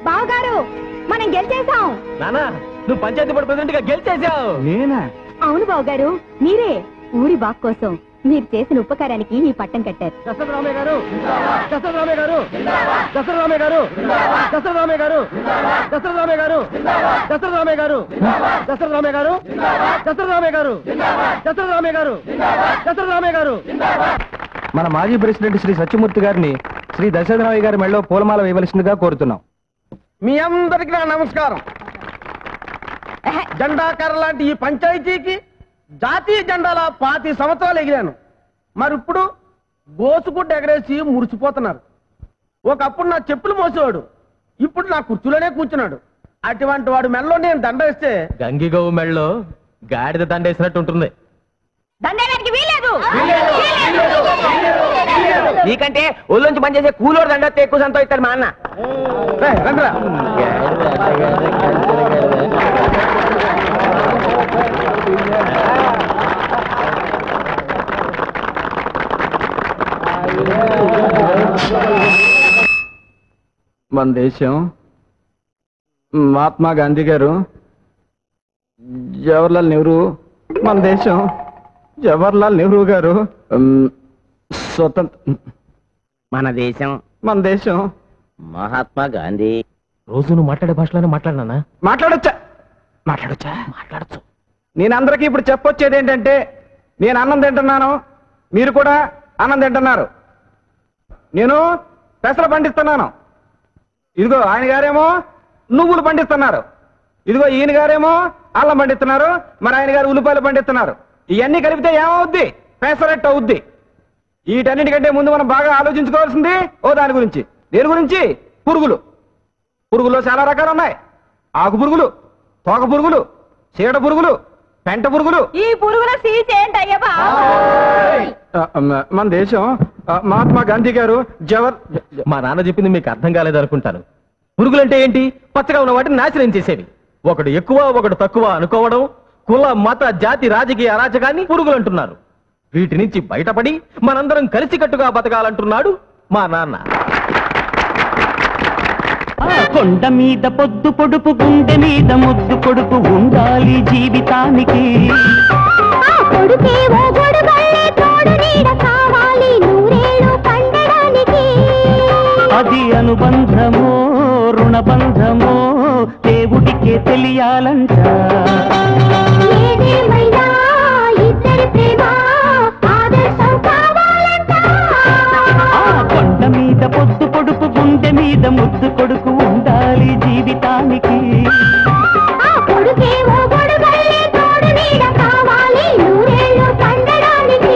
బావగారు మనం గెలిచేసాం నానా నువ్వు పంచాయతీ బోర్డు ప్రెసిడెంట్ గా గెలిచేసావు నేనా అవును బావగారు మీరే ఊరి బాగ్ కోసం మీరు చేసిన ఉపకారానికి ఈ పట్టం కట్టారు దశరథరామయ్య గారు దశరథరామయ్య గారు దశరథరామయ్య గారు దశరథరామయ్య గారు దశరథరామయ్య గారు దశరథరామయ్య గారు దశరథరామయ్య గారు దశరథరామయ్య గారు దశరథరామయ్య గారు దశరథరామయ్య గారు మన మాజీ ప్రెసిడెంట్ శ్రీ సత్యమూర్తి గారిని శ్రీ దశరథరామయ్య గారి మెళ్ళలో పూలమాల వేయవలసిందిగా కోరుతున్నాం మీ అందరికి నా నమస్కారం జెండాకర లాంటి ఈ పంచాయతీకి జాతీయ జెండాల పాతి సంవత్సరాలు ఎగిరాను మరి ఇప్పుడు గోసుగుడ్డ ఎగరేసి మురిసిపోతున్నారు ఒకప్పుడు నా చెప్పులు మోసేవాడు ఇప్పుడు నా కుర్చీలోనే కూర్చున్నాడు అటువంటి వాడు మెల్లో నేను దండ వేస్తే గంగిగోవు మెళ్ళలో గాడిద దండేసినట్టు ఉంటుంది దండేయడానికి వీలేదు నీకంటే ఊళ్ళోంచి పనిచేసే కూలోడు దండ ఎక్కువ సంతోషిస్తాడు మా అన్న రేయ్, రండిరా. మన దేశం మహాత్మా గాంధీ గారు జవహర్లాల్ నెహ్రూ మన దేశం జవహర్లాల్ నెహ్రూ గారు ఉమ్, స్వతంత్ర మన దేశం మన దేశం మహాత్మా గాంధీ రోజు నువ్వు మాట్లాడే భాషలోనే మాట్లాడినా మాట్లాడొచ్చా మాట్లాడొచ్చా మాట్లాడచ్చు నేను అందరికీ ఇప్పుడు చెప్పొచ్చేది ఏంటంటే నేను అన్నం తింటున్నాను మీరు కూడా అన్నం తింటున్నారు నేను పెసలు పండిస్తున్నాను ఇదిగో ఆయన గారేమో నువ్వులు పండిస్తున్నారు ఇదిగో ఈయన గారేమో అల్లం పండిస్తున్నారు మరి ఆయన గారు ఉల్లిపాయలు పండిస్తున్నారు ఇవన్నీ కలిపితే ఏమవుద్ది పెసరట్టు అవుద్ది వీటన్నిటికంటే ముందు మనం బాగా ఆలోచించుకోవాల్సింది ఓ దాని గురించి దేని గురించి పురుగులు పురుగుల్లో చాలా రకాలు ఉన్నాయి ఆకు పురుగులు తోక పురుగులు చీడ పురుగులు పెంట పురుగులు ఈ పురుగుల సీసేంటి అయ్యా ఆ, మ- మన దేశం ఆ, మహాత్మా గాంధీ గారు జవహర్ మా నాన్న చెప్పింది మీకు అర్థం కాలేదు అనుకుంటాను పురుగులంటే ఏంటి పచ్చగా ఉన్న వాటిని నాశనం చేసేవి ఒకడు ఎక్కువ ఒకడు తక్కువ అనుకోవడం కుల మత జాతి రాజకీయ అరాచకాన్ని పురుగులు అంటున్నారు వీటి నుంచి బయటపడి మనందరం కలిసికట్టుగా బతకాలంటున్నాడు మా నాన్న ఆ కొండ మీద పొద్దు పొడుపు గుండె మీద ముద్దు పొడుపు ఉండాలి జీవితానికి కొడుకే ఓ గొడుగల్లే తోడు నీడ కావాలి నూరేళ్ళు పండడానికి అది అనుబంధమో రుణబంధమో దేవుడికే తెలియాలంట ఏదేమైనా ఇద్దరి ప్రేమ ఆదర్శం కావాలంట ఆ కొండ మీద పొద్దు పొడుపు గుండె మీద ముద్దు కొడుకు ఉండాలి జీవితానికి ఆ కొడుకే ఓ గొడుగల్లే తోడు నీడ కావాలి నూరేళ్ళు పండడానికి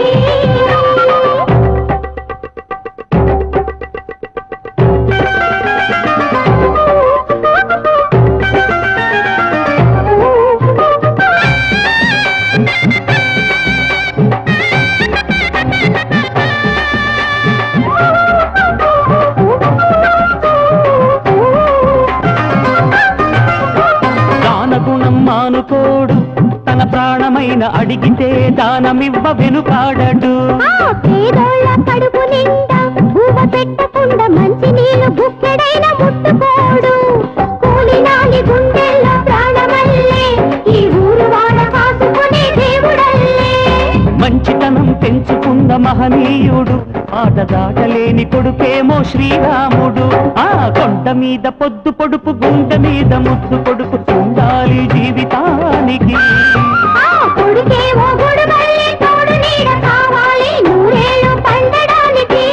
దానగుణం మానుకోడు తన ప్రాణమైన అడిగితే దానమివ్వ వెనుకాడడు ఆ పేదోళ్ళ కడుపు నిండా గువ్వ పెట్టకుండా మంచి నీళ్లు బుక్కెడైన ముట్టుకోడు కూలినాలి గుండెల్లో ప్రాణమల్లే ఈ ఊరు వాడ కాసుకునే దేవుడల్లే మంచితనం పెంచుకున్న మహనీయుడు ఆట దాటలేని కొడుకేమో శ్రీరాముడు ఆ కొండ మీద పొద్దు పొడుపు గుండె మీద ముద్దు కొడుకు ఉండాలి జీవితానికి ఆ కొడుకే ఓ గొడుగల్లే తోడు నీడ కావాలి నూరేళ్ళు పండడానికి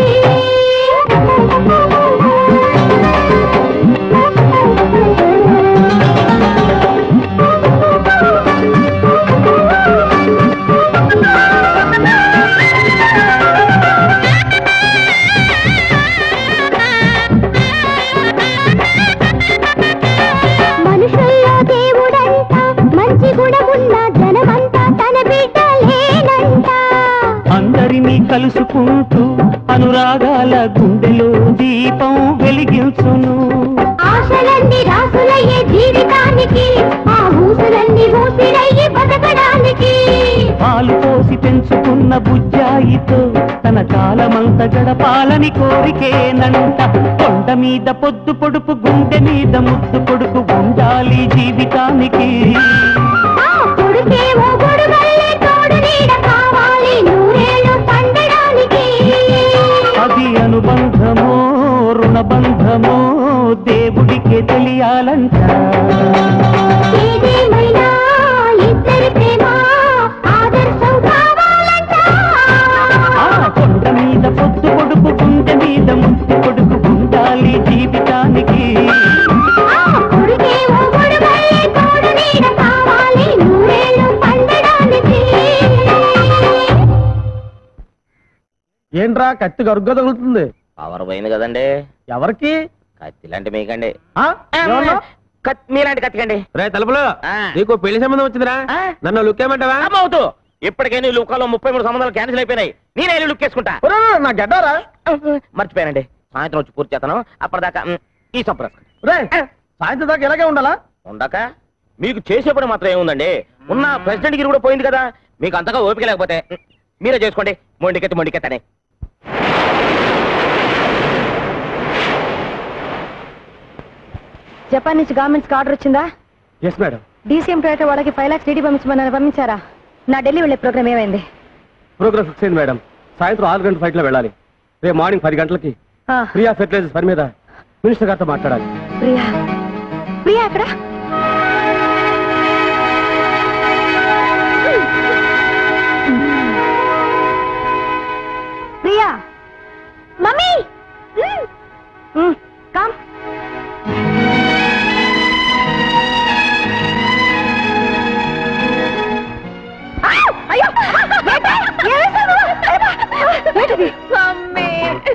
మనుషుల్లో దేవుడంట మంచి గుణమున్న జనమంతా తన బిడ్డలేనంట అందరినీ కలుసుకుంటూ అనురాగాల గుండెలో దీపం వెలిగించును ఆశలన్నీ రాసులయ్యే జీవితానికి ఆ ఊసులన్నీ ఊపిరయ్యి బతకడానికి పాలు పోసి పెంచుకున్న బుజ్జాయితో తన కాలమంత గడపాలని కోరికేనంట కొండ మీద పొద్దు పొడుపు గుండె మీద ముద్దు కొడుకు ఉండాలి జీవితానికి ఆ కొడుకేమో గొడుగల్లే తోడు నీడ కావాలి నూరేళ్ళు పండడానికి అది అనుబంధమో రుణబంధమో దేవుడికే తెలియాలంట ఏదేమైనా ఇద్దరి ప్రేమ ఆదర్శం కావాలంట ఆ కొండ మీద పొద్దు పొడుపు గుండె మీద ముద్దు కొడుకు ఉండాలి జీవితానికి ఆ కొడుకేమో గొడుగల్లే తోడు నీడ కావాలి నూరేళ్ళు పండడానికి ఏంట్రా కత్తి గరుగ్గా తగులుతుంది పవర్ పోయింది కదండి ఎవరికి కత్తి లాంటి మీకండి ఆ? ఏమన్నా? కత్తి మీలాంటి కత్తికండి రే తలుపులు ఆ. నీకు పెళ్లి సంబంధం వచ్చిందిరా ఆ. నన్ను లుక్ ఏమంటావా అమ్మవుతూ ఇప్పటికే నీ లుక్కలో ముప్పై మూడు సంబంధాలు క్యాన్సిల్ అయిపోయినాయి నేనే వెళ్ళి లుక్ వేసుకుంటా ఒరే, ఒరే, నా గడ్డారా మర్చిపోయానండి సాయంత్రం వచ్చి పూర్తి చేస్తాను అప్పటిదాకా మ్, ఈ సంప్రస్ రే సాయంత్రం దాకా ఇలాగే ఉండాలా ఉండక మీకు చేసే పని మాత్రం ఏముందండి ఉన్న ప్రెసిడెంట్ గిరి కూడా పోయింది కదా మీకు అంతగా ఓపిక లేకపోతే మ్, మీరే చేసుకోండి మొండికెత్తి మొండికెత్తని జపాన్ నుంచి గవర్నమెంట్ ఆర్డర్ వచ్చిందా ఎస్ మేడం డీసీఎం టొయోటా వాళ్ళకి ఫైవ్ లాక్స్ డీడీ పంపించమని పంపించారా నా ఢిల్లీ వెళ్ళే ప్రోగ్రామ్ ఏమైంది ప్రోగ్రామ్ ఫిక్స్ అయింది మేడం సాయంత్రం ఆరు గంటల ఫ్లైట్ లో వెళ్ళాలి రేపు మార్నింగ్ పది గంటలకి ఆ, ప్రియా ఫెర్టిలైజర్స్ పని మీద మినిస్టర్ గారితో మాట్లాడాలి ప్రియా ప్రియా ఎక్కడ ప్రియా మమ్మీ కమ్ అయ్యో మమ్మీ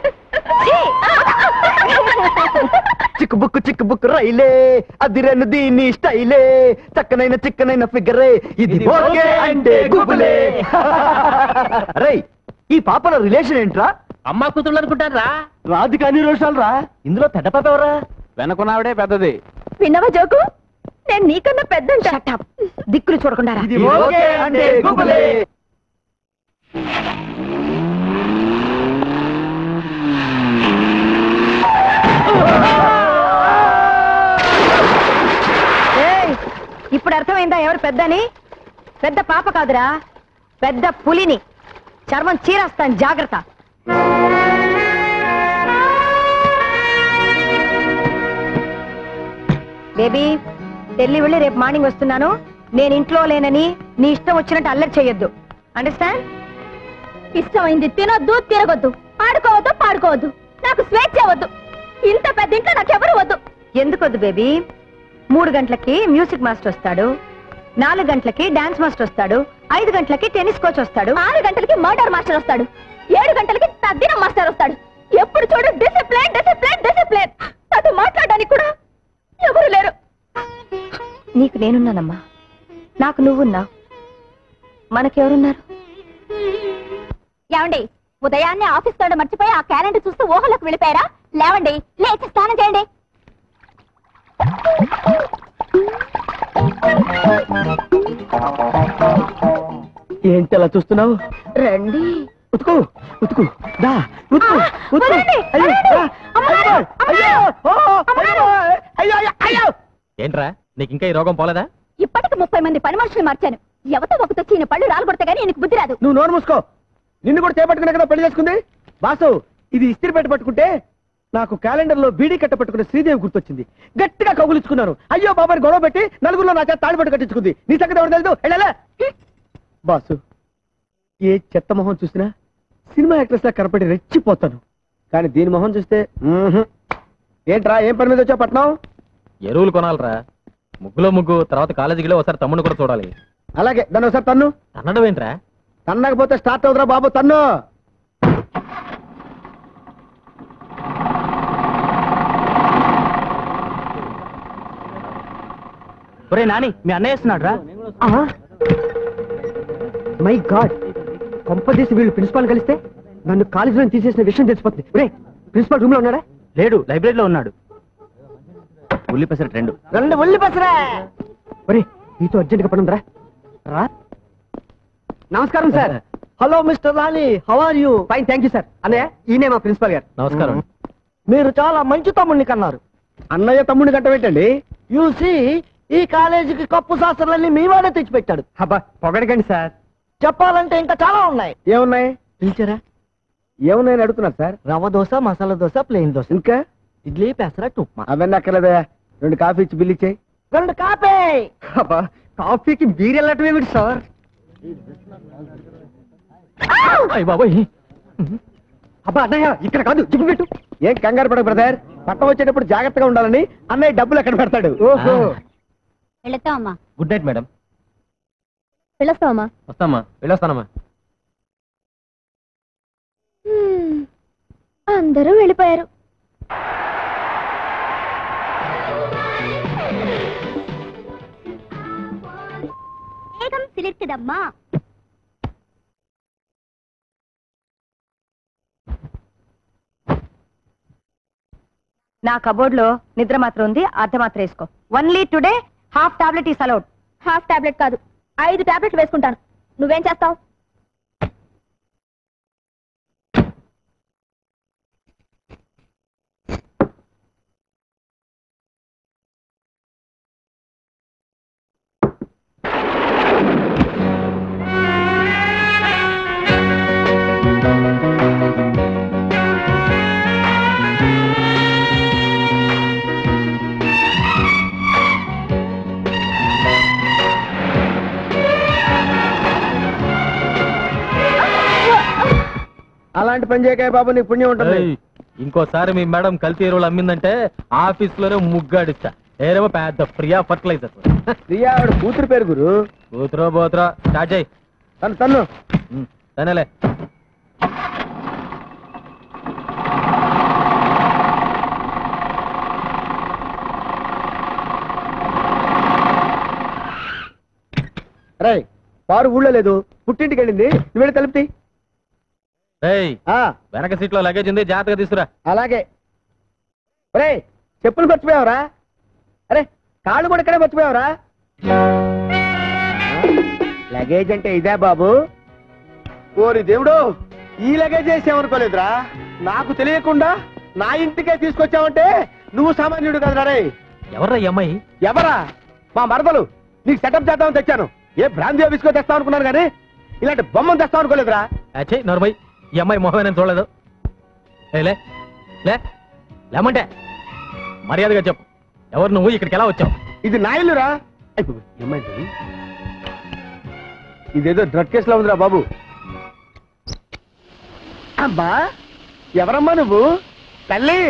చిక్కు బుక్కు చిక్కు బుక్కు రైలే అదిరను దీని స్టైలే చక్కనైన చిక్కనైన ఫిగరే ఇది ఓకే అంటే గుబులే రేయ్ ఈ పాపల రిలేషన్ ఏంట్రా అమ్మా కూతుళ్ళు అనుకుంటారా రాధిక అన్ని రోషాలు రా ఇందులో పెద్ద పాప ఎవరా వెనకున్నావిడే పెద్దది విన్నవా జోకు నేను నీకన్నా పెద్ద దిక్కులు చూడకుండా రా. ఇది ఓకే అంటే గుబులే ఏయ్, ఇప్పుడు అర్థమైందా ఎవరు పెద్దని పెద్ద పాప కాదురా పెద్ద పులిని చర్మం చీరేస్తాను జాగ్రత్త బేబీ ఢిల్లీ వెళ్ళి రేపు మార్నింగ్ వస్తున్నాను నేను ఇంట్లో లేనని నీ ఇష్టం వచ్చినట్టు అల్లరి చేయొద్దు అండర్స్టాండ్ ఇష్టమైంది తినొద్దు తిరగొద్దు ఆడుకోవద్దు పాడుకోవద్దు నాకు స్వేచ్ఛ వద్దు ఇంత పెద్ద ఇంట్లో నాకెవరు వద్దు ఎందుకొద్దు బేబీ మూడు గంటలకి మ్యూజిక్ మాస్టర్ వస్తాడు నాలుగు గంటలకి డాన్స్ మాస్టర్ వస్తాడు ఐదు గంటలకి టెన్నిస్ కోచ్ వస్తాడు ఆరు గంటలకి మర్డర్ మాస్టర్ వస్తాడు ఏడు గంటలకి తద్దినం మాస్టర్ వస్తాడు ఎప్పుడు చూడు డిసిప్లిన్ డిసిప్లిన్ డిసిప్లిన్ నాతో మాట్లాడడానికి కూడా ఎవరు లేరు నీకు నేనున్నానమ్మా నాకు నువ్వున్నావు మనకెవరున్నారు ఏమండి ఉదయాన్నే ఆఫీస్ తోడ మర్చిపోయి ఆ క్యాలెండర్ చూస్తూ ఊహలకు వెళ్ళిపోయారా లేవండి లేచి స్నానం చేయండి ఏంటి అలా చూస్తున్నావు రండి ఉతుకు ఉతుకు దా ఉతుకు ఉతుకు వదలండి, అయ్యో, వదలండి. రా, అమ్మగారు, అయ్యో, ఓ, అయ్యో, అయ్యో, అయ్యో, అయ్యో. ఏంట్రా నీకు ఇంకా ఈ రోగం పోలేదా ఇప్పటికి ముప్పై మంది పని మనుషులు మార్చాను ఎవతో ఒకతో చీన పళ్ళు రాలగొడితే గానీ నీకు బుద్ధి రాదు నువ్వు నోరు మూసుకో నిన్ను కూడా చేపట్టుకునే కదా పెళ్లి చేసుకుంది బాసు ఇది ఇస్త్రీ పెట్టి పట్టుకుంటే నాకు క్యాలెండర్ లో బీడీ కట్ట పట్టుకున్న శ్రీదేవి గుర్తొచ్చింది గట్టిగా కౌగులించుకున్నాను అయ్యో బాబాని గొడవ పెట్టి నలుగురిలో నా చేత తాళిపట్టు కట్టించుకుంది నీ సంగతి ఎవరు తెలుసు వెళ్ళలే బాసు ఏ చెత్త మొహం చూసినా సినిమా యాక్ట్రెస్ లా కనపడి రెచ్చిపోతాను కానీ దీని మొహం చూస్తే మ్మ్హ్. ఏంట్రా ఏం పని మీద వచ్చావు పట్నం ఎరువులు కొనాలరా ముగ్గులో ముగ్గు తర్వాత కాలేజీలో ఒకసారి తమ్ముడు కూడా చూడాలి అలాగే దాన్ని ఒకసారి తన్ను అన్నడం ఏంట్రా తన్నకపోతే స్టార్ట్ అవుతురా బాబు తన్ను ఒరే నాని మీ అన్నయ్య వేస్తున్నాడు రా మై గాడ్ కొంపదీసి వీళ్ళు ప్రిన్సిపాల్ కలిస్తే నన్ను కాలేజీలో తీసేసిన విషయం తెలిసిపోతుంది రే ప్రిన్సిపాల్ రూమ్ లో ఉన్నాడా లేడు లైబ్రరీలో ఉన్నాడు ఉల్లి పెసరట్ రెండు రెండు ఒళ్ళు పసరా ఒరే నీతో అర్జెంట్ గా పనుందిరా రా నమస్కారం sir hello mister Rani how are you fine thank you sir అన్నయ్య ఈయనే మా ప్రిన్సిపాల్ గారు నమస్కారం మీరు చాలా మంచి తమ్ముడిని కన్నారు అన్నయ్య తమ్ముడిని గంట పెట్టండి యూసి ఈ కాలేజీకి కప్పు శాస్త్రాలన్నీ మీ వాడే తెచ్చిపెట్టాడు అబ్బా పొగడకండి సార్ చెప్పాలంటే ఇంకా చాలా ఉన్నాయి ఏమున్నాయి పిలిచారా ఏమున్నాయని అడుగుతున్నారు సార్ రవ్వ దోశ మసాలా దోశ ప్లెయిన్ దోశ ఇంకా ఇడ్లీ పెసరట్టు ఉప్మా అవన్నీ అక్కర్లేదా రెండు కాఫీ ఇచ్చి బిల్లు ఇచ్చేయి రెండు కాపే అబ్బా కాఫీకి బీర్ వెళ్ళటం ఏమిటి సార్ అయ్య బాబోయ్ అబ్బా అన్నయ్య ఇక్కడ కాదు జిగ్గు పెట్టు ఏం కంగారు పడకు బ్రదర్ పట్టం వచ్చేటప్పుడు జాగ్రత్తగా ఉండాలని అన్నయ్య డబ్బులు ఎక్కడ పెడతాడు ఓహో వెళతామా గుడ్ నైట్ మేడం వెళ్ళొస్తామా వస్తామా వెళ్ళొస్తానమ్మా అందరూ వెళ్ళిపోయారు వేగం సెలెక్ట్ అమ్మా నా కబోర్డ్ లో నిద్ర మాత్రం ఉంది అర్ధ మాత్రం వేసుకో only today half tablet is allowed half tablet కాదు ఐదు టాబ్లెట్లు వేసుకుంటాను నువ్వేం చేస్తావు అలాంటి పని చేయకాయ బాబు నీకు పుణ్యం ఉంటుంది ఏయ్, ఇంకోసారి మీ మేడం కల్తీ ఎరువులు అమ్మిందంటే ఆఫీస్ లోనే ముగ్గాడిస్తా ఏరేమో పెద్ద ప్రియా ఫర్టిలైజర్ ప్రియా ఆవిడ కూతురు పేరు గురు కూతురో పోతురో స్టార్ట్ చేయి తను తన్ను ఉమ్, తనేలే రే పారు ఊళ్ళో లేదు పుట్టింటికి వెళ్ళింది నువ్వు వెళ్ళి తలుపుతి ఏయ్ వెనక సీట్ లో లగేజ్ ఉంది జాగ్రత్తగా తీసుకురా అలాగే రే చెప్పులు మర్చిపోయావురా అరే కాళ్ళు కూడా ఇక్కడే మర్చిపోయావురా లగేజ్ అంటే ఇదే బాబు ఓరి దేవుడు ఈ లగేజ్ వేసామనుకోలేదురా నాకు తెలియకుండా నా ఇంటికే తీసుకొచ్చావంటే నువ్వు సామాన్యుడు కదరా రే ఎవర్రా ఈ అమ్మాయి ఎవరా మా మరదలు నీకు సెటప్ చేద్దామని తెచ్చాను ఏ బ్రాంతి ఆఫీస్కో తెస్తావు అనుకున్నాను కానీ ఇలాంటి బొమ్మను తెస్తావు అనుకోలేదురా అచ్చయ్ నోర్మై ఈ అమ్మాయి మొహమే నేను చూడలేదు ఏ లే లే లేమంటే మర్యాదగా చెప్పు ఎవరు నువ్వు ఇక్కడికి ఎలా వచ్చావు ఇది నా ఇల్లురా అయిపోయి, ఏమైంది ఇదేదో డ్రగ్ కేసులో ఉందిరా బాబు అమ్మా ఎవరమ్మా నువ్వు తల్లి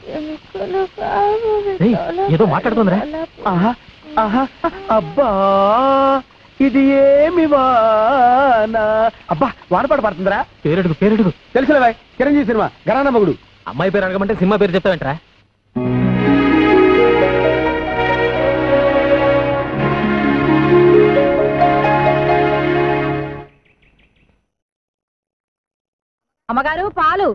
ఏయ్, ఏదో మాట్లాడుతుందిరా ఆహా, ఆహా, అబ్బా ఇది ఏమి వానా అబ్బా వానపాట పడుతుందిరా పేరెడుగు పేరెడుగు తెలుసులే చిరంజీవి సినిమా గరాన మగుడు అమ్మాయి పేరు అడగమంటే సినిమా పేరు చెప్తావేంట్రా అమ్మగారు పాలు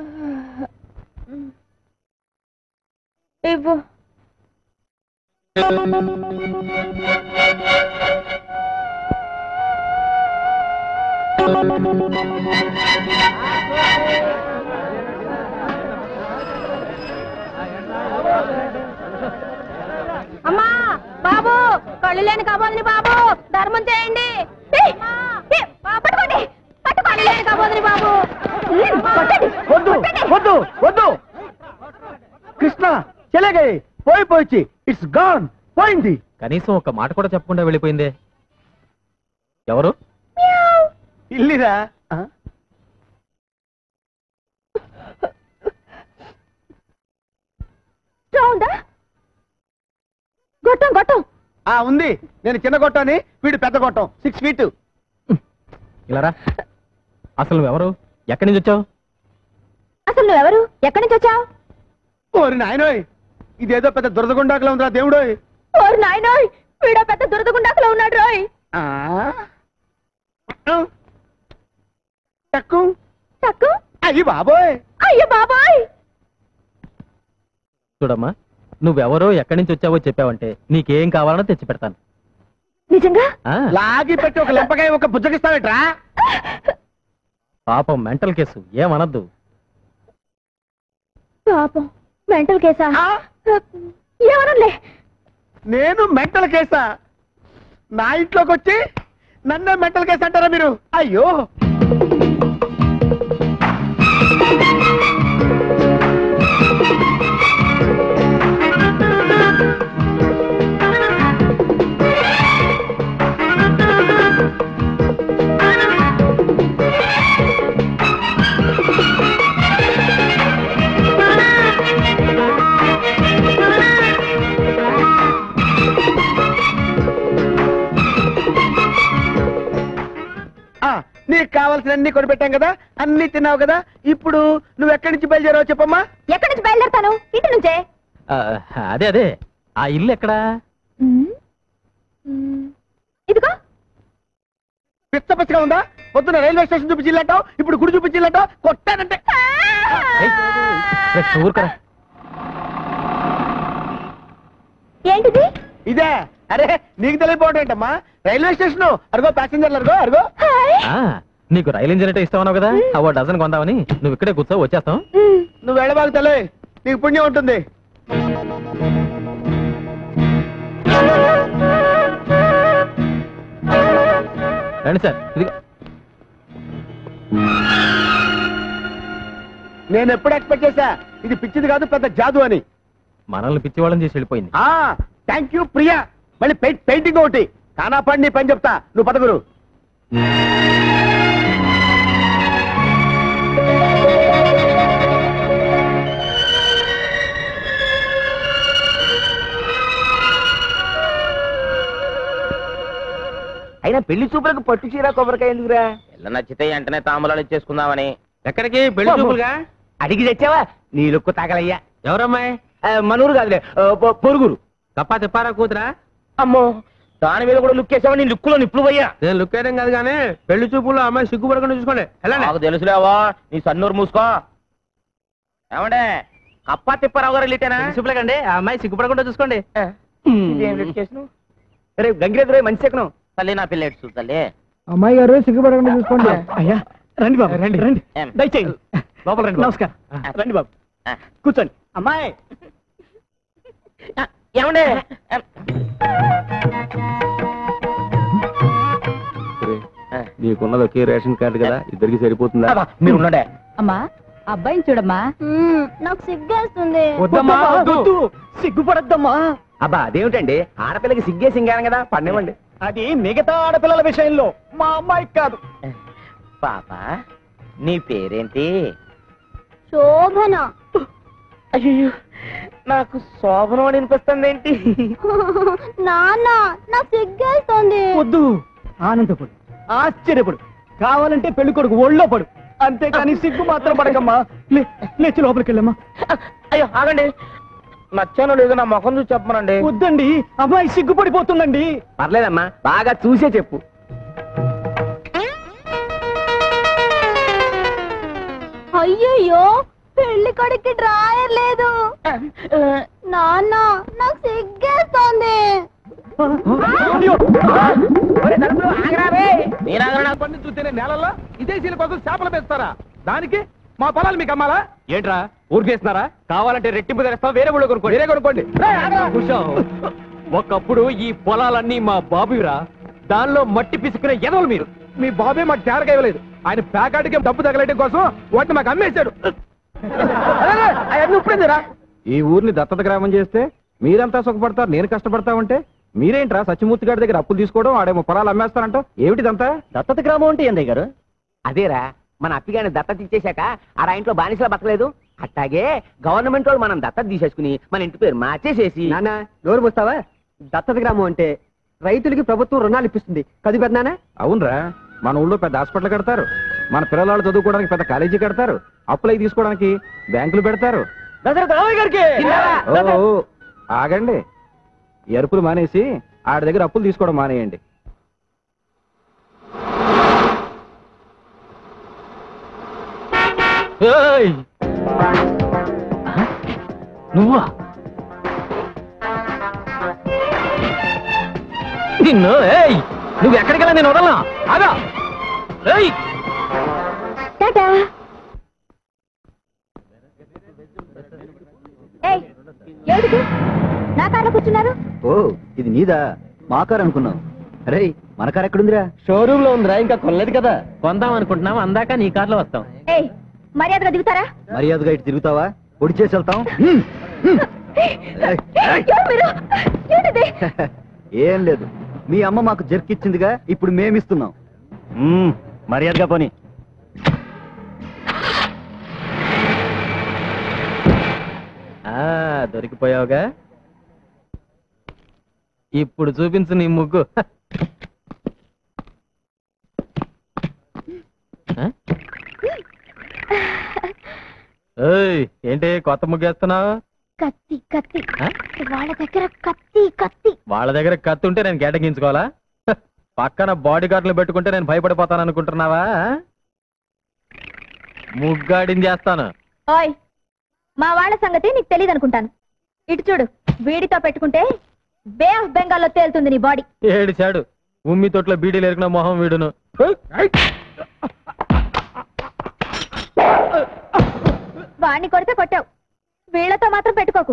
ఇవ్వు అమ్మా బాబు కళ్ళు లేని కబోదిని బాబు ధర్మం చేయండి ఏయ్, ఏయ్, పట్టుకోండి పట్టుకోండి లేని కబోదిని బాబు ఉమ్, కొట్టండి, వద్దు కొట్టండి. వద్దు వద్దు కృష్ణ చెలగే పోయి పోయి ఇట్స్ గాన్ పోయింది కనీసం ఒక మాట కూడా చెప్పకుండా వెళ్ళిపోయిందే ఎవరు ఇల్లిరా ఆ? ఉందా గొట్టం గొట్టం ఆ ఉంది నేను చిన్న గొట్టని వీడు పెద్ద గొట్టం సిక్స్ ఫీట్ ఇలా రా అసలు నువ్వెవరు ఎక్కడి నుంచి వచ్చావు అసలు నువ్వెవరు ఎక్కడి నుంచి వచ్చావు ఓరి నాయనోయ్ ఇదేదో పెద్ద దురదగుండాకులో ఉందిరా దేవుడోయ్ ఓరు నాయనోయ్ వీడో పెద్ద దురదగుండాకులో ఉన్నాడు రోయ్ ఆ? టక్కు తక్కు అయ్యి బాబోయ్ అయ్యో బాబాయ్ చూడమ్మా నువ్వెవరో ఎక్కడి నుంచి వచ్చావో చెప్పావంటే నీకేం కావాలనో తెచ్చి పెడతాను నిజంగా ఆ, లాగి పెట్టి ఒక లెంపకాయ ఒక బుజ్జగిస్తావేట్రా పాపం మెంటల్ కేసు ఏమనద్దు పాపం మెంటల్ కేసా ఏమనలే నేను మెంటల్ కేసా నా ఇంట్లోకి వచ్చి నన్నే మెంటల్ కేసు అంటారా మీరు అయ్యో ఆ, నీకు కావాల్సిన అన్ని కొనిపెట్టాం కదా అన్ని తిన్నావు కదా ఇప్పుడు నువ్వు ఎక్కడి నుంచి బయలుదేరావు చెప్పమ్మా ఎక్కడి నుంచి బయలుదేరతాను ఇంటి నుంచే ఆ, అదే అదే ఆ ఇల్లు ఎక్కడా ఉమ్, ఉమ్, ఇదిగో పిచ్చ పిచ్చగా ఉందా పొద్దున రైల్వే స్టేషన్ చూపించిల్లటావు ఇప్పుడు గుడి చూపించిల్లటావు కొట్టానంటే ఏయ్, రే, ఊరుకోరా. ఏంటిది ఇదే అరే నీకు తెలియపోవడం ఏంటమ్మా రైల్వే స్టేషన్ అరుగో ప్యాసింజర్లు అరుగో అరుగో హాయ్. ఆ, నీకు రైలు ఇంజన్ అంటే ఇస్తామన్నావు కదా అవో డజన్ కొందామని నువ్వు ఇక్కడే కూర్చో వచ్చేస్తాం ఉమ్, నువ్వు వెళ్ళబాకు తల్లి నీకు పుణ్యం ఉంటుంది రండి సార్ ఇదిగో నేను ఎప్పుడు ఎక్స్పెక్ట్ చేశా ఇది పిచ్చిది కాదు పెద్ద జాదు అని మనల్ని పిచ్చి వాళ్ళని చేసి వెళ్ళిపోయింది ఆ థ్యాంక్ యూ ప్రియా మళ్ళీ పెయింట్ పెయింటింగ్ ఒకటి కానా పడి నీ పని చెప్తా నువ్వు పదగురు అయినా పెళ్లి చూపులకు పట్టు చీర కొబ్బరికాయ ఎందుకురా పిల్ల నచ్చితే వెంటనే తాంబూలాలు ఇచ్చేసుకుందామని ఎక్కడికి పెళ్లి చూపులుగా అడిగి తెచ్చావా నీ లుక్కు తగలయ్యా ఎవరమ్మాయి ఆ, మనూరు కాదులే ఆ, పొ- పొరుగురు తప్పా తిప్పారా కూతురా అమ్మో దాని మీద కూడా లుక్ వేసావా నీ లుక్కులో నిప్పులు పోయా నేను లుక్ వేయడం కాదు కానీ పెళ్లి చూపుల్లో అమ్మాయి సిగ్గుపడకుండా చూసుకోండి వెళ్ళండి నాకు తెలుసులేవా నీ సన్నూరు మూసుకో ఏమండే కప్ప తిప్పారావు గారు లిటేనా చూపులకండి ఆ అమ్మాయి సిగ్గుపడకుండా చూసుకోండి ఇదేం లిట్ చేసినావు? రే గంగిరెద్దు మంచి ఎక్కను తల్లి నా పిల్ల ఎటు తల్లి అమ్మాయి గారు సిగ్గుపడకుండా చూసుకోండి అయ్యా రండి బాబు రండి రండి ఏం? దయచేయండి లోపల రండి బాబు. నమస్కారం రండి బాబు ఆ. కూర్చోండి అమ్మాయి ఆ, ఏమండే నీకున్నది ఒకే రేషన్ కార్డు కదా ఇద్దరికి సరిపోతుందా అబ్బా, మీరు ఉన్నాడే అమ్మా అబ్బాయిని చూడమ్మా ఉమ్, నాకు సిగ్గేస్తుంది వద్దమ్మా వద్దు సిగ్గుపడద్దమ్మా అబ్బా అదేమిటండి ఆడపిల్లకి సిగ్గే సింగారం కదా పడినివ్వండి అది మిగతా ఆడపిల్లల విషయంలో మా అమ్మాయికి కాదు పాప నీ పేరేంటి శోభన అయ్యో నాకు శోభనం అని వినిపిస్తుంది ఏంటి నాన్న నాకు సిగ్గేస్తుంది వద్దు ఆనందపడు ఆశ్చర్యపడు కావాలంటే పెళ్లి కొడుకు ఒళ్ళో పడు అంతేకాని సిగ్గు మాత్రం పడకమ్మా లే లేచి లోపలికి వెళ్ళమ్మా అయ్యో ఆగండి నచ్చానో లేదో నా ముఖం చూసి చెప్పమనండి వద్దండి అమ్మాయి సిగ్గుపడిపోతుందండి పర్లేదమ్మా బాగా చూసే చెప్పు అయ్యయ్యో పెళ్లి కొడుక్కి డ్రాయర్ లేదు నాన్న నాకు సిగ్గేస్తుంది అయ్యో! నేనాగరా నాకు పండి చూస్తేనే నేలల్లో విదేశీయుల కోసం చేపలు పెంచుతారా దానికి మా పొలాలు మీకు అమ్మాలా ఏంట్రా ఊరికేస్తున్నారా కావాలంటే రెట్టింపు తెస్తాం వేరే ఊళ్ళో కొనుక్కోండి వేరే కొనుక్కోండి కూర్చో. ఒకప్పుడు ఈ పొలాలన్నీ మా బాబురా దానిలో మట్టి పిసుకునే ఎదవలు మీరు మీ బాబే మాకు తేరగా ఇవ్వలేదు ఆయన ప్యాకాటికి డబ్బు తగలటం కోసం వాటిని మాకు అమ్మేశాడు అవన్నీ ఇప్పుడేందిరా ఈ ఊరిని దత్తత గ్రామం చేస్తే మీరంతా సుఖపడతారు నేను కష్టపడతా ఉంటే మీరేంట్రా సత్యమూర్తి గారి దగ్గర అప్పులు తీసుకోవడం ఆడేమో పొలాలు అమ్మేస్తారంట ఏమిటిదంతా దత్తత గ్రామం అంటే ఏందయ్య గారు అదేరా మన అప్పిగాని దత్తత ఇచ్చేశాక ఆడ ఇంట్లో బానిసలా బతకలేదు అట్టాగే గవర్నమెంట్ వాళ్ళు మనం దత్తత తీసేసుకుని మన ఇంటి పేరు మార్చేసేసి నాన్న నోరు పోస్తావా దత్తత గ్రామం అంటే రైతులకి ప్రభుత్వం రుణాలు ఇప్పిస్తుంది కది పెద్దనానా అవునరా మన ఊళ్ళో పెద్ద హాస్పిటల్ కడతారు మన పిల్లలు చదువుకోవడానికి పెద్ద కాలేజీ కడతారు అప్పులై తీసుకోవడానికి బ్యాంకులు పెడతారు దశరథ రామయ్య గారికి ఓ, ఓ, ఆగండి ఈ అరుపులు మానేసి ఆడి దగ్గర అప్పులు తీసుకోవడం మానేయండి ఏయ్! నువ్వా నిన్ను ఏయ్ నువ్వు ఎక్కడికి వెళ్ళా నేను వదలనా ఆగా ఏయ్ టాటా ఎందుకు నా కార్లో కూర్చున్నారు ఓ ఇది నీదా మా కారు అనుకున్నాం అరే మన కారు ఎక్కడుందిరా షోరూమ్ లో ఉందిరా ఇంకా కొనలేదు కదా కొందాం అనుకుంటున్నాం అందాక నీ కార్లో వస్తాం ఏయ్ మర్యాదగా దిగుతారా మర్యాదగా ఇటు తిరుగుతావా పొడి చేసి వెళ్తాం హ్మ్, హ్మ్. ఏయ్, ఏయ్. ఎవరు మీరు ఏంటిది ఏం లేదు మీ అమ్మ మాకు జర్కిచ్చిందిగా ఇప్పుడు మేమిస్తున్నాం మ్మ్, మర్యాదగా పోని ఆ దొరికిపోయావుగా ఇప్పుడు చూపించు నీ ముగ్గు ఆ? ఏయ్, ఏంటి కొత్త ముగ్గు వేస్తున్నావు కత్తి కత్తి ఆ? వాళ్ళ దగ్గర కత్తి కత్తి వాళ్ళ దగ్గర కత్తి ఉంటే నేను గేటగించుకోవాలా హ, పక్కన బాడీ గార్డులు పెట్టుకుంటే నేను భయపడిపోతాను అనుకుంటున్నావా ముగ్గాడిని చేస్తాను ఓయ్ మా వాళ్ళ సంగతి నీకు తెలియదు అనుకుంటాను ఇటు చూడు వీడితో పెట్టుకుంటే బే ఆఫ్ బెంగాల్లో తేలుతుంది నీ బాడీ ఏడు చాడు ఉమ్మి తొట్లో బీడీలు ఎరికిన మొహం వీడును వాణ్ణి కొడితే కొట్టావు వీళ్ళతో మాత్రం పెట్టుకోకు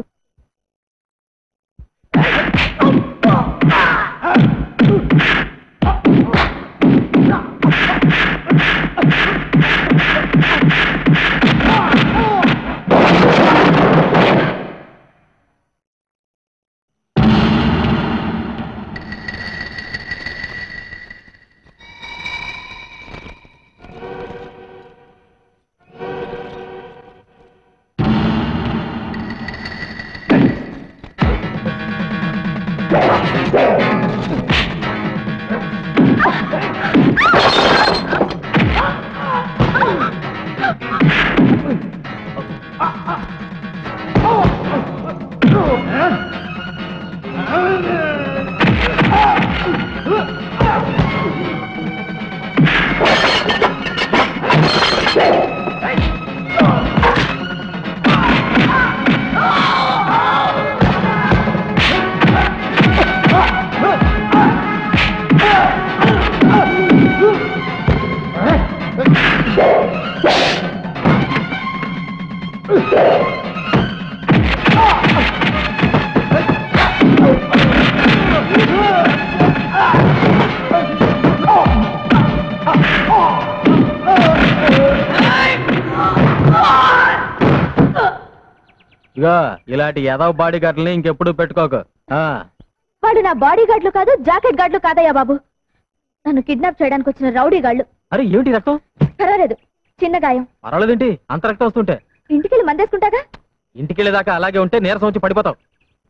ఇగో ఇలాంటి ఎదవ బాడీ గార్డులని ఇంకెప్పుడు పెట్టుకోకు ఆ వాడు నా బాడీ గార్డులు కాదు జాకెట్ గార్డులు కాదయ్యా బాబు నన్ను కిడ్నాప్ చేయడానికి వచ్చిన రౌడీ గాళ్ళు అరే ఏమిటి రక్తం పర్వాలేదు చిన్న గాయం పర్వాలేదేంటి అంత రక్తం వస్తుంటే ఇంటికెళ్ళి మందేసుకుంటాగా ఇంటికి వెళ్ళేదాకా అలాగే ఉంటే నీరసం వచ్చి పడిపోతావు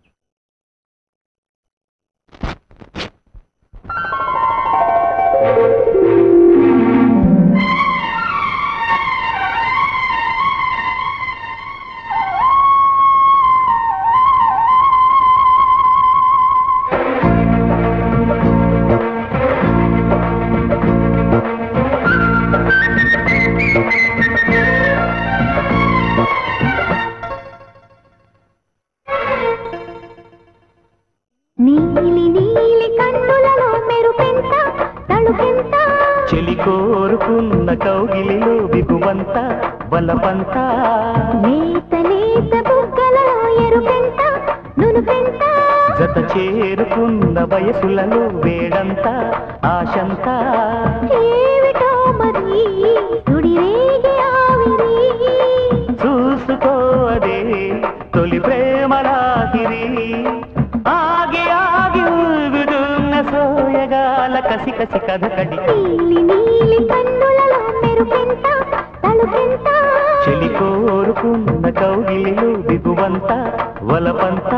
నీలి నీలి కన్నులలో మెరుపెంత తళుకెంత చెలి కోరుకున్న కౌగిలిలో బిగువంత బలపంత లేత లేత బుగ్గలలో ఎరుపెంత నునుపెంత జత చేరుకున్న వయసులలో వేడంత ఆశంత ఏమిటో మరి సుడిరేగి ఆవిరి చూసుకో అదే తొలి ప్రేమలాహిరి ఆగి ఆగి ఊగుతున్న సోయగాల కసి కసి కథకడి నీలి నీలి కన్నులలో మెరుపెంత తళుకెంత చెలి కోరుకున్న కౌగిలిలో బిగువంత వలపంత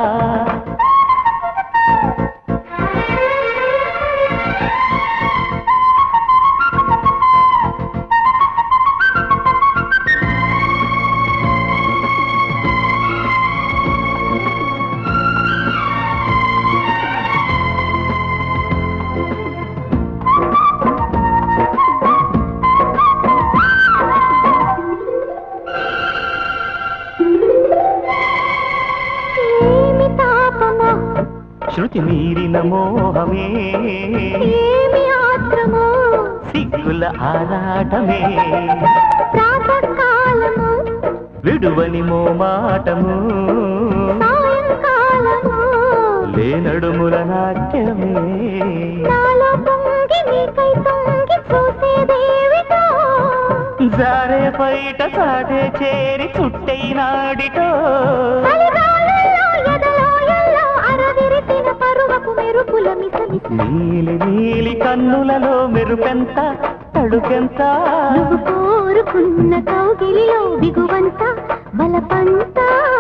ఏమి తాపమో శృతి మీరిన మోహమే ఏమి ఆత్రమో సిగ్గుల ఆరాటమే ప్రాతకాలము విడువని మోమాటము సాయంకాలము నాట్యమే నాలో పొంగి నీకై తొంగి చూసేదేవిటో జారే బయట సాటే చేరి చుట్టైనాడిటో చలిగాలుల్లో ఎదలో ఎల్లో అరవిరిసిన పరువపు మెరుపుల మిసమిస నీలి నీలి కన్నులలో మెరుపెంత తడుకెంత నువ్వు కోరుకున్న కౌగిలిలో దిగువంత బలపంత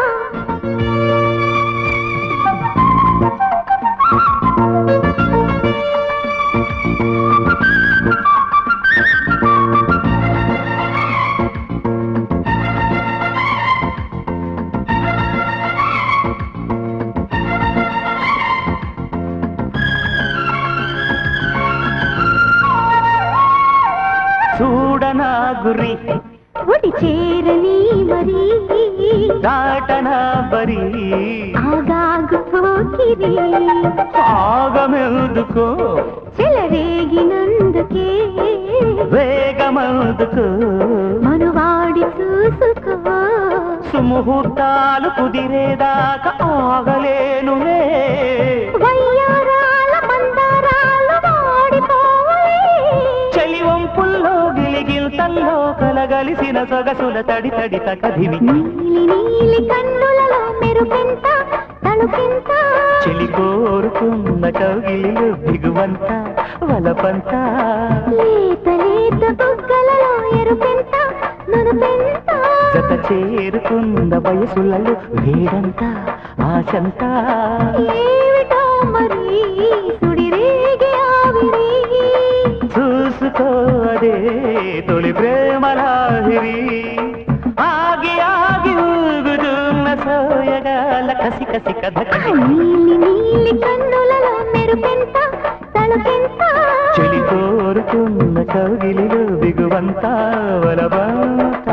చూడనా గురి ఒడి చేరని మరి దాటనా బరి ఆగాగు పోకిరి ఆగమెందుకో చెలరేగినందుకే వేగమందుకో మనువాడి చూసుకో సుముహూర్తాలు కుదిరేదాకా ఆగలేనులే వయ్యారాల మందారాలు వాడిపోలే చలి వంపుల్లో గిలిగిల్తల్లో కలగలిసిన సొగసుల తడి తడి తకదిమి నీలి నీలి కన్నులలో మెరుపెంత తలుపెంత చెలి కోరుకున్న కౌగిలిలో దిగువంత వలపంత లేత లేత బుగ్గలలో ఎరుపెంత నునుపెంత జత చేరుకున్న వయసులలో వేడంత ఆశంత ఏమిటో మరి సుడిరేగి ఆవిరి చూసుకో అదే తొలి ప్రేమలాహిరి ఆగి ఆగి ఊగుతున్న సోయగాల కసి కసి కథ ఆ నీలి నీలి కన్నులలో మెరుపెంత తలుపెంత చెలి కోరుకున్న కౌగిలిలో దిగువంత వలబంత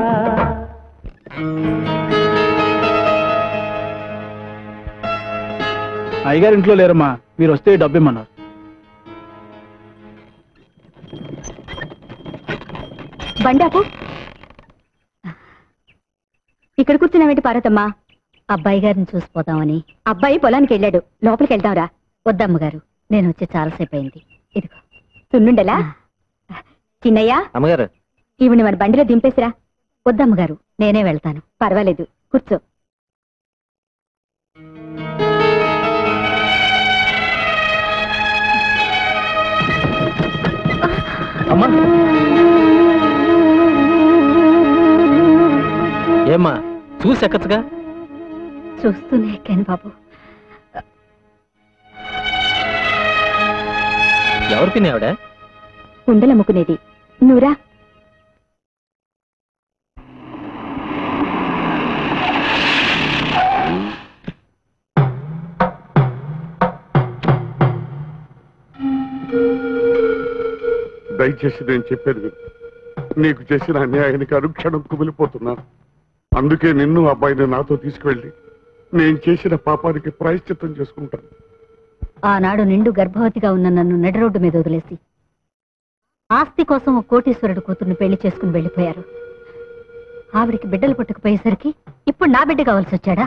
అయ్యగారు ఇంట్లో లేరమ్మా మీరు వస్తే డబ్బు ఇమ్మన్నారు బండాపు ఇక్కడ కూర్చున్నావేంటి పార్వతమ్మా అబ్బాయి గారిని చూసిపోతామని అబ్బాయి పొలానికి వెళ్ళాడు లోపలికి వెళ్దాంరా వద్దమ్మగారు నేను వచ్చి చాలాసేపు అయింది ఇదిగో సున్నుండలా చిన్నయ్య అమ్మగారు ఈవిని మన బండిలో దింపేసిరా వద్దమ్మగారు నేనే వెళ్తాను పర్వాలేదు కూర్చో అమ్మా ఏమ్మా చూసి ఎక్కచ్చుగా చూస్తూనే ఎక్కాను బాబు ఎవరు పిన్ని ఆవిడ కుండలమ్ముకునేది నువ్వురా దయచేసి నేను చెప్పేది విను నీకు చేసిన అన్యాయానికి అనుక్షణం కుమిలిపోతున్నాను అందుకే నిన్ను అబ్బాయిని నాతో తీసుకువెళ్ళి నేను చేసిన పాపానికి ప్రాయశ్చిత్తం చేసుకుంటాను ఆనాడు నిండు గర్భవతిగా ఉన్న నన్ను నడి రోడ్డు మీద వదిలేసి ఆస్తి కోసం ఓ కోటీశ్వరుడు కూతుర్ని పెళ్లి చేసుకుని వెళ్ళిపోయారు ఆవిడికి బిడ్డలు పుట్టకపోయేసరికి ఇప్పుడు నా బిడ్డ కావాల్సి వచ్చాడా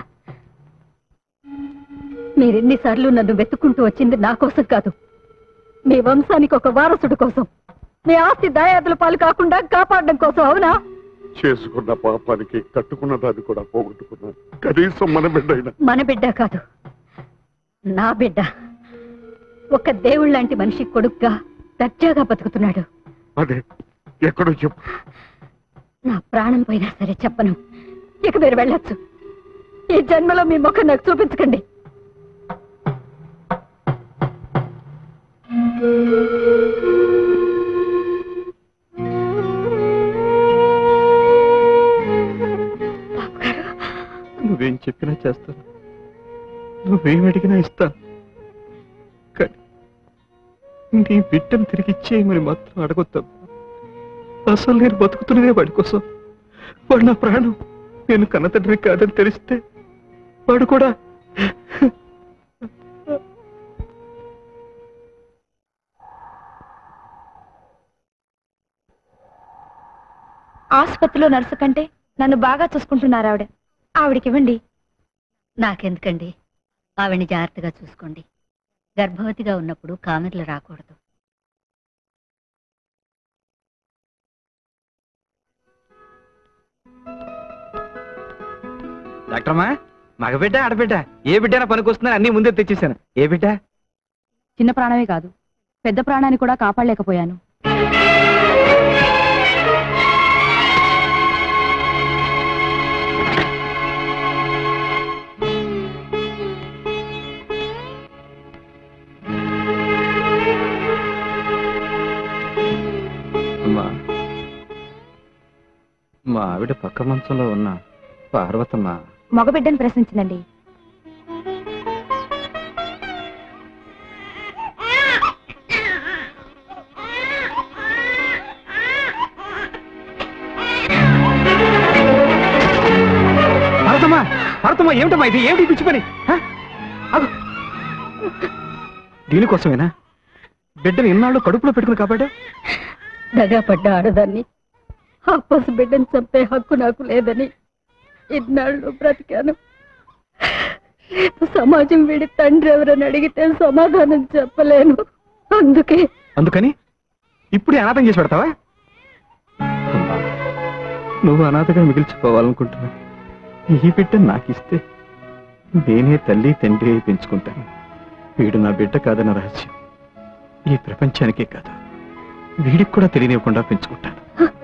మీరెన్నిసార్లు నన్ను వెతుక్కుంటూ వచ్చింది నా కోసం కాదు మీ వంశానికి ఒక వారసుడు కోసం మీ ఆస్తి దాయాదుల పాలు కాకుండా కాపాడడం కోసం అవునా చేసుకున్న పాపానికి కట్టుకున్న దాన్ని కూడా పోగొట్టుకున్నాను కనీసం మన బిడ్డైనా మన బిడ్డ కాదు నా బిడ్డ ఒక దేవుళ్ళంటి మనిషి కొడుగ్గా దర్జాగా బతుకుతున్నాడు అదే ఎక్కడో చెప్పు నా ప్రాణం పోయినా సరే చెప్పను ఇక మీరు వెళ్ళొచ్చు ఈ జన్మలో మీ ముఖం నాకు చూపించకండి నువ్వేం చెప్పినా చేస్తాను నువ్వేం అడిగినా ఇస్తాను కానీ నీ బిడ్డను తిరిగి ఇచ్చేయమని మాత్రం అడగొద్దాం అసలు నేను బతుకుతున్నదే వాడి కోసం వాడు నా ప్రాణం నేను కన్న తండ్రి కాదని తెలిస్తే వాడు కూడా ఆసుపత్రిలో నర్సు కంటే నన్ను బాగా చూసుకుంటున్నారు ఆవిడ ఆవిడకి ఇవ్వండి నాకెందుకండి ఆవిడ్ని జాగ్రత్తగా చూసుకోండి గర్భవతిగా ఉన్నప్పుడు కామెర్లు రాకూడదు డాక్టర్మా మగబిడ్డ ఆడబిడ్డ ఏ బిడ్డైనా పనికొస్తుందని అన్ని ముందే తెచ్చేసాను ఏ బిడ్డ చిన్న ప్రాణమే కాదు పెద్ద ప్రాణాన్ని కూడా కాపాడలేకపోయాను అమ్మా మా ఆవిడ పక్క మంచంలో ఉన్న పార్వతమ్మ మగబిడ్డను ప్రశ్నించిందండి పార్వతమ్మ పార్వతమ్మ ఏమిటమ్మా ఇది ఏమిటి ఈ పిచ్చి పని హ? ఆగు. దీనికోసమేనా బిడ్డని ఇన్నాళ్ళు కడుపులో పెట్టుకుని కాబట్టి దగా పడ్డ ఆడదాన్ని ఆ పసి బిడ్డను చంపే హక్కు నాకు లేదని ఇన్నాళ్ళు బ్రతికాను రేపు సమాజం వీడి తండ్రి ఎవరని అడిగితే సమాధానం చెప్పలేను అందుకే అందుకని ఇప్పుడే అనాథం చేసి పెడతావా అమ్మా, నువ్వు అనాథగా మిగిల్చిపోవాలనుకుంటున్నా ఈ బిడ్డ నాకిస్తే నేనే తల్లి తండ్రి అయి పెంచుకుంటాను వీడు నా బిడ్డ కాదన్న రహస్యం ఈ ప్రపంచానికే కాదు వీడికి కూడా తెలియనివ్వకుండా పెంచుకుంటాను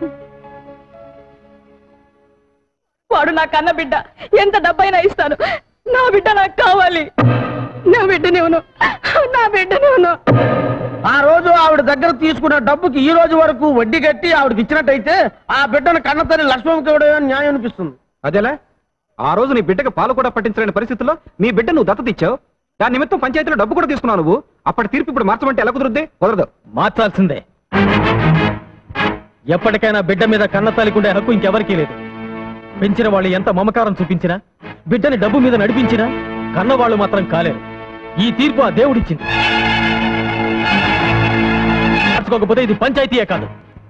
వాడు నా కన్న బిడ్డ ఎంత డబ్బైనా ఇస్తాను నా బిడ్డ నాకు కావాలి నా బిడ్డనేవును నా బిడ్డనేవును ఆ రోజు ఆవిడ దగ్గర తీసుకున్న డబ్బుకి ఈ రోజు వరకు వడ్డీ కట్టి ఆవిడకి ఇచ్చినట్టయితే ఆ బిడ్డను కన్నతల్లి లక్ష్మణకి ఇవ్వడం న్యాయం అనిపిస్తుంది అదేలా ఆ రోజు నీ బిడ్డకు పాలు కూడా పట్టించలేని పరిస్థితుల్లో నీ బిడ్డ నువ్వు దత్తత ఇచ్చావు దాని నిమిత్తం పంచాయతీలో డబ్బు కూడా తీసుకున్నావు నువ్వు అప్పటి తీర్పు ఇప్పుడు మార్చమంటే ఎలా కుదురుద్ది కుదరదు మార్చాల్సిందే ఎప్పటికైనా బిడ్డ మీద కన్న తల్లికుండే హక్కు ఇంకెవరికీ లేదు పెంచిన వాళ్ళు ఎంత మమకారం చూపించినా బిడ్డని డబ్బు మీద నడిపించినా కన్నవాళ్ళు మాత్రం కాలేరు ఈ తీర్పు ఆ దేవుడిచ్చింది మార్చుకోకపోతే ఇది పంచాయతీయే కాదు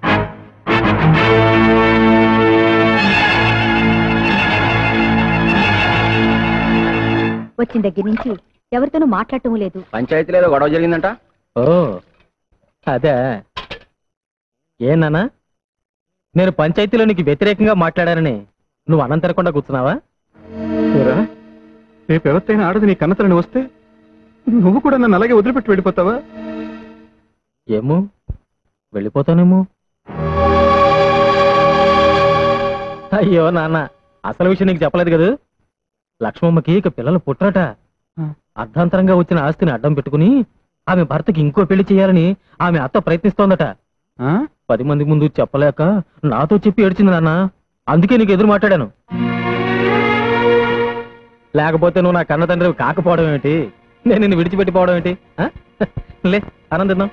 వచ్చిన దగ్గర నుంచి ఎవరితోనూ మాట్లాడటం లేదు పంచాయతీలో ఏదో గొడవ జరిగిందంట ఓ అదే ఏనానా నేను పంచాయతీలో నీకు వ్యతిరేకంగా మాట్లాడానని నువ్వు అన్నం తినకుండా కూర్చున్నావా ఏరా, రేపు ఎవరితైనా ఆడది నీ కన్నతలని వస్తే నువ్వు కూడా నన్ను అలాగే వదిలిపెట్టి వెళ్ళిపోతావా ఏమో వెళ్ళిపోతానేమో అయ్యో నాన్న అసలు విషయం నీకు చెప్పలేదు కదా లక్ష్మమ్మకి ఇక పిల్లలు పుట్టరట అర్ధాంతరంగా వచ్చిన ఆస్తిని అడ్డం పెట్టుకుని ఆమె భర్తకి ఇంకో పెళ్లి చేయాలని ఆమె అత్త ప్రయత్నిస్తోందట పది మంది ముందు చెప్పలేక నాతో చెప్పి ఏడ్చింది నాన్న అందుకే నీకు ఎదురు మాట్లాడాను లేకపోతే నువ్వు నా కన్న తండ్రి కాకపోవడం ఏమిటి నేను నిన్ను విడిచిపెట్టిపోవడం ఏంటి ఆ? లే ఆనందిద్దాం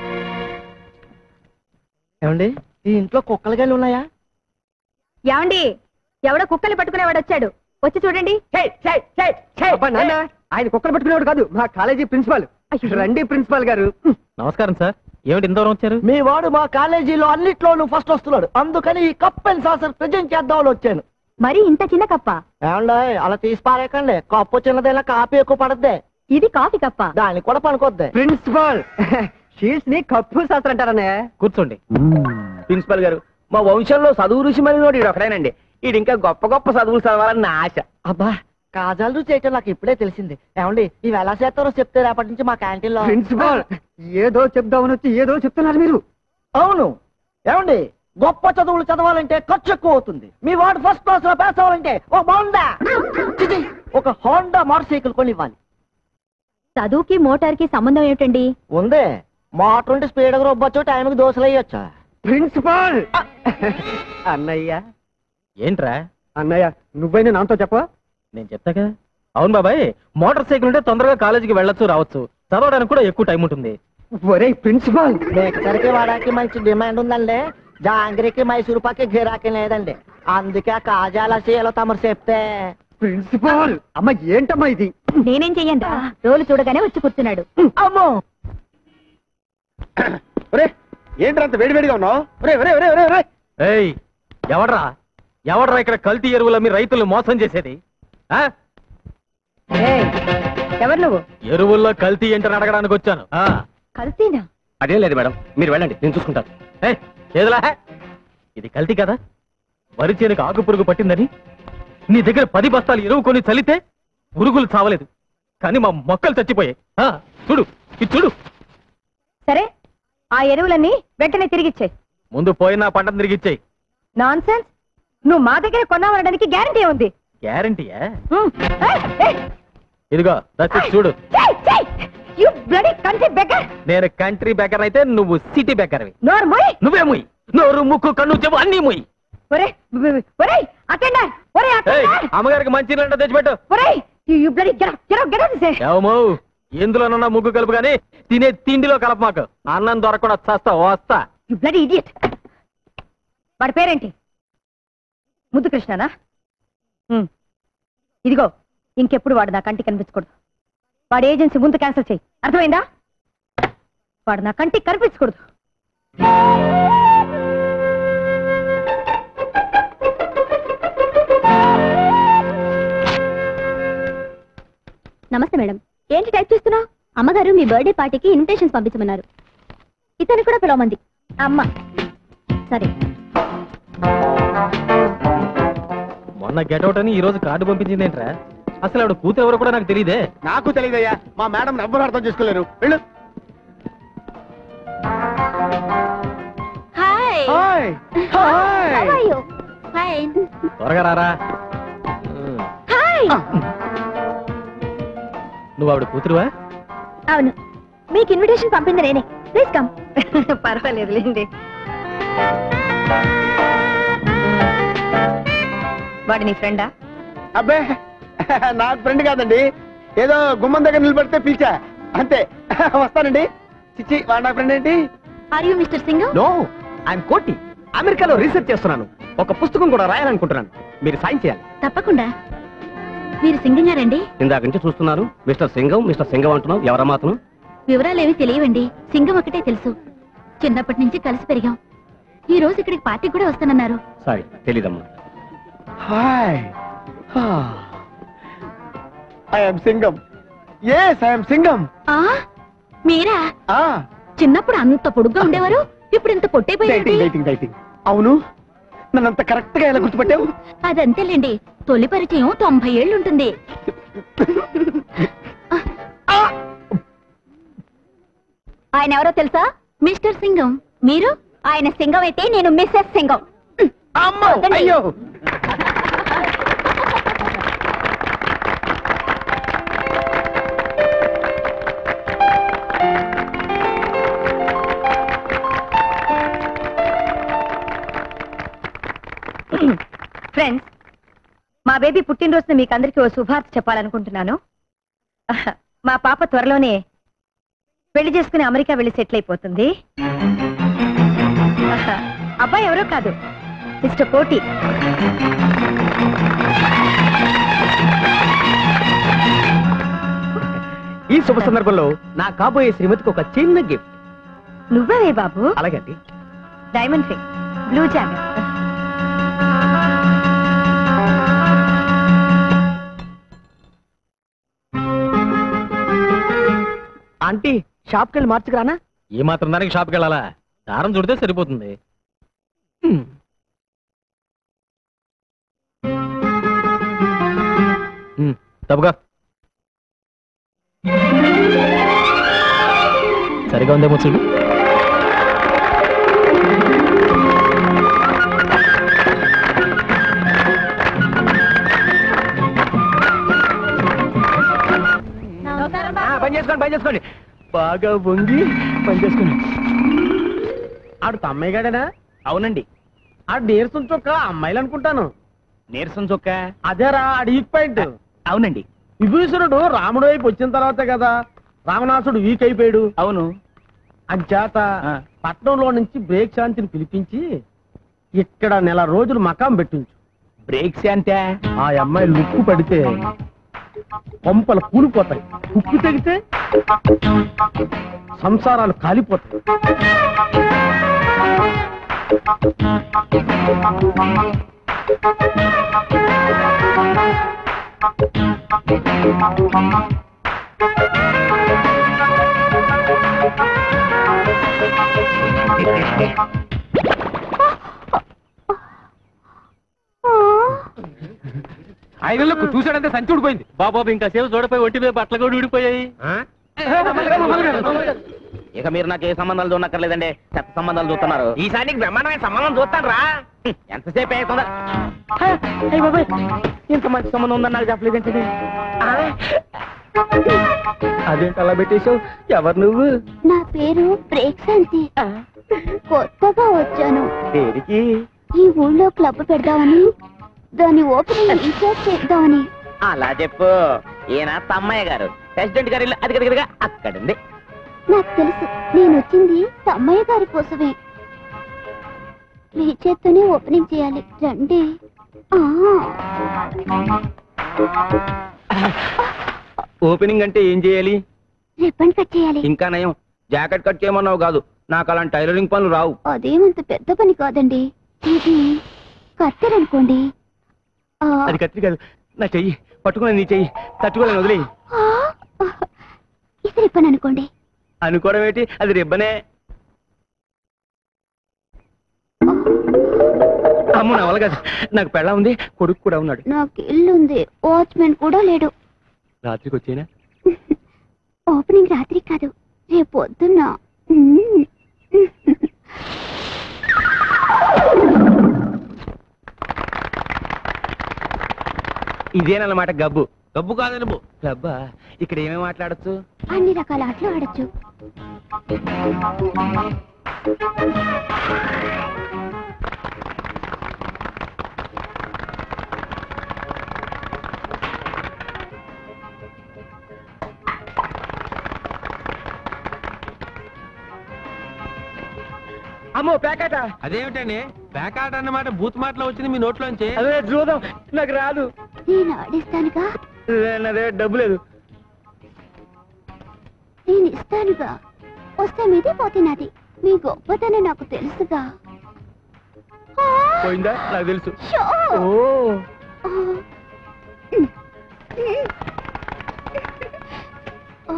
ఏమండి ఈ ఇంట్లో కుక్కలు గల్లి ఉన్నాయా ఏమండి ఎవడో కుక్కలు పట్టుకునేవాడు వచ్చాడు వచ్చి చూడండి అబ్బా నాన్న ఆయన కుక్కలు పట్టుకునేవాడు కాదు మా కాలేజీ ప్రిన్సిపాల్ రండి ప్రిన్సిపాల్ గారు నమస్కారం సార్ ఏమిటి ఇంత దూరం వచ్చారు మీ వాడు మా కాలేజీలో అన్నిట్లోనూ ఫస్ట్ వస్తున్నాడు అందుకని ఈ కప్ అండ్ సాసర్ ప్రజెంట్ చేద్దామని వచ్చాను మరి ఇంత చిన్న కప్ప ఏమండి అలా తీసి పారేకండి కప్పు చిన్నదైనా కాపీ ఎక్కువ పడద్దే ఇది కాఫీ కప్ప దానికి కూడా పనుకొద్ది ప్రిన్సిపాల్ షీట్స్ ని కప్పు శాస్త్రం అంటారనే కూర్చోండి ప్రిన్సిపల్ గారు మా వంశంలో చదువు రుచి మరి ఈడు ఒకడేనండి ఈడు ఇంకా గొప్ప గొప్ప చదువులు చదవాలని నా ఆశ అబ్బా కాజాలు చేయటం నాకు ఇప్పుడే తెలిసింది ఏమండి ఇవి ఎలా చేస్తారో చెప్తే రేపటి నుంచి మా క్యాంటీన్ లో ప్రిన్సిపాల్ ఏదో చెప్దామని వచ్చి ఏదో చెప్తున్నారు మీరు అవును ఏమండి గొప్ప చదువులు చదవాలంటే ఖర్చు ఎక్కువ అవుతుంది మీ వాడు ఫస్ట్ క్లాస్ లో పాస్ అవ్వాలంటే ఒక బాగుందా ఒక హోండా మోటార్ సైకిల్ కొని ఇవ్వాలి చదువుకి మోటార్కి సంబంధం ఏమిటండి ఉందే మోటార్ ఉంటే స్పీడ్ గా రొబ్బొచ్చు టైంకి దోశలు వేయొచ్చా ప్రిన్సిపాల్ అన్నయ్య ఏంట్రా అన్నయ్య నువ్వైనా నాతో చెప్పవా నేను చెప్తాగా అవును బాబాయ్ మోటార్ సైకిల్ ఉంటే తొందరగా కాలేజీకి వెళ్ళొచ్చు రావచ్చు చదవడానికి కూడా ఎక్కువ టైం ఉంటుంది ఒరే ప్రిన్సిపాల్ మేకసరికి వాడానికి మంచి డిమాండ్ ఉందండి జాంగ్రీకి మైసూరు పాకి గిరాకీ లేదండి అందుకే ఆ కాజాల చేయాలో తమరు చెప్తే ప్రిన్సిపాల్ అమ్మ ఏంటమ్మా ఇది నేనేం చెయ్యండి రోలు చూడగానే వచ్చి కూర్చున్నాడు అమ్మో ఏంటి అంత వేడివేడిగా ఉన్నావు ఒరే ఒరే ఒరే ఒరే ఒరే ఏయ్ ఎవడ్రా ఎవడ్రా ఇక్కడ కల్తీ ఎరువుల మీ రైతులు మోసం చేసేది ఆ? ఏయ్, ఎవరు నువ్వు ఎరువుల్లో కల్తీ ఏంటని అడగడానికి వచ్చాను ఆ, కల్తీనా అదేం లేదు మేడం మీరు వెళ్ళండి నేను చూసుకుంటాను ఏయ్, ఏదిలా ఇది కల్తీ కదా వరి చేనుకు ఆకు పురుగు పట్టిందని నీ దగ్గర పది బస్తాలు ఎరువు కొని చల్లితే పురుగులు చావలేదు కానీ మా మొక్కలు చచ్చిపోయాయి ఆ, చూడు ఇది చూడు సరే ఆ ఎరువులన్నీ వెంటనే తిరిగిచ్చాయి ముందు పోయిన పంటను తిరిగిచ్చాయి నాన్ సెన్స్ నువ్వు మా దగ్గర కొన్నావనడానికి గ్యారంటీ ఉంది గ్యారంటీయా హ్మ్. ఏయ్, ఏయ్, ఇదిగో దట్ ఇట్ చూడు చెయ్, చెయ్. You bloody country beggar. నేను కంట్రీ బెకర్ అయితే నువ్వు సిటీ బెకర్వి నోరు మూయ్. నువ్వే ముయ్ నోరు ముక్కు కన్ను చెవు అన్ని ముయ్ ఒరే, ఒరేయ్, attender, ఒరేయ్, ఏయ్, attender. అమ్మగారికి మంచి నీళ్ళ తెచ్చిపెట్టు ఒరేయ్, you- you bloody get out, get out, get out of here. ఏమో ఎందులోనన్నా ముగ్గు కలుపు కానీ తినే తిండిలో కలప మాకు అన్నం దొరకకుండా చస్తా వస్తా You bloody idiot. వాడి పేరేంటి ముద్దు కృష్ణనా హ్మ్. ఇదిగో ఇంకెప్పుడు వాడు నా కంటికి కనిపించకూడదు వాడి ఏజెన్సీ ముందు క్యాన్సిల్ చేయి అర్థమైందా వాడు నా కంటికి కనిపించకూడదు నమస్తే మేడం ఏంటి టైప్ చేస్తున్నావు అమ్మగారు మీ బర్త్డే పార్టీకి ఇన్విటేషన్స్ పంపించమన్నారు ఇతను కూడా పిలవమంది అమ్మ సరే మొన్న గెటౌట్ అని ఈ రోజు కార్డు పంపించింది ఏంట్రా అసలు ఆవిడ కూతురు ఎవరో కూడా నాకు తెలియదే నాకు తెలియదయ్యా మా మేడం ఎవ్వరు అర్థం చేసుకోలేరు వెళ్ళు హాయ్ హాయ్ హాయ్ హాయ్ త్వరగా రారా హాయ్ నువ్వు ఆవిడ కూతురువా అవును మీకు ఇన్విటేషన్ పంపింది నేనే ప్లీజ్ కమ్ పర్వాలేదు లేండి వాడు నీ ఫ్రెండా అబ్బే నాకు ఫ్రెండ్ కాదండి ఏదో గుమ్మం దగ్గర నిలబడితే పిలిచా అంతే వస్తానండి చిచ్చి వాడు నా ఫ్రెండ్ ఏంటి are you mister Singh no I'm Koti అమెరికాలో రీసెర్చ్ చేస్తున్నాను ఒక పుస్తకం కూడా రాయాలనుకుంటున్నాను మీరు సాయం చేయాలి తప్పకుండా మీరు సింగం గారండి ఇందాక నుంచి చూస్తున్నారు మిస్టర్ సింగం మిస్టర్ సింగం అంటున్నావు ఎవరా మాత్రం వివరాలేవి తెలియవండి సింగం ఒకటే తెలుసు చిన్నప్పటి నుంచి కలిసి పెరిగాం ఈ రోజు ఇక్కడికి పార్టీ కూడా వస్తానన్నారు సారీ తెలీదమ్మా hi I'm Singam yes I'm Singam ఆ మీరా చిన్నప్పుడు అంత పొడుగ్గా ఉండేవారు ఇప్పుడు ఇంత పొట్టైపోయారు డైటింగ్ డైటింగ్ డైటింగ్ అవును నన్నంత కరెక్ట్ గా ఎలా గుర్తుపట్టావు అదంతేలేండి తొలి పరిచయం తొంభై ఏళ్ళు ఉంటుంది ఆయన ఎవరో తెలుసా మిస్టర్ సింగం మీరు ఆయన సింగం అయితే నేను మిస్సెస్ సింగం అమ్మో వద్దండి. అయ్యో ఫ్రెండ్స్ మా బేబీ పుట్టినరోజున మీకు అందరికీ ఓ శుభార్త చెప్పాలనుకుంటున్నాను మా పాప త్వరలోనే పెళ్లి చేసుకుని అమెరికా వెళ్ళి సెటిల్ అయిపోతుంది అబ్బాయి ఎవరో కాదు మిస్టర్ కోటి ఈ శుభ సందర్భంలో నా కాబోయే శ్రీమతికి ఒక చిన్న గిఫ్ట్ నువ్వే బాబు అలాగే అండి diamond ring blue jacket aunty షాప్కి వెళ్ళి మార్చుకురానా ఏ మాత్రం దానికి షాప్కి వెళ్ళాలా దారం చుడితే సరిపోతుంది హ్మ్, తప్పుగా సరిగా ఉందేమో చూడు పని చేసుకోండి పని చేసుకోండి బాగా వంగి పని చేసుకోండి ఆడు తమ్మయ్య గాడేనా అవునండి ఆడు నీరసం చొక్క అమ్మాయిలు అనుకుంటాను నీరసం చొక్క అదేరా ఆడు ఈక్ పాయింట్ అవునండి విభీషణుడు రాముడు వైపు వచ్చిన తర్వాతే కదా రావణాసుడు వీక్ అయిపోయాడు అవును అంచేత పట్నంలో నుంచి బ్రేక్ శాంతిని పిలిపించి ఇక్కడ నెల రోజులు మకాం పెట్టించు బ్రేక్స్ అంటే ఆ అమ్మాయి లుక్కు పడితే కొంపలు కూలిపోతాయి ఉప్పు తెగితే సంసారాలు కాలిపోతాయి ఐదు చూసాడంటే సంచి ఊడిపోయింది బాబాబు ఇంకా సేపు చూడపోయి ఒంటి మీద బట్టలు కూడా ఊడిపోయాయి ఇక మీరు నాకు ఏ సంబంధాలు చూడక్కర్లేదండి చెత్త సంబంధాలు చూస్తున్నారు ఈసారి నీకు బ్రహ్మాండమైన సంబంధం చూస్తాను రా ఎంతసేపు అవుతుందా ఇంత మంచి సంబంధం ఉందని నాకు చెప్పలేదంటే అదేంటి అలా పెట్టేశావు ఎవరు నువ్వు నా పేరు ప్రేక్షంతి కొత్తగా వచ్చాను దేనికి ఈ ఊళ్ళో క్లబ్ పెడదామని దాని ఓపెనింగ్ రీసెర్చ్ చేద్దామని అలా చెప్పు ఈయన తమ్మయ్య గారు ప్రెసిడెంట్ గారి ఇల్లు అది దగ్గరగా అక్కడుంది నాకు తెలుసు నేను వచ్చింది తమ్మయ్య గారి కోసమే మీ చేత్తోనే ఓపెనింగ్ చేయాలి రండి ఆ, ఓపెనింగ్ అంటే ఏం చేయాలి రిబ్బన్ కట్ చేయాలి ఇంకా నయం జాకెట్ కట్ చేయమన్నావు కాదు నాకు అలాంటి టైలరింగ్ పనులు రావు అదేమంత పెద్ద పని కాదండి ఇది కత్తెరనుకోండి ఆ, అది కత్తి కాదు నా చెయ్యి పట్టుకుని నీ చెయ్యి తట్టుకోలేను వదిలే ఆ, ఇది రిబ్బన్ అనుకోండి అనుకోవడం ఏంటి అది రిబ్బనే అమ్మ నా వల్ల కాదు నాకు పెళ్ళ ఉంది కొడుకు కూడా ఉన్నాడు నాకు ఇల్లు ఉంది వాచ్మెన్ కూడా లేడు రాత్రికి వచ్చేనా ఓపెనింగ్ రాత్రి కాదు రేపు పొద్దున్న మ్మ్. ఇదేనన్నమాట గబ్బు గబ్బు కాదు నువ్వు గబ్బా ఇక్కడ ఏమేమి మాట్లాడచ్చు అన్ని రకాల ఆటలు ఆడొచ్చు అమ్మో ప్యాకెట అదేమిటండి పేకాట అన్నమాట బూత్ మాటలో వచ్చింది మీ నోట్లోంచి అదే చూద్దాం నాకు రాదు నేను ఆడిస్తానుగా అదే డబ్బు లేదు నేను ఇస్తానుగా వస్తే మీది పోతే నాది మీ గొప్పతనం నాకు తెలుసుగా ఆ, పోయిందా నాకు తెలుసు షో! ఓ ఆ. ఆ.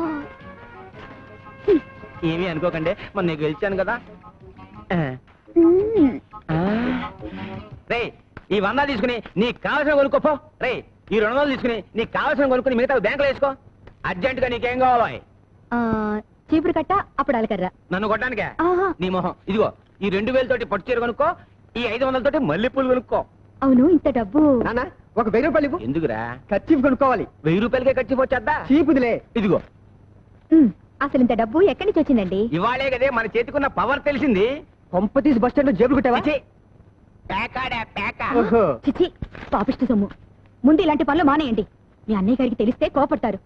ఏమీ అనుకోకండి మొన్న నేను గెలిచాను కదా మ్మ్. రే ఈ వంద తీసుకుని నీకు కావాల్సిన కొనుక్కోపో రే ఈ రెండు వందలు తీసుకుని నీకు కావాల్సిన కొనుక్కుని మిగతా బ్యాంకులో వేసుకో అర్జెంట్ గా నీకేం కావాలో చీపురు కట్ట అప్పుడు కర్ర నన్ను కొట్టడానికే ఆహా. నీ మొహం ఇదిగో ఈ రెండు వేలతోటి పట్టు చీర కొనుక్కో ఈ ఐదు వందలతోటి మల్లెపూలు కొనుక్కో అవును ఇంత డబ్బు నాన్న ఒక వెయ్యి రూపాయలు ఇవ్వు ఎందుకురా ఖర్చు కొనుక్కోవాలి వెయ్యి రూపాయలకే ఖర్చు వచ్చేద్దా చీపుదిలే ఇదిగో ఉమ్, అసలు ఇంత డబ్బు ఎక్కడి నుంచి వచ్చిందండి ఇవాళే కదే మన చేతికున్న పవర్ తెలిసింది కొంప తీసి బస్ స్టాండ్ లో జేబులు కుట్టావా చిచి, పేకాడా పేక ఓహో. చిచి పాపిష్టి సొమ్ము ముందు ఇలాంటి పనులు మానేయండి మీ అన్నయ్య గారికి తెలిస్తే కోపడతారు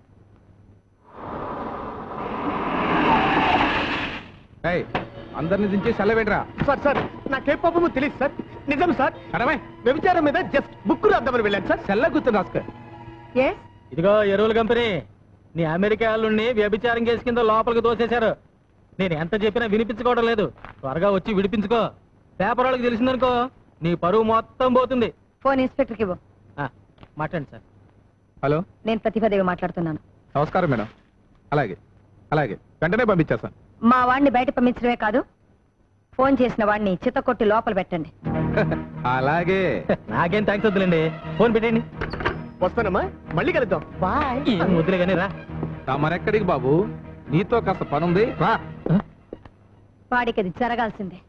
అందరిని దించి సెలవేడరా సార్ సార్ నాకే పాపము తెలియదు సార్ నిజం సార్ అరవై వ్యభిచారం మీద జస్ట్ బుక్ రాద్దామని వెళ్ళాను సార్ సెల్ల గుర్తు రాసుకో ఇదిగో ఎరువుల కంపెనీ నీ అమెరికా వాళ్ళని వ్యభిచారం కేసు కింద లోపలికి దోసేశారు నేను ఎంత చెప్పినా వినిపించుకోవడం లేదు త్వరగా వచ్చి విడిపించుకో పేపర్ వాళ్ళకి తెలిసిందనుకో నీ పరువు మొత్తం పోతుంది ఫోన్ ఇన్స్పెక్టర్కి ఇవ్వు ఆ, మాట్లాడండి సార్ హలో నేను ప్రతిభాదేవి మాట్లాడుతున్నాను నమస్కారం మేడం అలాగే అలాగే వెంటనే పంపించేస్తాను మా వాడిని బయట పంపించడమే కాదు ఫోన్ చేసిన వాడిని చిత్తకొట్టి లోపల పెట్టండి అలాగే నాకేం థ్యాంక్స్ వద్దులేండి ఫోన్ పెట్టండి వస్తానమ్మా మళ్ళీ కలుద్దాం బాయ్ ఏం వద్దులే కానీ రా మరెక్కడికి బాబు నీతో కాస్త పనుంది రా వాడికి అది జరగాల్సిందే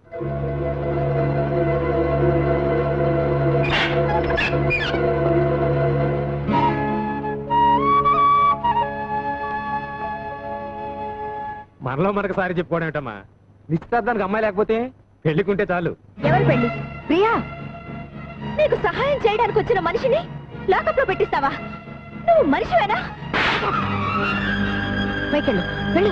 మనలో మనకు సారి చెప్పుకోవడం ఏంటమ్మా నిశ్చితార్థానికి అమ్మాయి లేకపోతే పెళ్లికుంటే చాలు ఎవరు పెళ్లి ప్రియా నీకు సహాయం చేయడానికి వచ్చిన మనిషిని లాకప్ లో పెట్టిస్తావా నువ్వు మనిషివేనా పైకెళ్ళు వెళ్ళు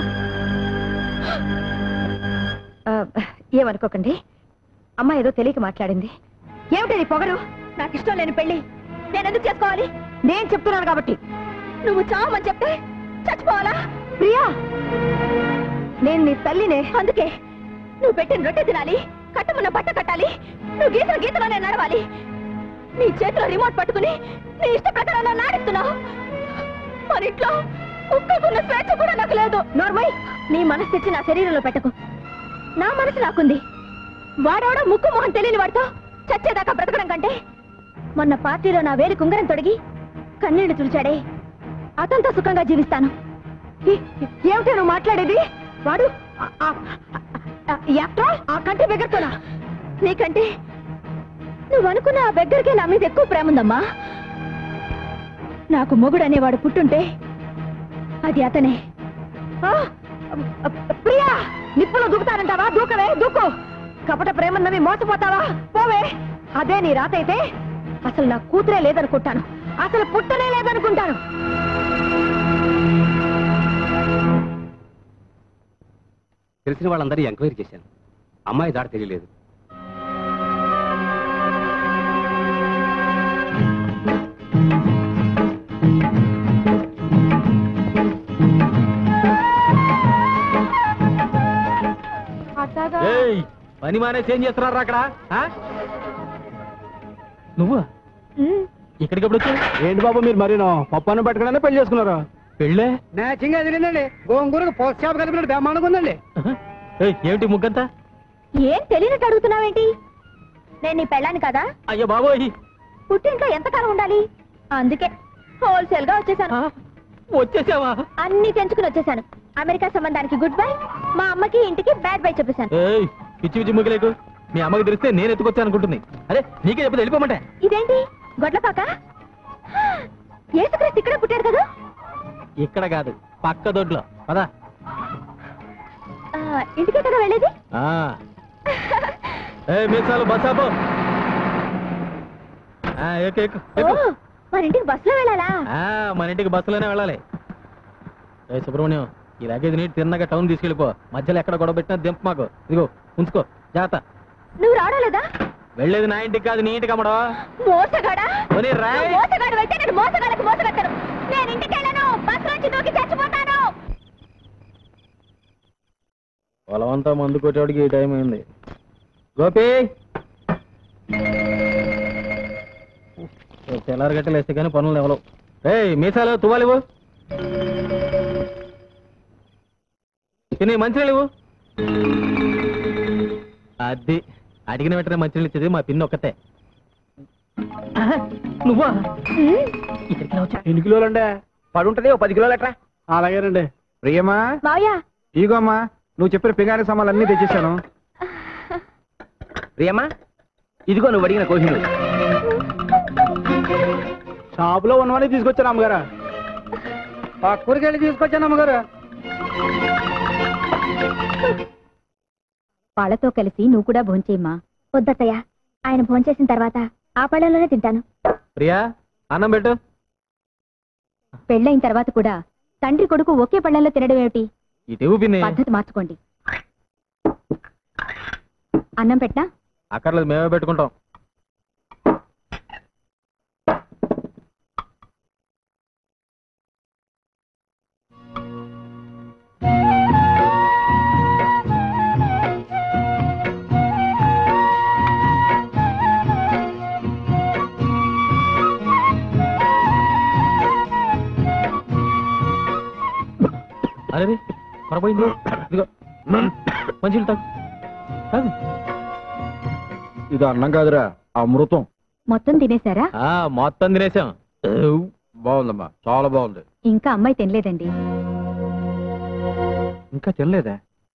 ఆ, ఏమనుకోకండి అమ్మ ఏదో తెలియక మాట్లాడింది ఏమిటది పొగరు నాకు ఇష్టం లేని పెళ్లి నేను ఎందుకు చేసుకోవాలి నేను చెప్తున్నాను కాబట్టి నువ్వు చావమని చెప్తే చచ్చిపోవాలా ప్రియా నేను నీ తల్లినే అందుకే నువ్వు పెట్టిన రొట్టె తినాలి కట్టమన్న బట్ట కట్టాలి నువ్వు గీతల గీతలోనే నడవాలి నీ చేతిలో రిమోట్ పట్టుకుని నీ ఇష్ట ప్రకారం నన్ను నాడిస్తున్నావు మన ఇంట్లో కుక్కకున్న స్వేచ్ఛ కూడా నాకు లేదు నోర్మై నీ మనసు తెచ్చి నా శరీరంలో పెట్టకు నా మనసు నాకుంది వాడవడ ముక్కు మొహం తెలియని వాడితో చచ్చేదాకా బ్రతకడం కంటే మొన్న పార్టీలో నా వేలి కుంగరం తొడిగి కన్నీళ్లు తుడిచాడే అతనితో సుఖంగా జీవిస్తాను ఏ- ఏమిటి నువ్వు మాట్లాడేది వాడు ఆ- ఆ- ఆ- after all, ఆ కంటి బెగ్గరతోనా నీకంటే నువ్వు అనుకున్న ఆ బెగ్గరికే నా మీద ఎక్కువ ప్రేమ ఉందమ్మా నాకు మొగుడు అనేవాడు పుట్టుంటే అది అతనే ఆ, ఆ, ప్రియా నిప్పులో దూకుతానంటావా దూకవే దూకు కపట ప్రేమన్నవి మోసపోతావా పోవే అదే నీ రాతైతే అసలు నా కూతురే లేదనుకుంటాను అసలు పుట్టనే లేదనుకుంటాను తెలిసిన వాళ్ళందరూ ఎంక్వైరీ చేశాను అమ్మాయి దాడి తెలియలేదు ఏయ్ పని మానేసి ఏం చేస్తున్నారు అక్కడ ఆ? నువ్వా ఇక్కడికి ఎప్పుడు వచ్చావు ఏంటి బాబు మీరు మరీను పప్పు అన్నం పెట్టుకునే పెళ్లి చేసుకున్నారు పెళ్ళే మ్యాచింగ్ ఎదిరిందండి గోంగూరకు పోస్ట్ షాప్ కలిపినట్టు బ్రహ్మాండంగా ఉందండి ఏయ్, ఏమిటి ముగ్గంతా ఏం తెలియనట్టు అడుగుతున్నావేంటి నేను నీ పెళ్ళాను కదా అయ్యో బాబోయ్ పుట్టింట్లో ఎంతకాలం ఉండాలి అందుకే హోల్సేల్ గా వచ్చేసాను వచ్చేసావా అన్ని తెంచుకుని వచ్చేసాను అమెరికా సంబంధానికి గుడ్ బై మా అమ్మకి ఇంటికి బ్యాడ్ బై చెప్పేశాను ఏయ్ పిచ్చి పిచ్చి ముగ్గులేకు మీ అమ్మకి తెలిస్తే నేను ఎత్తుకొచ్చాను అనుకుంటుంది అరే నీకే చెప్పదు వెళ్ళిపోమంటే ఇదేంటి గొడ్లపాక ఏసుక్రీస్తు ఇక్కడే పుట్టాడు కదా ఇక్కడ కాదు పక్క దొడ్లో పదా ఆ, ఇంటికే కదా వెళ్ళేది ఏ మీసాలు బస్సాపు ఎక్కు ఎక్కు ఓ ఎక్కు మన ఇంటికి బస్సులో వెళ్ళాలా ఆ, మన ఇంటికి బస్సులోనే వెళ్ళాలి ఏ సుబ్రహ్మణ్యం ఈ లగేజ్ నీటి తిన్నగా టౌన్ తీసుకెళ్ళిపో మధ్యలో ఎక్కడ గొడవ పెట్టినా దింపు మాకు ఇదిగో ఉంచుకో జాగ్రత్త నువ్వు రావడం లేదా వెళ్ళేది నా ఇంటికి కాదు నీ ఇంటికి అమ్మడో మోసగాడా పోనీ రాయ్. నువ్వు మోసగాడు అయితే నేను మోసగాళ్ళకి మోసగట్టను నేను ఇంటికి వెళ్ళను బస్ నుంచి దూకి చచ్చిపోతాను పొలమంతా మందు కొట్టేవాడికి ఈ టైం అయింది గోపి తెల్లారి గట్టలు వేస్తే కానీ పనులు ఎవరు ఏయ్ మీసాలు తువ్వాలివు తిని మంచినీళ్ళు ఇవ్వు అది అడిగిన వెంటనే మంచినీళ్ళు ఇచ్చేది మా పిన్ని ఒక్కతే ఆహా, నువ్వా ఎన్ని కిలోలు అండి పడుంటది ఓ పది కిలోలు ఎట్రా అలాగేనండి ప్రియమా మావయ్య ఈగోమ్మా నువ్వు చెప్పిన పింగారి సామాన్లు అన్ని తెచ్చేసాను ప్రియమ్మా ఇదిగో నువ్వు అడిగిన కోహినూరు షాపులో ఉన్నవన్నీ తీసుకొచ్చాను అమ్మగారు పక్కూరికి వెళ్ళి తీసుకొచ్చాను అమ్మగారు వాళ్ళతో కలిసి నువ్వు కూడా భోంచేయమ్మా వద్దత్తయ్య ఆయన భోంచేసిన తర్వాత ఆ పళ్ళలోనే తింటాను ప్రియా అన్నం పెట్టు పెళ్ళైన తర్వాత కూడా తండ్రి కొడుకు ఒకే పళ్ళల్లో తినడం ఏమిటి ఇటు పిన్ని పద్ధతి మార్చుకోండి అన్నం పెట్టా అక్కర్లేదు మేమే పెట్టుకుంటాం అరే కొరపోయింది ఇదిగో మంచి తాగు తాగు ఇది అన్నం కాదురా అమృతం మొత్తం తినేశారా ఆ, మొత్తం తినేసాం బాగుందమ్మా చాలా బాగుంది ఇంకా అమ్మాయి తినలేదండి ఇంకా తినలేదా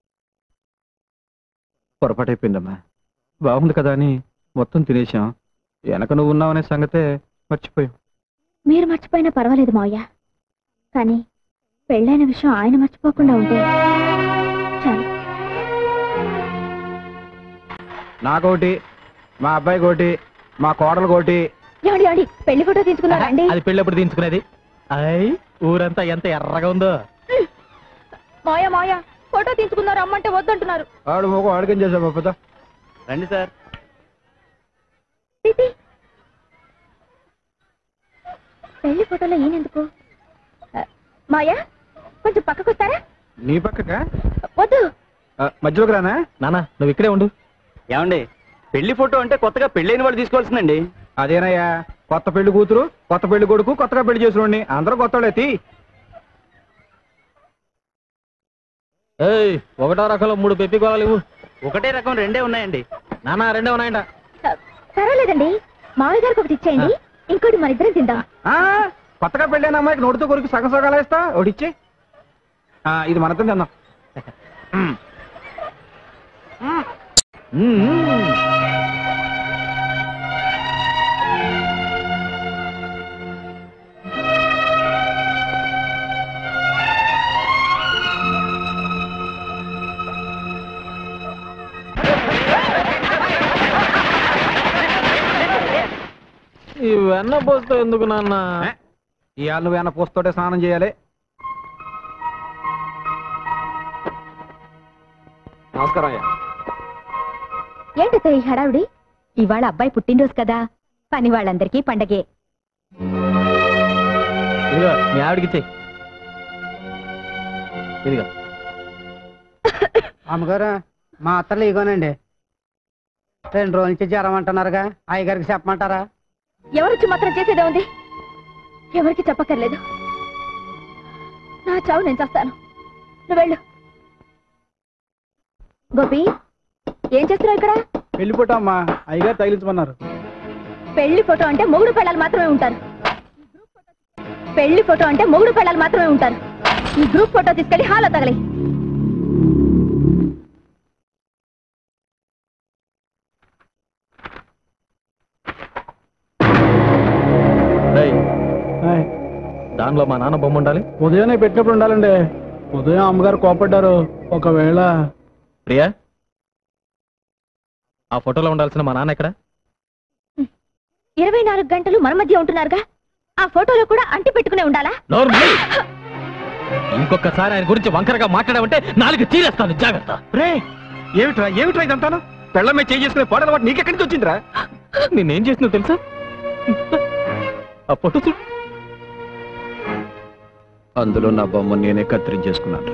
పొరపాటు అయిపోయిందమ్మా బాగుంది కదా అని మొత్తం తినేసాం వెనక నువ్వు ఉన్నావనే సంగతే మర్చిపోయాం మీరు మర్చిపోయినా పర్వాలేదు మావయ్య కానీ పెళ్ళైన విషయం ఆయన మర్చిపోకుండా ఉంటే చాలు నాకోటి మా అబ్బాయికి ఒకటి మా కోడలు ఒకటి ఏమండి ఏమండి పెళ్లి ఫోటో తీసుకున్నారా అండి అది పెళ్ళి ఎప్పుడు తీయించుకునేది అయ్ ఊరంతా ఎంత ఎర్రగా ఉందో మాయా మాయా ఫోటో తీసుకున్నారు అమ్మంటే వద్దంటున్నారు ఆడు మొగ అడిగం చేసావు పెద్ద రండి సార్ తీసి. పెళ్లి ఫోటోలో ఈయనెందుకు ఆ, మాయా కొంచెం పక్కకు వస్తారా నీ పక్కగా వద్దు ఆ, మధ్యలోకి రానా నానా నువ్వు ఇక్కడే ఉండు ఏమండి పెళ్లి ఫోటో అంటే కొత్తగా పెళ్ళైన వాళ్ళు తీసుకోవాల్సిందండి అదేనయ్యా కొత్త పెళ్లి కూతురు కొత్త పెళ్లి కొడుకు కొత్తగా పెళ్లి చేసిన అందరూ కొత్త తీ ఏయ్ ఒకటో రకంలో మూడు పెప్పి గోళాలు ఇవ్వు ఒకటే రకం రెండే ఉన్నాయండి నానా రెండే ఉన్నాయంట పర్వాలేదండి మామయ్య గారికి ఒకటి ఇచ్చేయండి ఇంకోటి మన ఇద్దరం తిందాం ఆ, కొత్తగా పెళ్ళైన అమ్మాయికి నోటితో కొరికి సగం సగాలు వేస్తా ఒకటిచ్చే ఇది మనతో తిందాం ఈ వెన్న పోస్తే ఎందుకు నాన్న ఇవాళ నువ్వు ఏమైనా పోస్తోటే స్నానం చేయాలి నమస్కారం అయ్యా ఏంటో ఈ హడావిడి ఇవాళ అబ్బాయి పుట్టినరోజు కదా పని వాళ్ళందరికీ పండగే ఇదిగో మీ ఆవిడకి ఇచ్చేయి ఇదిగో అమ్మగారు మా అత్తలు ఇగోనండి రెండు రోజుల నుంచి జ్వరం అంటున్నారుగా అయ్యగారికి చెప్పమంటారా ఎవరొచ్చి మాత్రం చేసేదే ఉంది ఎవరికి చెప్పక్కర్లేదు నా చావు నేను చేస్తాను నువ్వు వెళ్ళు గోపి ఏం చేస్తున్నావు ఇక్కడ వెళ్ళిపోతామ్మా అయ్యగారు తగిలించమన్నారు పెళ్లి ఫోటో అంటే మొగుడు పెళ్ళాలు మాత్రమే ఉంటారు పెళ్లి ఫోటో అంటే మొగుడు పెళ్ళాలు మాత్రమే ఉంటారు ఈ గ్రూప్ ఫోటో తీసుకెళ్లి హాలో తగలి రేయ్, దానిలో మా నాన్న బొమ్మ ఉండాలి ఉదయాన్నే పెట్టినప్పుడు ఉండాలండి ఉదయం అమ్మగారు కోపడ్డారు ఒకవేళ ప్రియా ఆ ఫోటోలో ఉండాల్సిన మా నాన్న ఎక్కడ ఇరవై నాలుగు గంటలు మన మధ్య ఉంటున్నారుగా ఆ ఫోటోలో కూడా అంటి పెట్టుకునే ఉండాలా నోర్మల్ ఇంకొకసారి ఆయన గురించి వంకరగా మాట్లాడామంటే నాలుగు తీరేస్తాను జాగ్రత్త రే ఏమిట్రా ఏమిట్రా ఇదంతాను పెళ్ళమే చేయి చేసుకునే పాడల వాటి నీకెక్కడి నుంచి వచ్చిందిరా నేనేం చేసినా తెలుసా ఆ ఫోటో చూడు అందులో నా బొమ్మ నేనే కత్తిరించేసుకున్నాను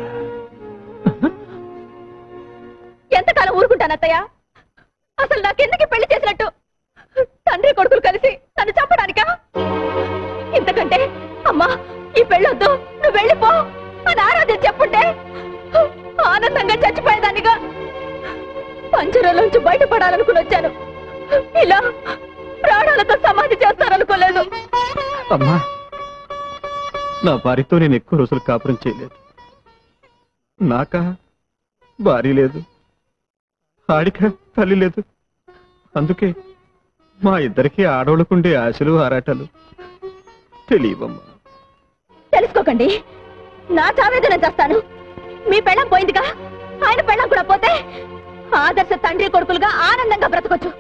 ఎంతకాలం ఊరుకుంటాను అత్తయ్య అసలు నాకెందుకు పెళ్లి చేసినట్టు తండ్రి కొడుకులు కలిసి నన్ను చంపడానికా ఇంతకంటే అమ్మా ఈ పెళ్ళొద్దు నువ్వు వెళ్ళిపో అని ఆరాధ్య చెప్పుంటే ఆనందంగా చచ్చిపోయేదానిగా పంజరంలోంచి బయటపడాలనుకుని వచ్చాను ఇలా ప్రాణాలతో సమాధి చేస్తారనుకోలేదు అమ్మా నా భార్యతో నేను ఎక్కువ రోజులు కాపురం చేయలేదు నాకా భార్య లేదు ఆడిక తల్లి లేదు అందుకే మా ఇద్దరికి ఆడవాళ్ళకుండే ఆశలు ఆరాటాలు తెలియవమ్మా తెలుసుకోకండి నా చావేదన చేస్తాను మీ పెళ్ళం పోయిందిగా ఆయన పెళ్ళం కూడా పోతే ఆదర్శ తండ్రి కొడుకులుగా ఆనందంగా బ్రతకొచ్చు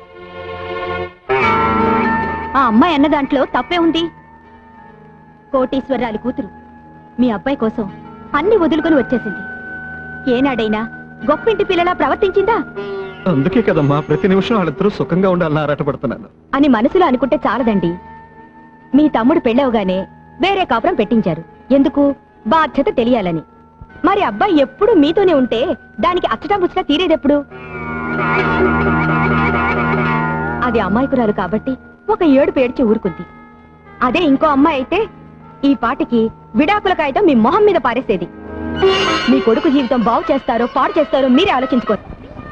ఆ అమ్మాయి అన్న దాంట్లో తప్పే ఉంది కోటీశ్వరాలి కూతురు మీ అబ్బాయి కోసం అన్ని వదులుకొని వచ్చేసింది ఏనాడైనా గొప్పింటి పిల్లలా ప్రవర్తించిందా అందుకే కదమ్మా ప్రతి నిమిషం వాళ్ళిద్దరూ సుఖంగా ఉండాలని ఆరాటపడుతున్నాను అని మనసులో అనుకుంటే చాలదండి మీ తమ్ముడు పెళ్ళవగానే వేరే కాపురం పెట్టించారు ఎందుకు బాధ్యత తెలియాలని మరి అబ్బాయి ఎప్పుడు మీతోనే ఉంటే దానికి అచ్చటా ముచ్చటా తీరేదెప్పుడు అది అమాయకురాలు కాబట్టి ఒక ఏడు పేడ్చి ఊరుకుంది అదే ఇంకో అమ్మాయి అయితే ఈ పాటికి విడాకుల కాగితం మీ మొహం మీద పారేసేది మీ కొడుకు జీవితం బాగు చేస్తారో పాడు చేస్తారో మీరే ఆలోచించుకోండి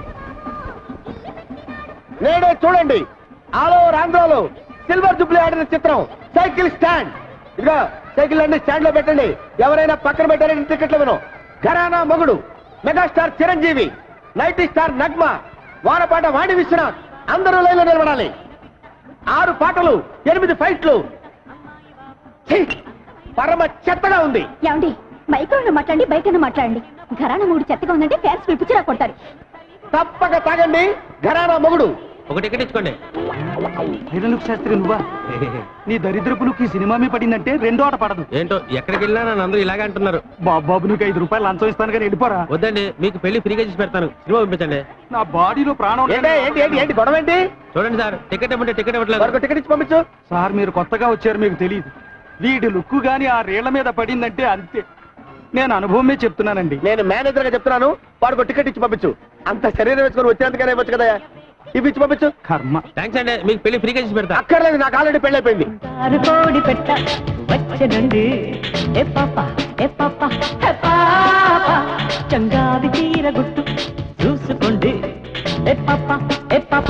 నేడే చూడండి ఆల్ ఓవర్ ఆంధ్రాలో సిల్వర్ జుబ్లీ ఆడిన చిత్రం సైకిల్ స్టాండ్ ఇదిగో సైకిల్ అన్ని స్టాండ్ లో పెట్టండి ఎవరైనా పక్కన పెట్టారని టికెట్లు విను Gharana Mogudu megastar Chiranjeevi night star Nagma వారపాట వాణి విశ్వనాథ్ అందరూ లైన్లో నిలబడాలి ఆరు పాటలు ఎనిమిది ఫైట్లు ఛీ! పరమ చెత్తగా ఉంది ఏమండి మైక్రోలో మాట్లాడండి బయట మాట్లాడండి ఘరాన మూడు చెత్తగా ఉందంటే ఫ్యాన్స్ పిలిపించిరా కొడతారు తప్పక తాగండి ఘరానా మొగుడు ఒక టికెట్ ఇచ్చుకోండి ఐరలుక్ శాస్త్రి నువ్వా నీ దరిద్రపులకు ఈ సినిమా మీ పడిందంటే రెండో ఆట పడదు ఏంటో ఎక్కడికి వెళ్ళినా నన్ను అందరూ ఇలాగే అంటున్నారు బాబు బాబు నీకు ఐదు రూపాయలు లంచం ఇస్తాను కానీ వెళ్ళిపోరా వద్దండి మీకు పెళ్లి ఫ్రీగా చేసి పెడతాను సినిమా పంపించండి నా బాడీలో ప్రాణం ఏంటి ఏంటి ఏంటి ఏంటి గొడవ ఏంటి చూడండి సార్ టికెట్ ఇవ్వండి టికెట్ ఇవ్వట్లేదు మరొక టికెట్ ఇచ్చి పంపించు సార్ మీరు కొత్తగా వచ్చారు మీకు తెలియదు వీడి లుక్కు గాని ఆ రేళ్ల మీద పడిందంటే అంతే నేను అనుభవమే చెప్తున్నానండి నేను మేనేజర్ గా చెప్తున్నాను వాడికి టికెట్ ఇచ్చి పంపించు అంత శరీరం వేసుకొని వచ్చేందుకనే వచ్చు కదా ఇవి ఇచ్చి పంపించు కర్మ థ్యాంక్స్ అండి మీకు పెళ్లి ఫ్రీగా చేసి పెడతా అక్కర్లేదు నాకు ఆల్రెడీ పెళ్ళైపోయింది కోడి పెట్ట వచ్చనండి ఏ పాప ఏ పాప ఏ పాప చంగాది తీర గుట్టు చూసుకోండి ఏ పాప ఏ పాప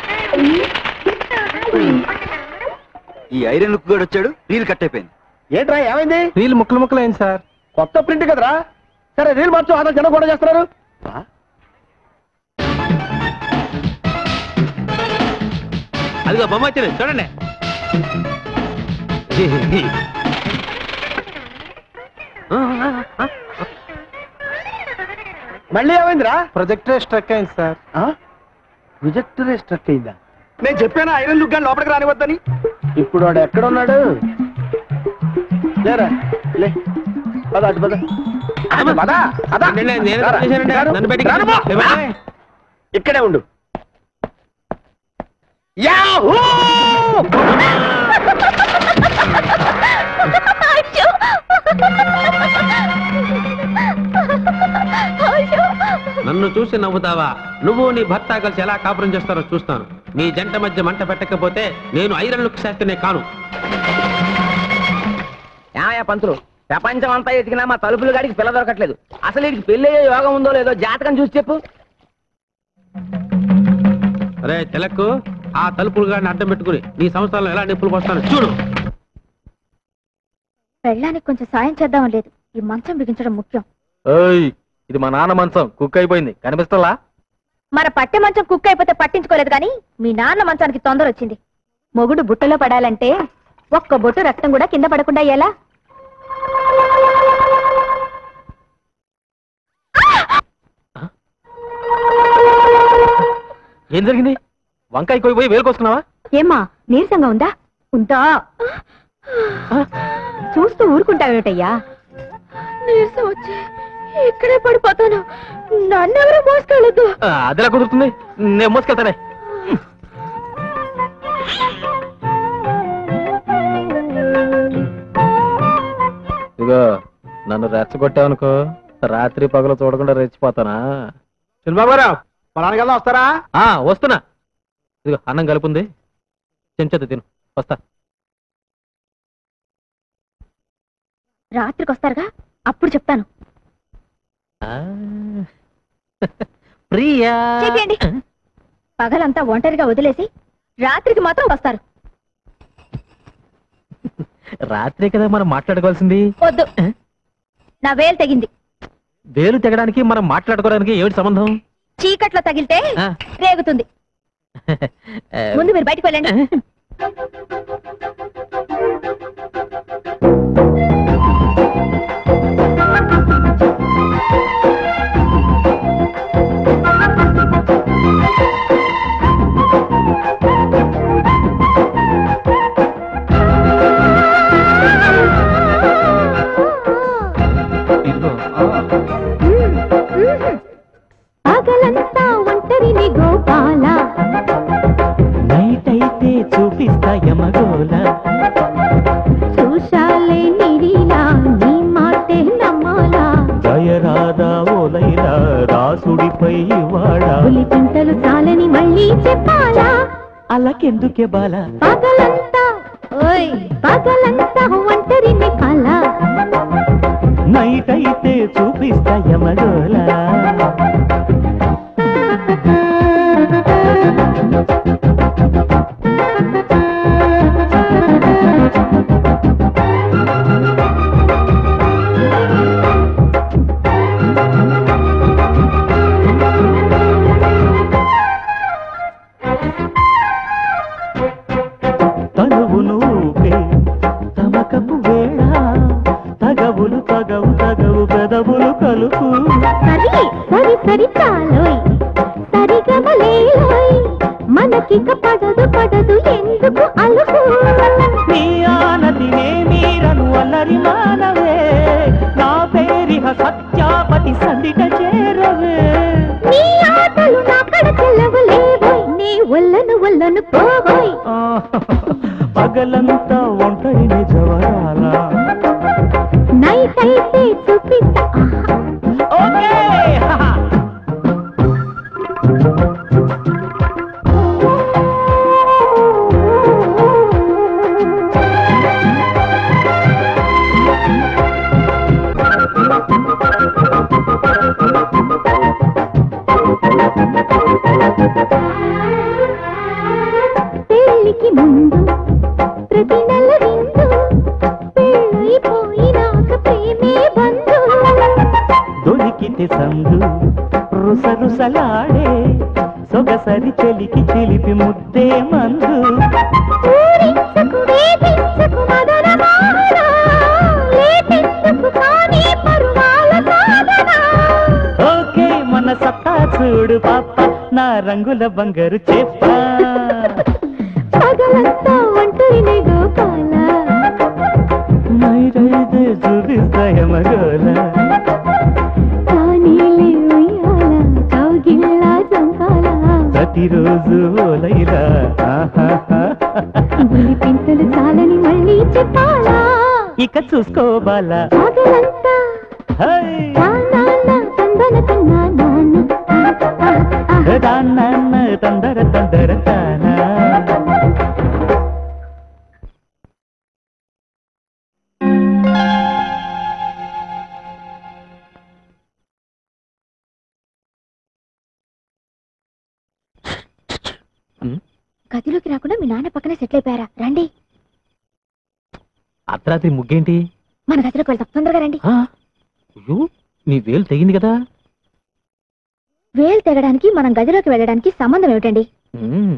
ఈ ఐరన్ లుక్ గడు వచ్చాడు రీల్ కట్ అయిపోయింది ఏంట్రా ఏమైంది రీల్ ముక్కలు ముక్కలు అయింది సార్ కొత్త ప్రింట్ కదరా సరే రీల్ మార్చు అతను జనం కూడా చేస్తున్నారు అదిగో బొమ్మ వచ్చింది చూడండి మళ్ళీ ఏమైందిరా ప్రొజెక్టర్ స్ట్రక్ అయింది సార్ ప్రొజెక్టరే స్ట్రక్ అయిందా నేను చెప్పాను ఐరన్ లుక్ గాని లోపలికి రానివద్దని ఇప్పుడు వాడు ఎక్కడున్నాడు లేరా లే పద అటు పద అటు పద, పద. నేను- నేను రారా. చేశానండి. రాను. నన్ను బయటికి రాను బా. లేవండి. ఇక్కడే ఉండు యాహూ! నన్ను చూసి నవ్వుతావా నువ్వు నీ భర్త కలిసి ఎలా కాపురం చేస్తారో చూస్తాను మీ జంట మధ్య మంట పెట్టకపోతే నేను ఐరన్ లుక్ శాస్త్రినే కాను ఏమయ్యా పంతులు ప్రపంచం అంతా ఎతికినా మా తలుపులు గాడికి పిల్ల దొరకట్లేదు అసలు వీడికి పెళ్లి అయ్యే యోగం ఉందో లేదో జాతకం చూసి చెప్పు అరే తిలక్కు ఆ తలుపులు గాడిని అడ్డం పెట్టుకుని నీ సంవత్సరాలు ఎలా నిప్పులు పోస్తాను చూడు పెళ్ళానికి కొంచెం సాయం చేద్దాం లేదు ఈ మంచం బిగించడం ముఖ్యం ఏయ్ ఇది మా నాన్న మంచం కుక్ అయిపోయింది కనిపిస్తలా మన పట్టె మంచం కుక్ అయిపోతే పట్టించుకోలేదు కానీ మీ నాన్న మంచానికి తొందర వచ్చింది మొగుడు బుట్టలో పడాలంటే ఒక్క బొట్టు రక్తం కూడా కింద పడకుండా ఎలా ఏం జరిగింది వంకాయ కోయి పోయి వేలుకొస్తున్నావా ఏమ్మా నీరసంగా ఉందా ఉందా చూస్తూ ఊరుకుంటావేటయ్యా నీరసం వచ్చి ఇక్కడే పడిపోతాను నన్ను ఎవరు మోసుకెళ్ళదు ఆ, అదెలా కుదురుతుంది నేను మోసుకెళ్తానే ఇదిగో నన్ను రెచ్చగొట్టావనుకో రాత్రి పగలు చూడకుండా రెచ్చిపోతానా చంద్రబాబు గారు పొలానికి వెళ్దాం వస్తారా ఆ వస్తున్నా ఇదిగో అన్నం కలుపుంది చెంచదు తిను వస్తా రాత్రికి వస్తారుగా అప్పుడు చెప్తాను ఆ, ప్రియా చెప్పండి పగలంతా ఒంటరిగా వదిలేసి రాత్రికి మాత్రం వస్తారు రాత్రే కదా మనం మాట్లాడుకోవాల్సింది వద్దు నా వేలు తెగింది వేలు తెగడానికి మనం మాట్లాడుకోవడానికి ఏమిటి సంబంధం చీకట్లో తగిలితే ఆ. రేగుతుంది ఆ, ముందు మీరు బయటకు వెళ్ళండి పగలంతా ఒంటరిని గోపాల నైట్ అయితే చూపిస్తా యమగోల చూశాలే నిరీలా నీ మాటే నమ్మాలా జయరాధా ఓలైలా రాసుడిపై వాడా పులి పింటలు చాలని మళ్ళీ చెప్పాలా అలకెందుకే బాల పగలంతా ఓయ్ పగలంతా ఒంటరిని కల నైట్ అయితే చూపిస్తా యమగోలా తనువును ఊపే తమకపు వేళ తగవులు తగవు తగవు పెదవులు కలుపు సరి సరి సరి చాలోయ్ సరిగమలేలోయ్ మనకిక పడదు పడదు ఎందుకు అలుపు నీ ఆనతినే మీరను అల్లరి మానవే నా పేరిహ సత్యాపతి సందిట చేరవే నీ ఆటలు నా కడ చెల్లవులేవోయ్ నీ ఒల్లను ఒల్లను పోవోయ్ పగలంతా ఒంటరిని జవరాల నైట్ అయితే చూపిస్తా దొరికితే సందు రుసరుసలాడే సొగసరి చెలికి చిలిపి ముద్దే మందు ఊరించకు వేధించకు మదన మోహన లేటెందుకు కానీ పరువాల సాధన ఓకే మన సత్తా చూడు పాప నా రంగుల బంగారు చెప్ప పగలంతా ఒంటరినే గోపాల నైరైతే చూపిస్తాయ మగోల కానీలే ఉయ్యాల కౌగిల్లా చంపాల ప్రతిరోజు ఓలైలా ఆహాహా. బుల్లి పింతలు చాలని మళ్ళీ చెప్పాలా ఇక చూసుకోవాలా పగలంతా హై నా నాన్న తందన తన్నా నాన్న దాన్న తందర తందర తానా గదిలోకి రాకుండా మీ నాన్న పక్కనే సెటిల్ అయిపోయారా రండి అర్ధరాత్రి ముగ్గేంటి మన గదిలోకి వెళ్తాం తొందరగా రండి ఆ? అయ్యో, నీ వేలు తెగింది కదా వేలు తెగడానికి మనం గదిలోకి వెళ్ళడానికి సంబంధం ఏమిటండి ఉమ్.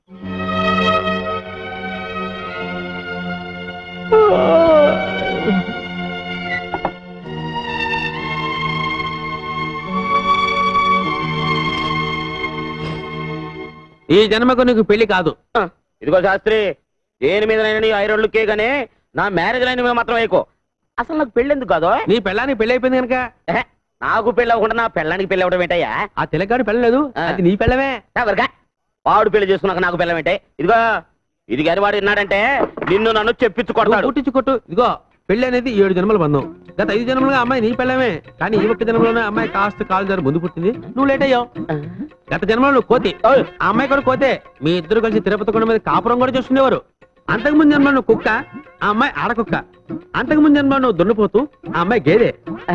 ఈ జన్మకు నీకు పెళ్లి కాదు ఇదిగో శాస్త్రి దేని మీద నీ ఐరన్ లుక్కే గానీ నా మ్యారేజ్ లైన్ మీద మాత్రం వేయకో అసలు నాకు పెళ్లి ఎందుకు కాదు నీ పెళ్ళానికి పెళ్లి అయిపోయింది కనుక ఎహె, నాకు పెళ్లి అవ్వకుండా నా పెళ్ళానికి పెళ్లి అవ్వడం ఏంటయ్యా ఆ తెలగాడు పెళ్ళలేదు అది నీ పెళ్ళమే ఎవరికా వాడు పెళ్లి చేసుకున్నాక నాకు పెళ్ళం ఏంటే ఇదిగో ఇది గారి వాడు విన్నాడంటే నిన్ను నన్ను చెప్పించు కొడతాడు పుట్టించు కొట్టు ఇదిగో పెళ్లి అనేది ఏడు జన్మల బంధం గత ఐదు జన్మలుగా అమ్మాయి నీ పెళ్ళమే కానీ ఈ ఒక్క జన్మలోనే అమ్మాయి కాస్త కాలు జారి ముందు పుట్టింది నువ్వు లేట్ అయ్యావు గత జన్మలో నువ్వు కోతి ఆ అమ్మాయి కూడా కోతే మీ ఇద్దరు కలిసి తిరుపతి కొండ మీద కాపురం కూడా చేస్తుండేవారు అంతకు ముందు జన్మలో నువ్వు కుక్క ఆ అమ్మాయి ఆడకుక్క అంతకు ముందు జన్మలో నువ్వు దున్నపోతూ ఆ అమ్మాయి గేదె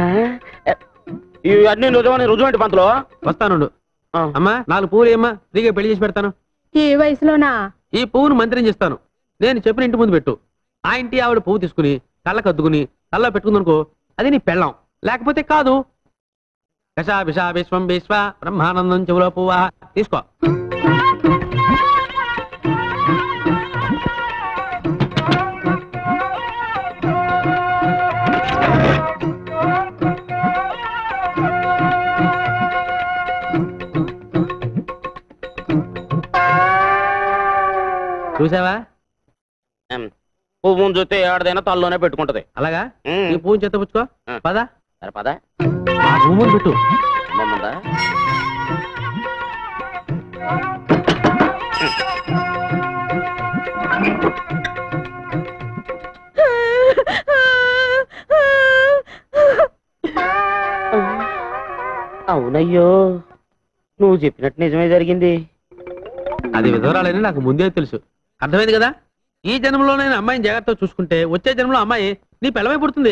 ఇవన్నీ నిజమని రుజువంటి పంతులు వస్తాను అమ్మా నాలుగు పువ్వులు ఏమ్మా ఫ్రీగా పెళ్లి చేసి పెడతాను ఈ వయసులోనా ఈ పువ్వును మంత్రం చేస్తాను నేను చెప్పిన ఇంటి ముందు పెట్టు ఆ ఇంటి ఆవిడ పువ్వు తీసుకుని కళ్ళకు అద్దుకుని కళ్ళలో పెట్టుకుందనుకో అది నీ పెళ్ళం లేకపోతే కాదు కషా విషా విశ్వం విశ్వ బ్రహ్మానందం చెవులో పువ్వా తీసుకో చూసావా పువ్వు చూస్తే ఏడదైనా తల్లోనే పెట్టుకుంటది అలాగా ఈ పువ్వుని చెత్త పుచ్చుకో పదా సరే పద ఆ పువ్వు పెట్టు అమ్మమ్మందా అవునయ్యో నువ్వు చెప్పినట్టు నిజమే జరిగింది అది విధవరాలని నాకు ముందే తెలుసు అర్థమైంది కదా ఈ జన్మలోనైనా అమ్మాయిని జాగ్రత్తగా చూసుకుంటే వచ్చే జన్మలో అమ్మాయి నీ పిల్లమై పుడుతుంది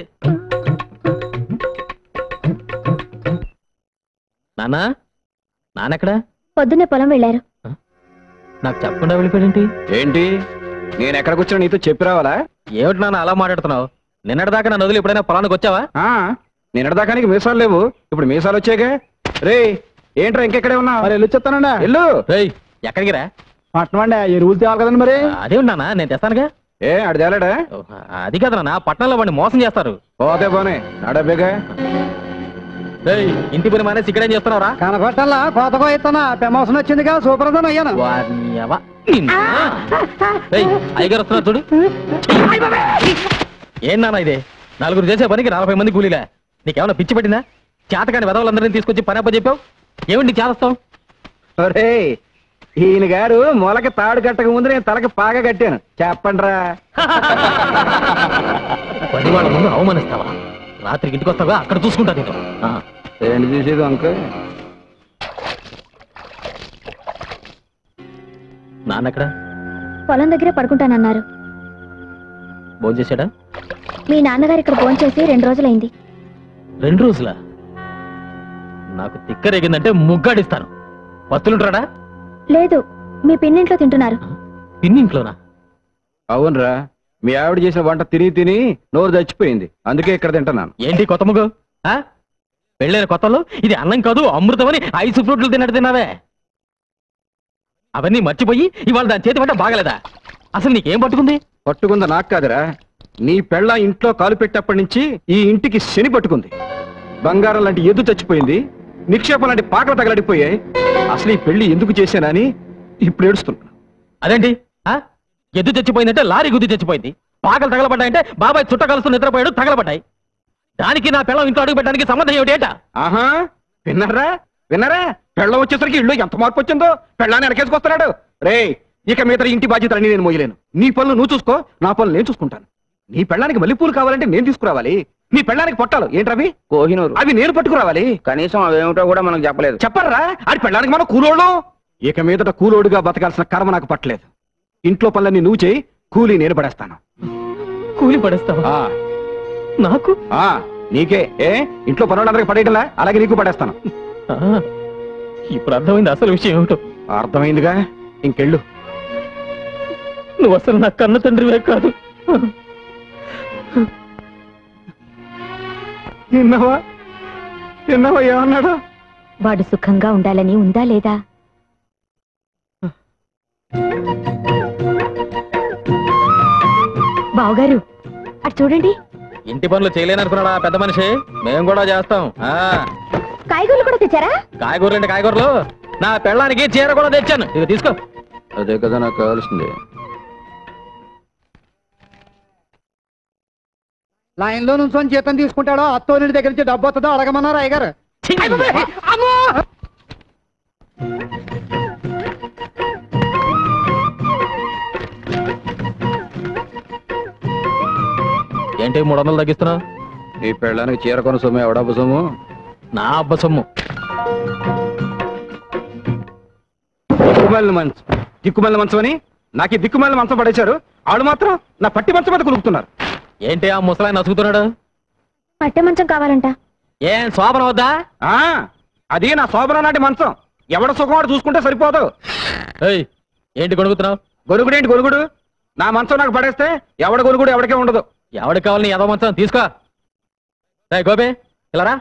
నానా నానెక్కడా పొద్దున్నే పొలం వెళ్ళారు నాకు చెప్పకుండా వెళ్ళిపోయాడేంటి ఏంటి నేను ఎక్కడికి వచ్చినా నీతో చెప్పి రావాలా ఏమిటి నాన్న అలా మాట్లాడుతున్నావు నిన్నటిదాకా నన్ను వదిలి ఎప్పుడైనా పొలానికి వచ్చావా నిన్నటిదాకా నీకు మీసాలు లేవు ఇప్పుడు మీసాలు వచ్చాక రే ఏంట్రా ఇంకెక్కడే ఉన్నావు మరి వెళ్ళి చెప్తానండి ఇల్లు ఎక్కడికి రా పట్టణం అండి ఎరువులు తేవాలి కదండి మరి అదే ఉన్నానా నేను తెస్తానుగా ఏ అడి తేలాడా అది కదా నాన్న పట్టణంలో వాడిని మోసం చేస్తారు పోతే పోనే నడబేగా రేయ్, ఇంటి పని మానేసి ఇక్కడేం చేస్తున్నావురా కనకొట్టల్లా కోతకో ఇస్తున్నా ప్రమోషన్ వచ్చిందిగా సూపర్దన్ అయ్యాను వారిని ఎవ- నిన్ను. రేయ్, అయ్యగారు వస్తున్నారు చూడు ఏం నాన్న ఇది నలుగురు చేసే పనికి నలభై మంది కూలీలే నీకేమైనా పిచ్చి పట్టిందా చేతకాని వెదవులందరినీ తీసుకొచ్చి పని అప్ప చెప్పావు ఏమిటి నీకు చేస్తావు ఒరే ఈయన గారు మొలకి తాడు కట్టక ముందు నేను తలకి పాగా కట్టాను చెప్పండిరా పని వాళ్ళ ముందు అవమానిస్తావా రాత్రికి ఇంటికి వస్తావా అక్కడ చూసుకుంటా నేను ఆ. ఏంటి చూసేది అంకుల్ నాన్న ఎక్కడ పొలం దగ్గరే పడుకుంటానన్నారు భోజనం చేశాడా మీ నాన్నగారు ఇక్కడ ఫోన్ చేసి రెండు రోజులైంది రెండు రోజులా నాకు తిక్కరేగిందంటే ముగ్గాడిస్తాను వస్తులుంటాడా లేదు మీ పిన్నింట్లో తింటున్నారు పిన్నింట్లోనా అవునరా మీ ఆవిడ చేసిన వంట తిని తిని నోరు చచ్చిపోయింది అందుకే ఇక్కడ తింటున్నాను ఏంటి కొత్త ముగ్గు ఆ? పెళ్ళైన కొత్తలో ఇది అన్నం కాదు అమృతమని ఐసు ఫ్రూట్లు తిన్నట్టు తిన్నావే అవన్నీ మర్చిపోయి ఇవాళ దాని చేతి పట్ట బాగలేదా అసలు నీకేం పట్టుకుంది పట్టుకుంది నాకు కాదురా నీ పెళ్ళ ఇంట్లో కాలు పెట్టేప్పటి నుంచి ఈ ఇంటికి శని పట్టుకుంది బంగారం లాంటి ఎద్దు చచ్చిపోయింది నిక్షేపం లాంటి పాకలు తగలడిపోయాయి అసలు ఈ పెళ్లి ఎందుకు చేశానని ఇప్పుడు ఏడుస్తున్నా అదేంటి ఆ? ఎద్దు చచ్చిపోయిందంటే లారీ గుద్ది చచ్చిపోయింది పాకలు తగలబడ్డాయంటే బాబాయ్ చుట్ట కలుస్తూ నిద్రపోయాడు తగలబడ్డాయి దానికి నా పిల్లం ఇంట్లో అడుగు పెట్టడానికి సంబంధం ఏమిటేట ఆహా విన్నారా విన్నారా పెళ్ళం వచ్చేసరికి ఇల్లు ఎంత మార్పు వచ్చిందో పెళ్ళాన్ని వెనకేసుకొస్తున్నాడు రే ఇక మీద ఇంటి బాధ్యతలన్నీ నేను మోయలేను నీ పనులు నువ్వు చూసుకో నా పనులు నేను చూసుకుంటాను నీ పెళ్ళానికి మల్లెపూలు కావాలంటే నేను తీసుకురావాలి నీ పెళ్ళానికి పొట్టాలు ఏంటవి కోహినూరు అవి నేను పట్టుకురావాలి కనీసం అవేమిటో కూడా మనకు చెప్పలేదు చెప్పర్రా అది పెళ్ళానికి మనం కూలోడు ఇక మీదట కూలోడుగా బతకాల్సిన కర్మ నాకు పట్టలేదు ఇంట్లో పనులన్నీ నువ్వు చేయి కూలీ నేను పడేస్తాను కూలి పడేస్తావా నాకు ఆ నీకే ఏ ఇంట్లో పనులందరికీ పడేయటంలా అలాగే నీకు పడేస్తాను ఆ, ఇప్పుడు అర్థమైంది అసలు విషయం ఏమిటో అర్థమైందిగా ఇంకెళ్ళు నువ్వు అసలు నా కన్న తండ్రివే కాదు విన్నావా విన్నావా ఏమన్నాడు వాడు సుఖంగా ఉండాలని ఉందా లేదా బావగారు అటు చూడండి ఇంటి పనులు చేయలేననుకున్నాడా పెద్ద మనిషి మేము కూడా చేస్తాం ఆ కాయగూరలు కూడా తెచ్చారా కాయగూరలు అంటే కాయగూరలు నా పెళ్ళానికి చీర కూడా తెచ్చాను ఇది తీసుకో అదే కదా నాకు కావాల్సింది లైన్ లో నుంచొని జీతం తీసుకుంటాడో అత్తోని దగ్గర నుంచి డబ్బు వస్తుందో అడగమన్నారు అయ్యగారు ఏంటి మూడు వందలు తగ్గిస్తున్నావు ఈ పెళ్ళానికి చీర కొన సొమ్ము ఎవడబ్బు సొమ్ము నా అబ్బ సొమ్ము దిక్కుమాలిన మంచం దిక్కుమాలిన మంచం అని నాకు ఈ దిక్కుమాలిన మంచం పడేశారు వాళ్ళు మాత్రం నా పట్టి మంచం మీద కులుకుతున్నారు ఏంటి ఆ ముసలాయన నసుగుతున్నాడు పట్టె మంచం కావాలంట ఏం శోభన వద్దా ఆ అది నా శోభన నాటి మంచం ఎవడ సుఖం వాడు చూసుకుంటే సరిపోదు ఏయ్ ఏంటి కొనుక్కుతున్నావు గొరుగుడేంటి గొరుగుడు నా మంచం నాకు పడేస్తే ఎవడ గొరుగుడు ఎవడికే ఉండదు ఎవడికి కావాలి నీ ఎదవ మంచం తీసుకో రేయ్ గోపి ఇలా రా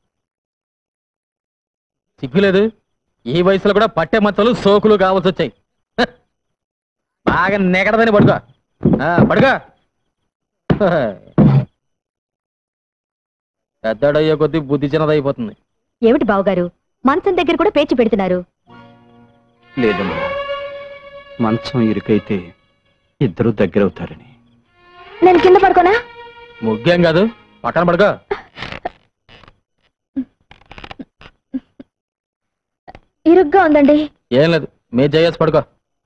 సిగ్గులేదు ఈ వయసులో కూడా పట్టె మంచాలు సోకులు కావాల్సి వచ్చాయి హ. బాగా నెగడదని పడుకో ఆ, పడుకో హ. పెద్దడయ్యే కొద్దీ బుద్ధి చిన్నదైపోతుంది ఏమిటి బావగారు మంచం దగ్గర కూడా పేచి పెడుతున్నారు లేదమ్మా మంచం ఇరుకైతే ఇద్దరు దగ్గరవుతారని నేను కింద పడుకోనా ముగ్గేం కాదు పక్కన పడుకో ఇరుగ్గా ఉందండి ఏం లేదు మీ జయస్ పడుకో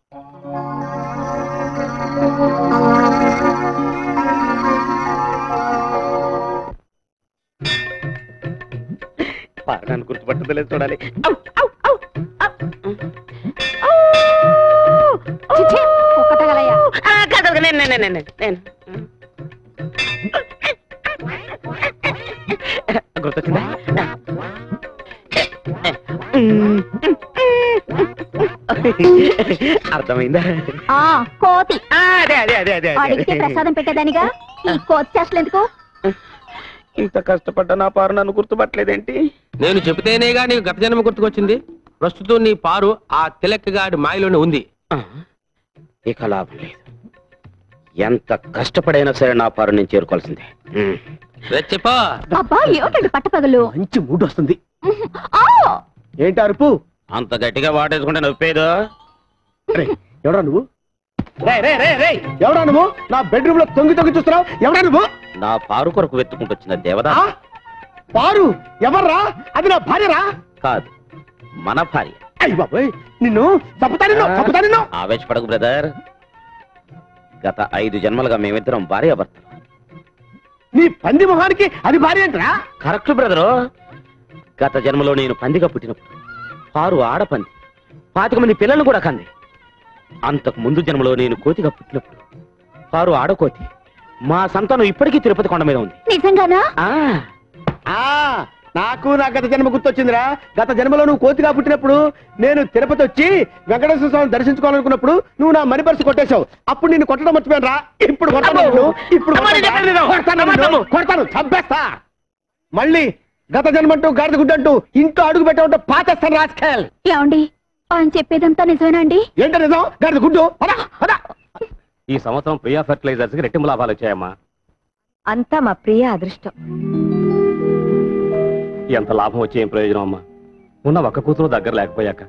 నన్ను గుర్తుపట్టలేదు చూడాలి చిచ్చే, ఒక్క తగలయ్యా. నేను నేను నేను నేను గుర్తొచ్చిందా అర్థమైందా ఆ కోతి అదే అదే అదే అదే అడిగితే అదే ప్రసాదం పెట్టేదానిగా ఈ కోతి చేష్టలు ఎందుకు ఇంత కష్టపడ్డ నా పారు నన్ను గుర్తుపట్టలేదేంటి నేను చెబితేనేగా నీకు గత జన్మ గుర్తుకొచ్చింది ప్రస్తుతం నీ పారు ఆ తిలక్ గాడి మాయలోనే ఉంది ఇక లాభం లేదు ఎంత కష్టపడైనా సరే నా పారు నేను చేరుకోవాల్సిందే చెప్పా అబ్బా ఏమిటండి పట్టపగలు మంచి మూడ్ వస్తుంది ఆ! ఏంటి అరుపు అంత గట్టిగా వాటేసుకుంటే నొప్పేదో ఎవడా నువ్వు రే రే రే రే ఎవడా నువ్వు నా బెడ్రూమ్ లో తొంగి తొంగి చూస్తున్నావు ఎవడా నువ్వు నా పారు కొరకు వెతుకుంటూ వచ్చిన దేవదా పారు ఎవర్రా అది నా భార్యరా కాదు మన భార్య అయ్యి బాబోయ్ నిన్ను చంపుతా నిన్ను చంపుతా నిన్ను ఆవేశపడకు బ్రదర్ గత ఐదు జన్మలుగా మేమిద్దరం భార్య భర్తలు నీ పంది మొహానికి అది భార్య ఏంట్రా కరెక్ట్ బ్రదరు గత జన్మలో నేను పందిగా పుట్టినప్పుడు పారు ఆడపంది పాతిక మంది పిల్లలను కూడా కంది అంతకు ముందు జన్మలో నేను కోతిగా పుట్టినప్పుడు పారు ఆడకోతి మా సంతానం ఇప్పటికీ తిరుపతి కొండ మీద ఉంది నిజంగానా ఆ నాకు నా గత జన్మ గుర్తొచ్చిందిరా గత జన్మలో నువ్వు కోతిగా పుట్టినప్పుడు నేను తిరుపతి వచ్చి వెంకటేశ్వర స్వామిని దర్శించుకోవాలనుకున్నప్పుడు నువ్వు నా మణి పర్సు కొట్టేశావు అప్పుడు నిన్ను కొట్టడం మర్చిపోయాను రా ఇప్పుడు కొడతాను నిన్ను. ఇప్పుడు కొడతాను రా. కొడతాను నిన్ను. కొడతాను చంపేస్తా మళ్ళీ గత జన్మంటూ గాడిద గుడ్డంటూ ఇంట్లో అడుగు పెట్టమంటూ పాచేస్తాను రాజకీయాలు ఏమండి ఆయన చెప్పేదంతా నిజమేనా అండి ఏంటో నిజం గాడిద గుడ్డు పద, పద. ఈ సంవత్సరం ప్రియా ఫెర్టిలైజర్స్ కి రెట్టింపు లాభాలు వచ్చాయమ్మా అంతా మా ప్రియ అదృష్టం ఎంత లాభం వచ్చే ఏం ప్రయోజనం అమ్మా ఉన్న ఒక్క కూతురు దగ్గర లేకపోయాక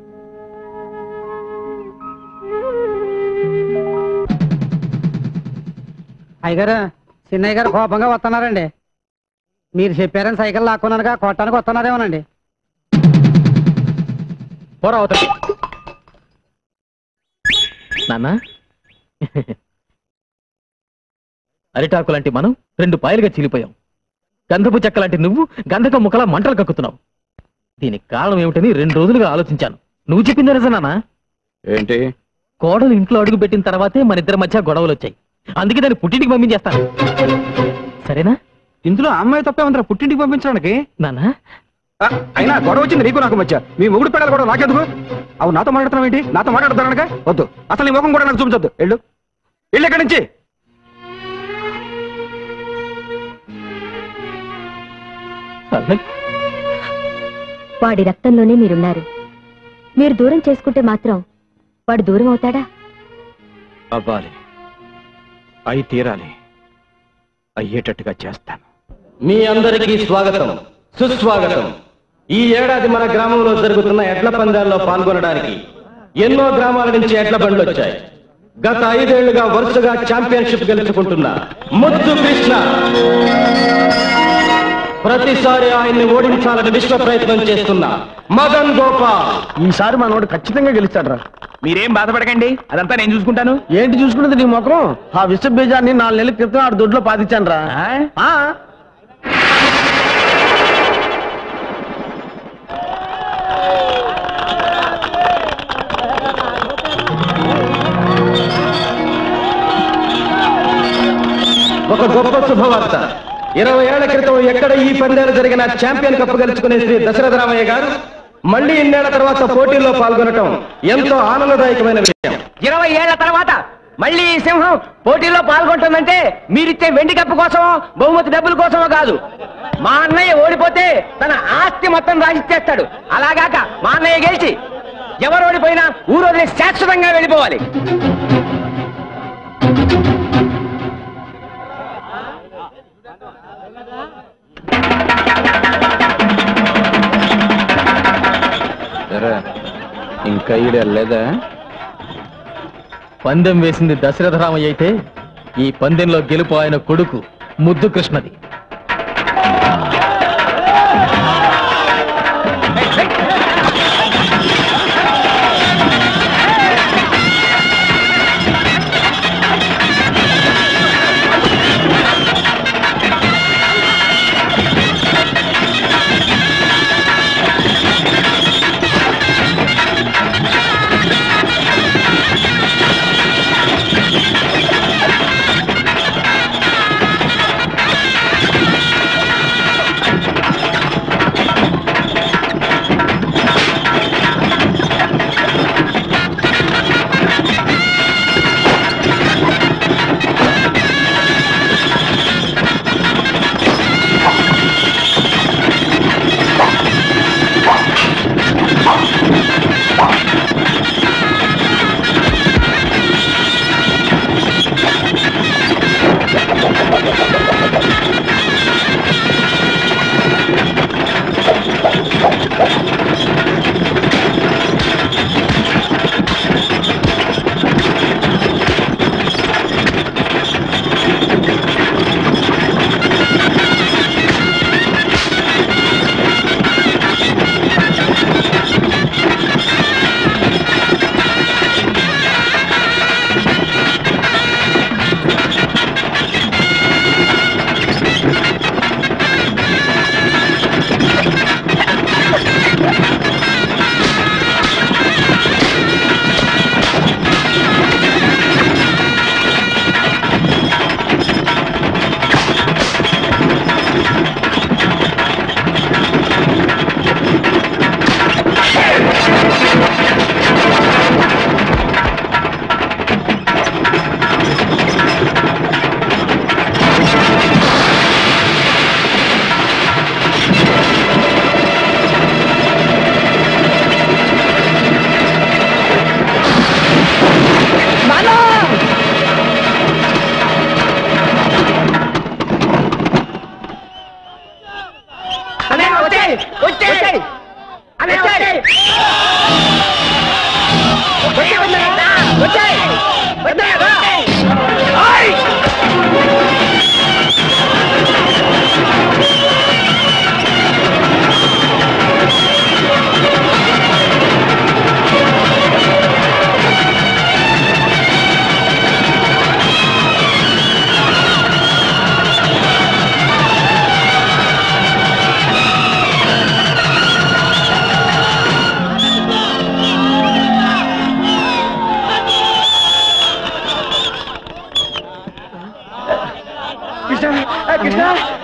అయ్యగారు చిన్నయ్య గారు కోపంగా వస్తున్నారండి మీరు చెప్పారని సైకిల్ లాక్కున్నానుగా కొట్టానికి వస్తున్నారేమోనండి పోరా అవతలి నాన్న అరిటాకు లాంటి మనం రెండు పాయలుగా చీలిపోయాం గంధపు చెక్క లాంటి నువ్వు గంధక ముక్కలా మంటలు కక్కుతున్నావు దీనికి కారణం ఏమిటని రెండు రోజులుగా ఆలోచించాను నువ్వు చెప్పింది నిజం నాన్న ఏంటి కోడలు ఇంట్లో అడుగు పెట్టిన తర్వాతే మన ఇద్దరి మధ్య గొడవలు వచ్చాయి అందుకే దాన్ని పుట్టింటికి పంపించేస్తాను సరేనా ఇందులో అమ్మాయి తప్పే ఉందిరా పుట్టింటికి పంపించడానికి నాన్న ఆ, అయినా గొడవ వచ్చింది నీకు నాకు మధ్య మీ మొగుడు పెడాలి కూడా నాకెందుకు అవు నాతో మాట్లాడుతున్నావు ఏంటి నాతో మాట్లాడుతానక వద్దు అసలు నీ ముఖం కూడా నాకు చూపించొద్దు వెళ్ళు వెళ్ళు ఇక్కడి నుంచి వాడి రక్తంలోనే మీరున్నారు మీరు దూరం చేసుకుంటే మాత్రం వాడు దూరం అవుతాడా అవ్వాలి అయి తీరాలి అయ్యేటట్టుగా చేస్తాను మీ అందరికీ స్వాగతం సుస్వాగతం ఈ ఏడాది మన గ్రామంలో జరుగుతున్న ఎడ్ల పందాల్లో పాల్గొనడానికి ఎన్నో గ్రామాల నుంచి ఎడ్ల బండ్లు వచ్చాయి గత ఐదేళ్లుగా వరుసగా ఛాంపియన్షిప్ గెలుచుకుంటున్న ముద్దు కృష్ణ ప్రతిసారి ఆయన్ని ఓడించాలని విశ్వ ప్రయత్నం చేస్తున్న మదన్ గోపాల్ ఈసారి మనోడు ఖచ్చితంగా గెలుస్తాడు మీరేం బాధపడకండి అదంతా నేను చూసుకుంటాను ఏంటి చూసుకున్నది నీ ముఖం ఆ విష బీజాన్ని నాలుగు నెలల క్రితం ఆడు దొడ్లో పాతించాను రా ఒక గొప్ప శుభవార్త ఇరవై ఏళ్ల క్రితం ఎక్కడ ఈ పందాలు జరిగిన ఛాంపియన్ కప్ గెలుచుకునే శ్రీ దశరథ రామయ్య గారు మళ్ళీ ఇన్నేళ్ల తర్వాత పోటీల్లో పాల్గొనటం ఎంతో ఆనందదాయకమైన విషయం ఇరవై ఏళ్ల తర్వాత మళ్ళీ ఈ సింహం పోటీలో పాల్గొంటుందంటే మీరిచ్చే వెండి కప్పు కోసమో బహుమతి డబ్బుల కోసమో కాదు మా అన్నయ్య ఓడిపోతే తన ఆస్తి మొత్తం రాసిచ్చేస్తాడు అలాగాక మా అన్నయ్య గెలిచి ఎవరు ఓడిపోయినా ఊరు వదిలి శాశ్వతంగా వెళ్ళిపోవాలి ఇంకా ఈడ లేదా పందెం వేసింది దశరథ రామయ్య అయితే ఈ పందెంలో గెలుపు ఆయన కొడుకు ముద్దు కృష్ణది ఆ వచ్చేయ్. అన్నయ్య, వచ్చేయ్. వచ్చేయ్, వచ్చేయ్. వచ్చేయ్. వచ్చేయ్, రా. ఆయ్. కృష్ణ ఆ, కృష్ణ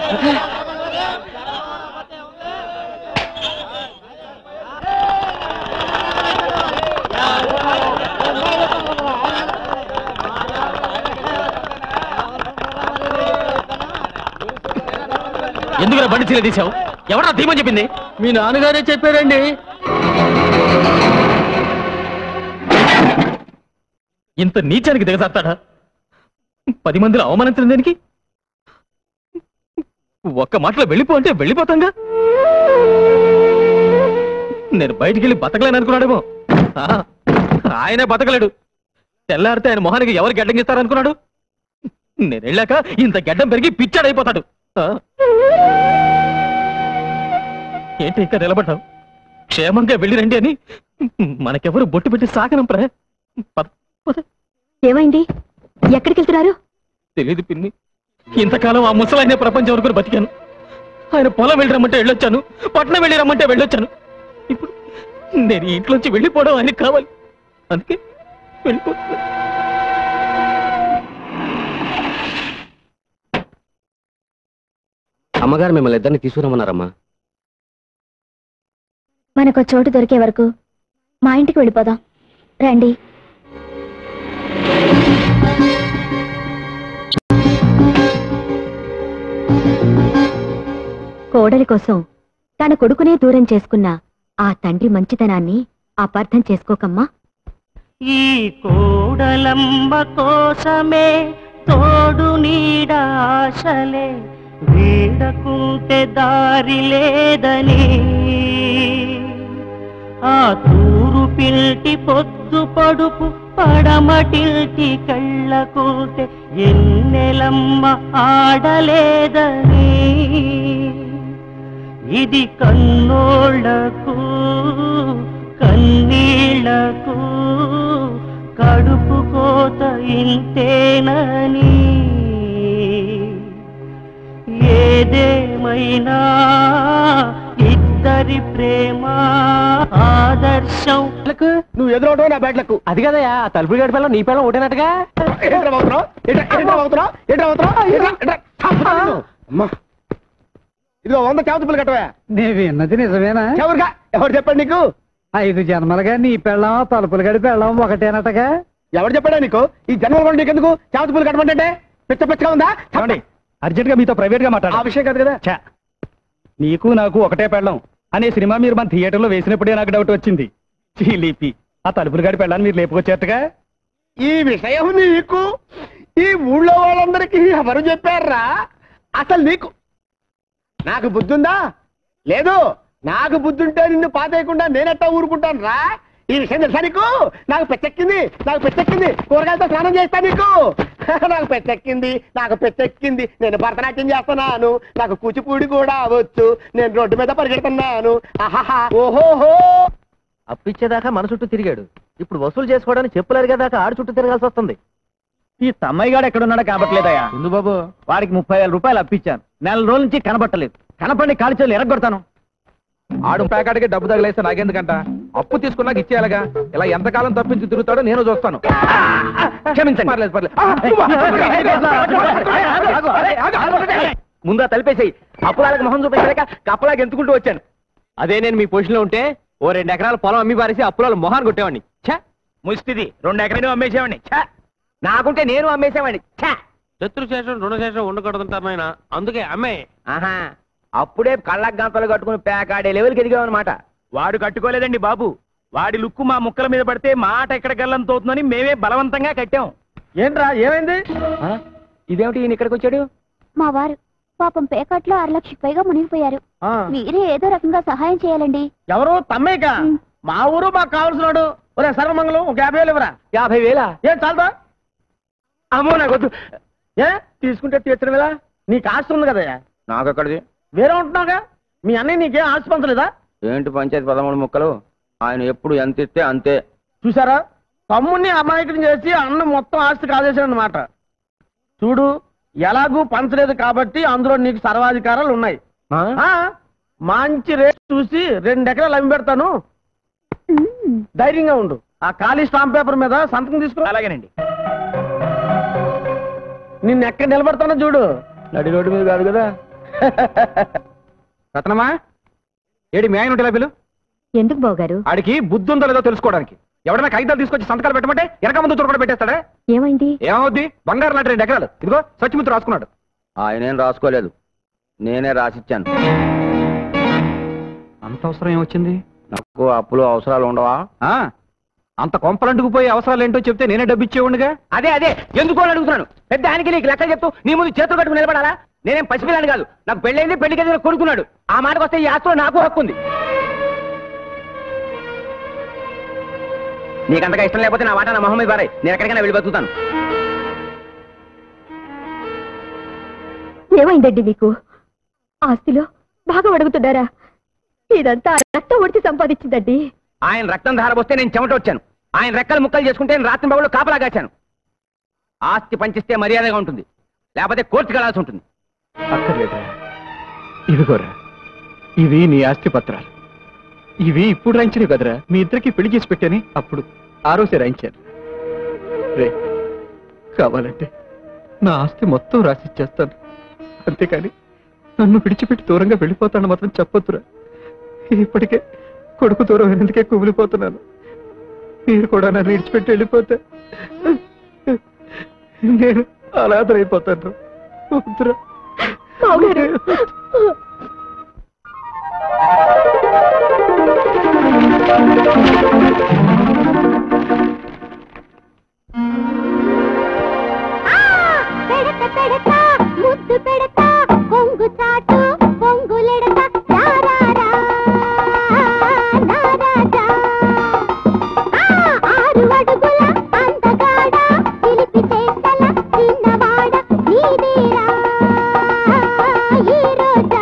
ఎందుకు బండి చీర తీసావు ఎవరా తీమని చెప్పింది మీ నాన్నగారే చెప్పారండి ఇంత నీచానికి దిగజాస్తాడా పది మందిలో అవమానించడం దేనికి ఒక్క మాటలో వెళ్ళిపో అంటే వెళ్ళిపోతాంగా నేను బయటికి వెళ్ళి బతకలేను అనుకున్నాడేమో ఆ, ఆయనే బతకలేడు తెల్లారితే ఆయన మొహానికి ఎవరు గడ్డం ఇస్తారనుకున్నాడు నేను వెళ్ళాక ఇంత గడ్డం పెరిగి పిచ్చాడైపోతాడు ఆ. ఏంటి ఇక్కడ నిలబడ్డావు క్షేమంగా వెళ్ళి రండి అని మనకెవరు బొట్టు పెట్టి సాగనంపరా పద ఏమైంది ఎక్కడికి వెళ్తున్నారు తెలియదు పిన్ని ఇంతకాలం ఆ ముసలాయన ప్రపంచం వరకు బతికాను ఆయన పొలం వెళ్ళి రమ్మంటే వెళ్ళొచ్చాను పట్నం వెళ్ళి రమ్మంటే వెళ్ళొచ్చాను ఇప్పుడు నేను ఈ ఇంట్లోంచి వెళ్ళిపోవడం ఆయనకి కావాలి అందుకే వెళ్ళిపోతున్నా అమ్మగారు మిమ్మల్ని ఇద్దరిని తీసుకురమ్మన్నారమ్మా మనకు చోటు దొరికే వరకు మా ఇంటికి వెళ్ళిపోదాం రండి కోడలి కోసం తన కొడుకునే దూరం చేసుకున్న ఆ తండ్రి మంచితనాన్ని అపార్థం చేసుకోకమ్మా ఈ కోడలమ్మ కోసమే తోడు నీడ ఆశలే వీడకుంటే దారి లేదని ఆ తూరు పిల్టి పొద్దు పడుపు పడమటిల్టి కళ్ళకుంటే ఎన్నెలమ్మ ఆడలేదని ఇది కన్నోళ్లకు కన్నీళ్లకు కడుపు కోత ఇంతేనని ఏదేమైనా ఇద్దరి ప్రేమ ఆదర్శం నువ్వు ఎదురవటం నా బ్యాట్లకు అది కదయా తలుపు గడి పిల్లలు నీ పిల్లలు ఒకటేనట్టుగా ఏంట్రా బాగుతున్నావు ఏంట్రా బాగుతున్నావు ఏంట్రా బాగుతున్నావు అమ్మా ఇదిగో వంద చేపతులు కట్టవా నేను విన్నది నిజమేనా ఎవరుగా ఎవరు చెప్పండి నీకు ఐదు జన్మలుగా నీ పెళ్ళం తలుపులు గడి పెళ్ళం ఒకటేనటగా ఎవరు చెప్పాడా నీకు ఈ జన్మలు కూడా నీకెందుకు చేపతులు కట్టమంటే పిచ్చ పిచ్చగా ఉందా అర్జెంట్ గా మీతో ప్రైవేట్ గా మాట్లాడు ఆ విషయం కాదు కదా ఛ! నీకు నాకు ఒకటే పెళ్ళం అనే సినిమా మీరు మన థియేటర్లో వేసినప్పుడే నాకు డౌట్ వచ్చింది చిలిపి ఆ తలుపులు గడి పెళ్ళాన్ని మీరు లేపుకొచ్చేట్టుగా ఈ విషయం నీకు ఈ ఊళ్ళో వాళ్ళందరికీ ఎవరు చెప్పారా అసలు నీకు నాకు బుద్ధి ఉందా లేదు నాకు బుద్ధి ఉంటే నిన్ను పాతేయకుండా నేనెట్టా ఊరుకుంటాను రా ఈ విషయం తెలుసా నీకు నాకు పెచ్చెక్కింది నాకు పెచ్చెక్కింది కూరగాయలతో స్నానం చేస్తా నీకు నాకు పెచ్చెక్కింది నాకు పెచ్చెక్కింది నేను భరతనాట్యం చేస్తున్నాను నాకు కూచిపూడి కూడా వచ్చు నేను రోడ్డు మీద పరిగెడుతున్నాను ఆహాహా ఓహోహో అప్పిచ్చేదాకా మన చుట్టూ తిరిగాడు ఇప్పుడు వసూలు చేసుకోవడానికి చెప్పులు అరిగేదాకా ఆడు చుట్టూ తిరగాల్సి వస్తుంది ఈ తమ్మయ్య గాడు ఎక్కడున్నాడో కాబట్లేదయ్యా ముందు బాబు వాడికి ముప్పై వేల రూపాయలు అప్పించాను నెల రోజుల నుంచి కనబట్టలేదు కనపడి కాలి చేతులు ఎరగొడతాను ఆడు ప్యాకాడికి డబ్బు తగిలేస్తే నాకెందుకంట అప్పు తీసుకున్నాక ఇచ్చేయాలిగా ఇలా ఎంతకాలం తప్పించి తిరుగుతాడో నేను చూస్తాను క్షమించండి పర్లేదు పర్లేదు ముందు తలిపేసాయి అప్పులాలకు మొహం చూపించలేక కప్పలాగా ఎంతుకుంటూ వచ్చాను అదే నేను మీ పొజిషన్లో ఉంటే ఓ రెండు ఎకరాల పొలం అమ్మి పారేసి అప్పులాలు మొహాన్ని కొట్టేవాడిని ఛ ముస్థిది రెండు ఎకరాలు అమ్మేసేవాడిని ఛ నాకుంటే నేను అమ్మేసేవాడిని ఛ శత్రుశేషం రుణశేషం ఉండకూడదంటారు నాయన అందుకే అమ్మే ఆహా అప్పుడే కళ్ళకు గంతలు కట్టుకుని పేకాడే లెవెల్కి ఎదిగామన్నమాట వాడు కట్టుకోలేదండి బాబు వాడి లుక్కు మా ముక్కల మీద పడితే మాట ఎక్కడ గల్లంతవుతుందని మేమే బలవంతంగా కట్టాం ఏంట్రా ఏమైంది ఇదేమిటి ఈయన ఇక్కడికి వచ్చాడు మా వారు పాపం పేకాట్లో అర లక్షకి పైగా మునిగిపోయారు ఆ. మీరే ఏదో రకంగా సహాయం చేయాలండి ఎవరు తమ్మేక మా ఊరు మాకు కావాల్సినాడు ఒరే సర్వమంగళం ఒక యాభై వేలు ఇవ్వరా యాభై వేల ఏం చాలదా అమ్మో నాకు వద్దు ఏ తీసుకుంటే తీర్చడం కదా నీకు ఆస్తి ఉంది కదా నాకు ఎక్కడిది వేరే ఉంటున్నావుగా మీ అన్నయ్య నీకేం ఆస్తి పంచలేదా ఏంటి పంచాయతీ పదమూడు ముక్కలు ఆయన ఎప్పుడు ఎంత ఇస్తే అంతే చూసారా తమ్ముడిని అమాయకుని చేసి అన్న మొత్తం ఆస్తి కాజేశాడు అనమాట చూడు ఎలాగూ పంచలేదు కాబట్టి అందులో నీకు సర్వాధికారాలు ఉన్నాయి ఆ, మంచి రేట్ చూసి రెండు ఎకరాలు అమ్మి పెడతాను ధైర్యంగా ఉండు ఆ ఖాళీ స్టాంప్ పేపర్ మీద సంతకం తీసుకో అలాగేనండి నిన్ను ఎక్కడ నిలబడతానో చూడు నడి రోడ్డు మీద కాదు కదా రత్నమా ఏడి మీ ఆయన ఉంటే పిలు ఎందుకు బావగారు ఆడికి బుద్ధి ఉందో లేదో తెలుసుకోవడానికి ఎవడైనా కాగితాలు తీసుకొచ్చి సంతకాలు పెట్టమంటే వెనక ముందు కూడా పెట్టేస్తాడా ఏమైంది ఏమవుద్ది బంగారు లాంటి రెండు ఎకరాలు ఇదిగో సచ్చిమిత్రు రాసుకున్నాడు ఆయనేం రాసుకోలేదు నేనే రాసిచ్చాను అంత అవసరం ఏమొచ్చింది నాకు అప్పులు అవసరాలు ఉండవా ఆ, అంత కొంపలంటుకుపోయే అవసరాలు ఏంటో చెప్తే నేనే డబ్బు ఇచ్చేవాడిగా అదే అదే ఎందుకు అని అడుగుతున్నాను పెద్ద ఆయనకి నీకు లెక్క చెప్తూ నీ ముందు చేతులు కట్టుకుని నిలబడాలా నేనేం పసిపిల్లని కాదు నాకు పెళ్ళైంది పెళ్లికి ఎదిగిన కొడుకున్నాడు ఆ మాటకు వస్తే ఈ ఆస్తిలో నాకు హక్కు ఉంది నీకంతగా ఇష్టం లేకపోతే నా మాట నా మొహం మీద పారాయి నేను ఎక్కడికైనా వెళ్ళి బతుకుతాను ఏమైందండి మీకు ఆస్తిలో బాగా అడుగుతున్నారా ఇదంతా రక్తం ఒడిచి సంపాదించిందండి ఆయన రక్తం ధారపోస్తే నేను చెమట వచ్చాను ఆయన రెక్కలు ముక్కలు చేసుకుంటే నేను రాత్రి బాబులు కాపలా కాచాను ఆస్తి పంచిస్తే మర్యాదగా ఉంటుంది లేకపోతే కోర్టుకు వెళ్ళాల్సి ఉంటుంది అక్కర్లేదురా ఇదిగోరా ఇవి నీ ఆస్తి పత్రాలు ఇవి ఇప్పుడు రాయించినవి కదరా మీ ఇద్దరికి పెళ్లి చేసి పెట్టాని అప్పుడు ఆ రోజే రాయించాను రే కావాలంటే నా ఆస్తి మొత్తం రాసిచ్చేస్తాను అంతేకాని నన్ను విడిచిపెట్టి దూరంగా వెళ్ళిపోతాను మాత్రం చెప్పొద్దురా ఇప్పటికే కొడుకు దూరం ఎందుకే కుమిలిపోతున్నాను మీరు కూడా నన్ను విడిచిపెట్టి వెళ్ళిపోతే నేను అనాథరైపోతాను వద్దురా పెడత పెడత ముద్దు పెడత కొంగు చాటు పొంగులెడత రారారా నారాజా ఆ, ఆరు అడుగుల అందగాడ పిలిపి చేతల చిన్నవాడ నీదేరా ఈ రోజా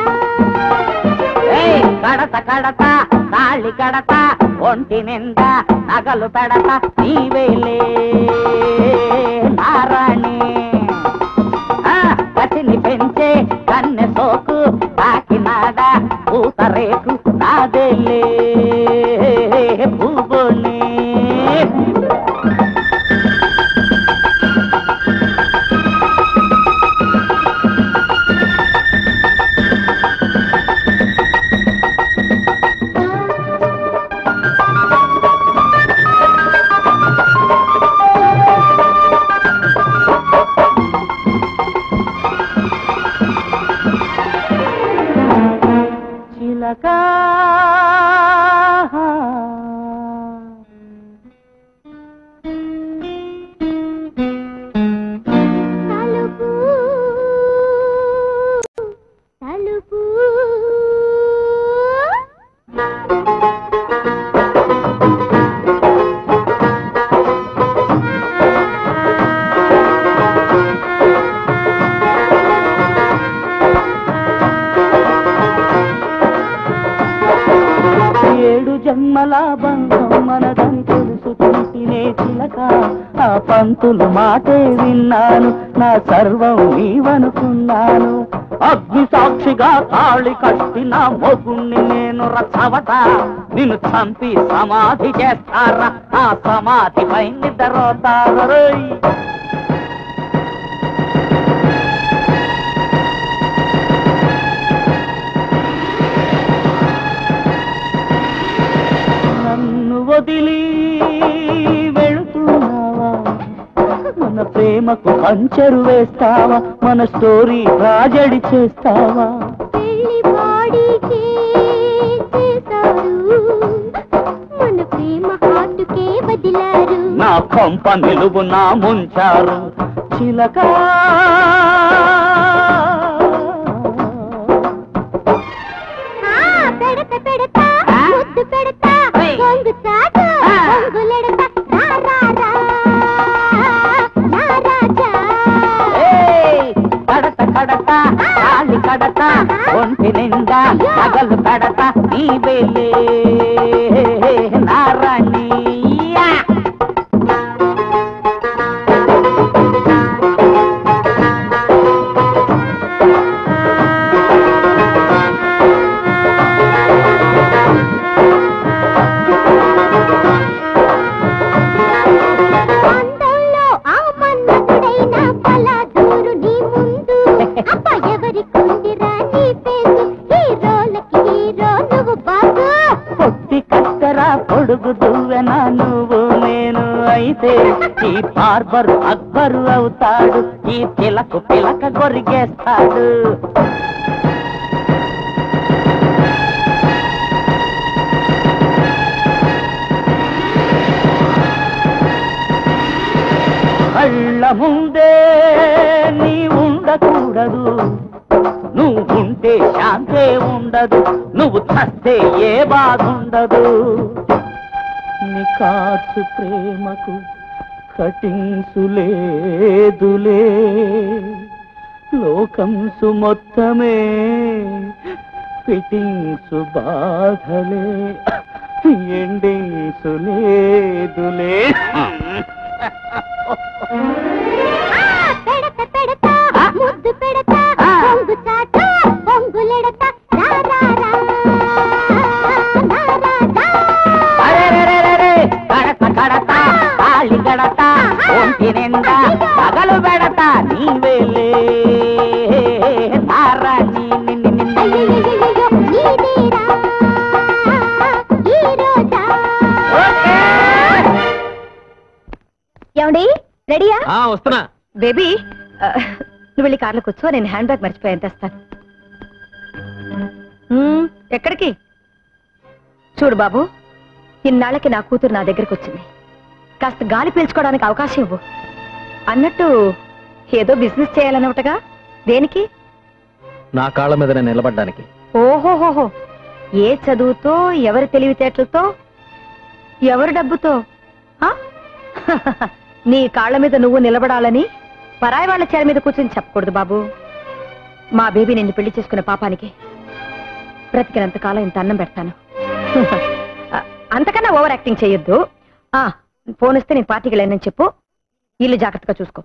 కడత కడత తాళి కడత ఒంటి నిండా నగలు పెడత నీవేలే నారాణి ఆ, కసిని పెంచే కన్నె సోకు కాకినాడ పూతరేకు నాదేలే భూగోళి చిలక తలుపు తలుపు ఏడు జన్మల బంధం మనదని తెలుసుకుంటేనే చిలక ఆ పంతుల మాటే విన్నాను నా సర్వం నీవనుకున్నాను అగ్ని సాక్షిగా తాళి కట్టిన మొగుణ్ణి నేను రసవట నిన్ను చంపి సమాధి చేస్తారా ఆ సమాధిపై నిద్రతారై నన్ను వదిలి వెళుతున్నావా మన ప్రేమకు పంచరు వేస్తావా మన స్టోరీ ట్రాజెడీ చేస్తావా పెళ్లి వాడికే చేశారు మన ప్రేమ హాటుకే వదిలారు నా కొంప నిలువు నా ముంచారు చిలక పెడతా కొంగు చాటు కొంగులెడతా రా రా రా నా రాజా ఏయ్, కడత కడత కాలి కడత ఒంటి నిండా నగలు కడత నీ వెళ్ళే నారాణి యా. అందంలో ఆ మన్మథుడైన పలాదూరు నీ ముందు అబ్బా ఎవరి కుండిరా నీ పేరు హీరోలకి హీరో నువ్వు బాగు పొట్టి కత్తెర పొడుగు దువ్వెన నువ్వు నేను అయితే ఈ బార్బరు అక్బరు అవుతాడు ఈ పిలకు పిలక గొరిగేస్తాడు కళ్ళ ముందే నీ ఉండకూడదు నువ్వుంటే శాంతే ఉండదు నువ్వు చస్తే ఏ బాగుండదు నీ కాచు ప్రేమకు కటింగ్సు లేదులే లోకంసు మొత్తమే ఫిట్టింగ్సు బాధలే ఎండింగ్సు లేదులే పెడత పెడతా ముద్దు పెడతా కొంగు చాటు కొంగులెడతా రా రా రా నా రాజా అరెరెరెరెరె, కడత కడత తాళి గడత ఒంటి నిండా పగలు పెడత నీవేలే నారాణి నిన్ను నిన్ను అయ్యయ్యయ్యయ్యో, నీదేరా ఈ రోజా ఏమండి రెడీయా ఆ వస్తున్నా బేబీ ఆ, నువ్వు వెళ్ళి కార్లో కూర్చో నేను హ్యాండ్ బ్యాగ్ మర్చిపోయాను తెస్తాను మ్మ్, ఎక్కడికి చూడు బాబు ఇన్నాళ్ళకి నా కూతురు నా దగ్గరికి వచ్చింది కాస్త గాలి పీల్చుకోవడానికి అవకాశం ఇవ్వు అన్నట్టు ఏదో బిజినెస్ చేయాలన్నట్టుగా దేనికి నా కాళ్ళ మీద నేను నిలబడ్డానికి ఓహోహోహో ఏ చదువుతో ఎవరి తెలివితేటలతో ఎవరి డబ్బుతో ఆ? నీ కాళ్ళ మీద నువ్వు నిలబడాలని పరాయి వాళ్ళ చేర మీద కూర్చొని చెప్పకూడదు బాబు మా బేబీ నిన్ను పెళ్లి చేసుకున్న పాపానికి బ్రతికినంత కాలం ఇంత అన్నం పెడతాను ఆ, అంతకన్నా ఓవర్ యాక్టింగ్ చేయొద్దు ఆ ఫోన్ ఇస్తే నేను పార్టీకి వెళ్ళానని చెప్పు ఇల్లు జాగ్రత్తగా చూసుకో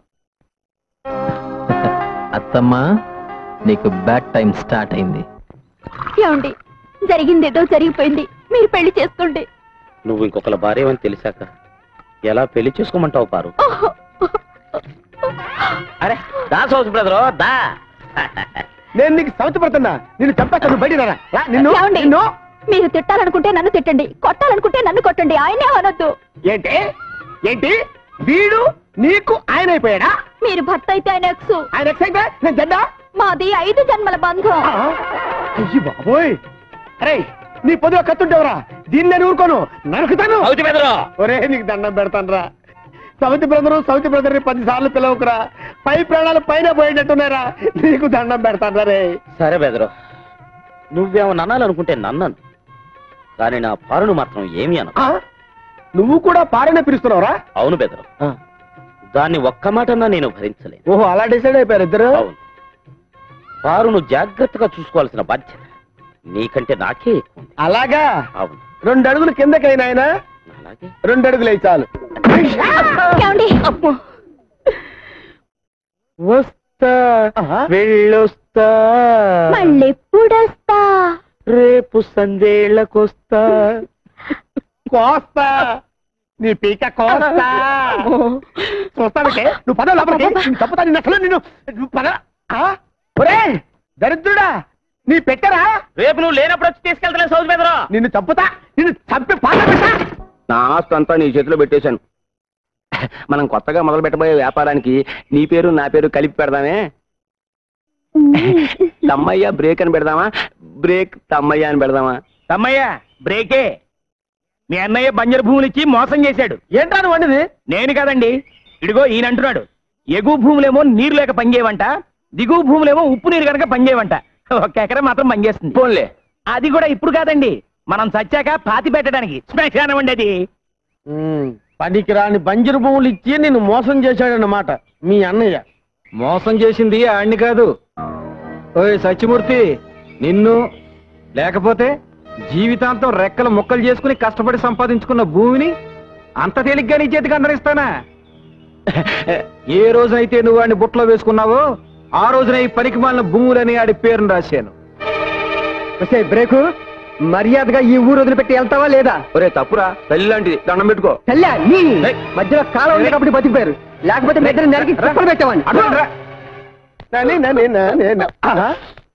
అత్తమ్మా నీకు బ్యాడ్ టైం స్టార్ట్ అయింది ఏమండి జరిగిందేదో జరిగిపోయింది మీరు పెళ్లి చేసుకోండి నువ్వు ఇంకొకల భార్య అని తెలిసాక ఎలా పెళ్లి చేసుకోమంటావు పారు అరే దా సౌత్ బ్రదర్ దా నేను నీకు సవతి పడుతున్నా నిన్ను చంపేస్తాను బయట రా రా, నిన్ను ఏమండి? నిన్ను మీరు తిట్టాలనుకుంటే నన్ను తిట్టండి కొట్టాలనుకుంటే నన్ను కొట్టండి ఆయనే అనొద్దు ఏంటి ఏంటి వీడు నీకు ఆయన అయిపోయాడా మీరు భర్త అయితే ఆయన ఎక్స్ ఆయన ఎక్స్ అయితే నేను జడ్డా మాది ఐదు జన్మల బంధం అయ్యి బాబోయ్ అరే నీ పొద్దుగా కత్తుంటేవరా దీన్ని నేను ఊరుకోను నరుకుతాను సౌతి బెదరు ఒరే నీకు దండం పెడతాను రా సౌతి బ్రదరు సౌతి బ్రదర్ పది సార్లు పిలవకురా పై ప్రాణాలు పైన పోయేటట్టున్నారా నీకు దండం పెడతాను రే సరే బెదరు నువ్వేమో నన్నాలనుకుంటే నన్నను కానీ నా పారును మాత్రం ఏమీ అన ఆ? నువ్వు కూడా పారనే పిలుస్తున్నావురా అవును బెదరు దాన్ని ఒక్క మాటన్నా నేను భరించలేను ఓహో అలా డిసైడ్ అయిపోయారు ఇద్దరు అవును పారును జాగ్రత్తగా చూసుకోవాల్సిన బాధ్యత నీకంటే నాకే ఎక్కువ ఉంది. అలాగా అవును రెండు అడుగులు కిందకైనా ఆయన అలాగే రెండు అడుగులు అయి చాలు ఏమండి వస్తా వెళ్ళొస్తా మళ్ళెప్పుడొస్తా రేపు సందేళ్లకొస్తా కోస్తా నీ పీక కోస్తా చూస్తానంటే నువ్వు పద లోపలికి నేను తప్పుతా నిన్ను అసలు నిన్ను నువ్వు పద ఆ? ఒరే దరిద్రుడా నీ పెట్టరా రేపు నువ్వు లేనప్పుడు వచ్చి తీసుకెళ్తాను సౌత్ బెదరు నిన్ను చంపుతా నిన్ను చంపి పాత నా ఆస్తి అంతా నీ చేతిలో పెట్టేశాను మనం కొత్తగా మొదలు పెట్టబోయే వ్యాపారానికి నీ పేరు నా పేరు కలిపి పెడదామే తమ్మయ్య బ్రేక్ అని పెడదామా బ్రేక్ తమ్మయ్య అని పెడదామా తమ్మయ్య బ్రేకే మీ అన్నయ్య బంజరు భూములు ఇచ్చి మోసం చేశాడు ఏంట్రా నువ్వు వండిది నేను కాదండి ఇడిగో ఈయన అంటున్నాడు ఎగువ భూములేమో నీరు లేక పనిచేయవంట దిగువ భూములేమో ఉప్పు నీరు కనుక పనిచేయవంట ఒక ఎకరం మాత్రం పనిచేస్తుంది పోన్లే అది కూడా ఇప్పుడు కాదండి మనం చచ్చాక పాతి పెట్టడానికి శ్మశానం ఉండేది పనికిరాని బంజరు భూములు ఇచ్చి నిన్ను మోసం చేశాడన్నమాట మీ అన్నయ్య మోసం చేసింది ఆడిని కాదు ఓయ్ సత్యమూర్తి నిన్ను లేకపోతే జీవితాంతం రెక్కలు ముక్కలు చేసుకుని కష్టపడి సంపాదించుకున్న భూమిని అంత తేలిగ్గా నీ చేతికి అందరిస్తానా ఏ రోజునైతే నువ్వు వాడిని బుట్టలో వేసుకున్నావో ఆ రోజున ఈ పనికి మాలిన భూములని ఆడి పేరును రాశాను బ్రేకు మర్యాదగా ఈ ఊరు వదిలిపెట్టి వెళ్తావా లేదా ఒరే తప్పురా తల్లి లాంటిది దండం పెట్టుకో తెల్లా నీ మధ్యలో కాలం ఉంది కాబట్టి బతికిపోయారు లేకపోతే మీ ఇద్దరు నరికి కుప్పలు పెట్టేవాడిని నని, నని, నని, న- ఆహా.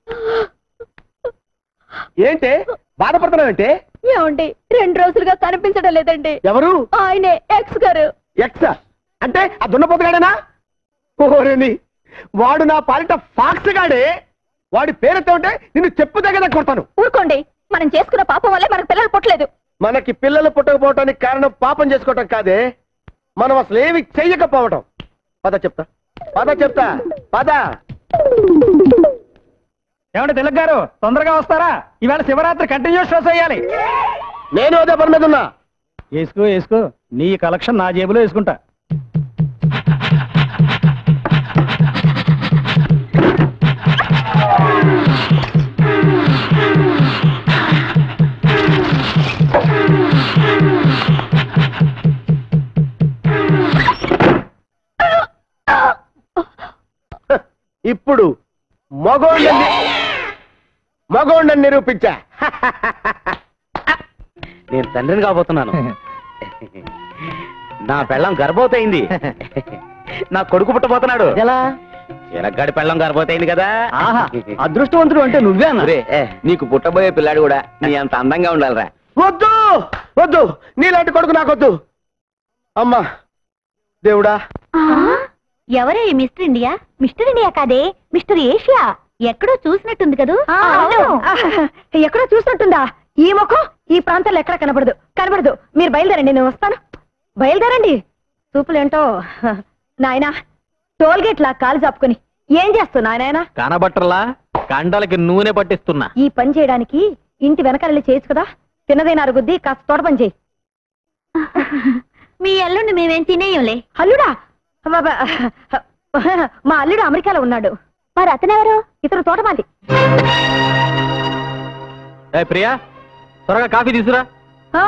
ఏంటే బాధపడుతున్నావంటే ఏమండి రెండు రోజులుగా కనిపించడం లేదండి ఎవరు ఆయనే ఎక్స్ గారు ఎక్స్ అంటే ఆ దున్నపోతుగాడేనా ఓరేని వాడు నా పాలిట ఫాక్స్ గాడే వాడి పేరుతో ఉంటే నిన్ను చెప్పు దగ్గర కొడతాను ఊరుకోండి మనం చేసుకున్న పాపం వల్లే మనకు పిల్లలు పుట్టలేదు మనకి పిల్లలు పుట్టకపోవటానికి కారణం పాపం చేసుకోవటం కాదే మనం అసలు ఏమి చెయ్యకపోవటం పద చెప్తా పద చెప్తా పద ఏమంటే తిలక్ గారు తొందరగా వస్తారా ఈవేళ శివరాత్రి కంటిన్యూస్ షోస్ వేయాలి నేను అదే పని మీద ఉన్నా వేసుకో వేసుకో నీ కలెక్షన్ నా జేబులో వేసుకుంటా ఇప్పుడు మగోళ్ళని మగోళ్ళని నిరూపించా నేను తండ్రిని కాబోతున్నాను నా పెళ్ళం గర్భవతయింది నా కొడుకు పుట్టబోతున్నాడు ఎలా చిరగ్గాడి పెళ్ళం గర్భవతయింది కదా ఆహా అదృష్టవంతుడు అంటే నువ్వే అన్న ఒరే, ఏ, నీకు పుట్టబోయే పిల్లాడు కూడా నీ అంత అందంగా ఉండాలిరా వద్దు వద్దు నీలాంటి కొడుకు నాకొద్దు అమ్మా దేవుడా ఎవరే ఈ మిస్టర్ ఇండియా మిస్టర్ ఇండియా కాదే మిస్టర్ ఏషియా ఎక్కడో చూసినట్టుంది కదూ ఎక్కడో చూసినట్టుందా ఈ ముఖం ఈ ప్రాంతంలో ఎక్కడ కనబడదు కనబడదు మీరు బయలుదేరండి నేను వస్తాను బయలుదేరండి చూపులేంటో నాయనా టోల్గేట్ లా కాలు చాపుకొని ఏం చేస్తున్నా నాయనా కనబట్టర్లా కండలకి నూనె పట్టిస్తున్నా ఈ పని చేయడానికి ఇంటి వెనకాల చేయొచ్చు కదా తిన్నదైన అరుగుద్ది కాస్త తోట పని చేయి మీ అల్లుండి మేమేం తినేయంలే అల్లుడా అబ్బబ్బ. మా అల్లుడు అమెరికాలో ఉన్నాడు మరి అతనెవరు ఇతను తోటమాలి ఏ ప్రియా త్వరగా కాఫీ తీసురా ఆ?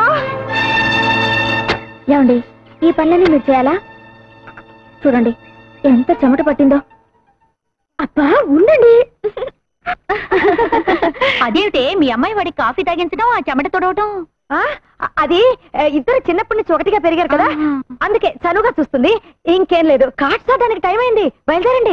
ఏమండి ఈ పనులన్నీ మీరు చేయాలా చూడండి ఎంత చెమట పట్టిందో అబ్బా ఉండండి అదేమిటే మీ అమ్మాయి వాడికి కాఫీ తాగించడం ఆ చెమట తొడవటం ఆ, అది ఏ, ఇద్దరు చిన్నప్పటి నుంచి ఒకటిగా పెరిగారు కదా అందుకే చనువుగా చూస్తుంది ఇంకేం లేదు కార్డ్ చాటానికి టైం అయింది బయలుదేరండి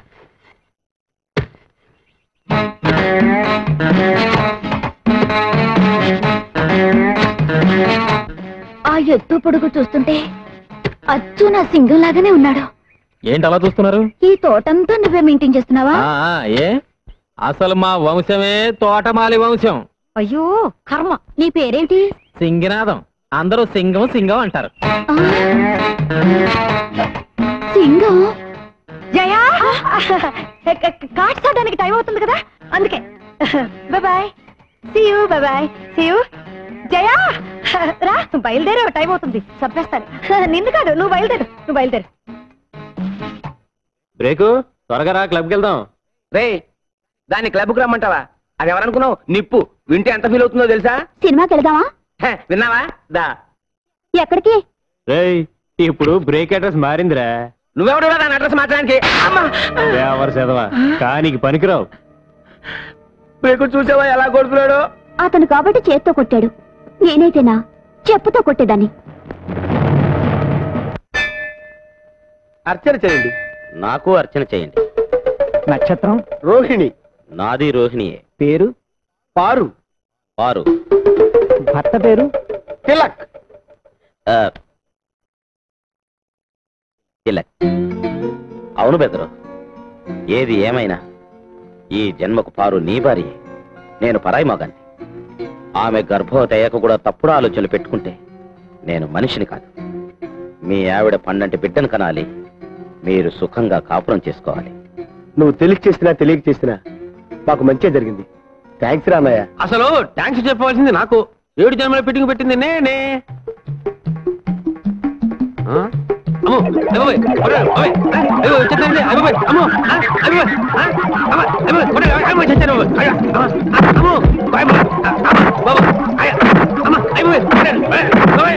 ఆ ఎత్తు పొడుగు చూస్తుంటే అచ్చు నా సింగం లాగానే ఉన్నాడు ఏంటి అలా చూస్తున్నారు ఈ తోటంతా నువ్వే మెయింటైన్ చేస్తున్నావా ఆ, ఆ, ఏ అసలు మా వంశమే తోటమాలి వంశం అయ్యో కర్మ నీ పేరేంటి సింగినాదం అందరూ సింగం సింగం అంటారు సింగం జయా కార్డ్ చాటానికి టైం అవుతుంది కదా అందుకే bye see you bye see you Jaya రా బయలుదేరే టైం అవుతుంది చంపేస్తాను నిన్ను కాదు నువ్వు బయలుదేరు నువ్వు బయలుదేరు బ్రేకు త్వరగా రా క్లబ్కి వెళ్దాం రే దాన్ని క్లబ్కి రమ్మంటావా అది ఎవరనుకున్నావు నిప్పు వింటే ఎంత ఫీల్ అవుతుందో తెలుసా సినిమాకి వెళదామా హ, విన్నావా దా ఎక్కడికి రేయ్ ఇప్పుడు బ్రేక్ అడ్రస్ మారిందిరా నువ్వెవడు దాని అడ్రస్ మాట్లాడానికి అమ్మా ఎవరు చదవా కానికి పనికిరావు బ్రేకు చూసావా ఎలా కొడుతున్నాడు అతను కాబట్టి చేత్తో కొట్టాడు నేనైతేనా చెప్పుతో కొట్టేదాన్ని అర్చన చేయండి నాకు అర్చన చేయండి నక్షత్రం రోహిణి నాది రోహిణియే పేరు పారు వారు భర్త పేరు తిలక్ ఆ, తిలక్ అవును బెదరు ఏది ఏమైనా ఈ జన్మకు పారు నీ భార్య నేను పరాయి మగాన్ని ఆమె గర్భవతి అయ్యాక కూడా తప్పుడు ఆలోచనలు పెట్టుకుంటే నేను మనిషిని కాదు మీ ఆవిడ పండంటి బిడ్డను కనాలి మీరు సుఖంగా కాపురం చేసుకోవాలి నువ్వు తెలియక చేసినా తెలియక చేసినా మాకు మంచి జరిగింది థ్యాంక్స్ రా అన్నయ్య అసలు థ్యాంక్స్ చెప్పవలసింది నాకు ఏడు జన్మల ఫిట్టింగ్ పెట్టింది నేనే ఆ? అమ్మో అయ్యబాబోయ్, ఒరేయ్, ఓయ్, ఆ, అయ్యో, వచ్చేసింది, అయ్యబాబోయ్, అమ్మో, ఆ, అయ్యబాబోయ్, ఆ, అమ్మ, అయ్యబాబోయ్, ఒరేయ్, అయ్యబాబోయ్, చచ్చాను, అయ్యో, అమ్మ, ఆ, అమ్మో, అయ్యబాబోయ్, ఆ, అమ్మ, బాబు, అయ్యో, అమ్మ, అయ్యబాబోయ్, ఒరేయ్, ఒరేయ్, ఒరేయ్.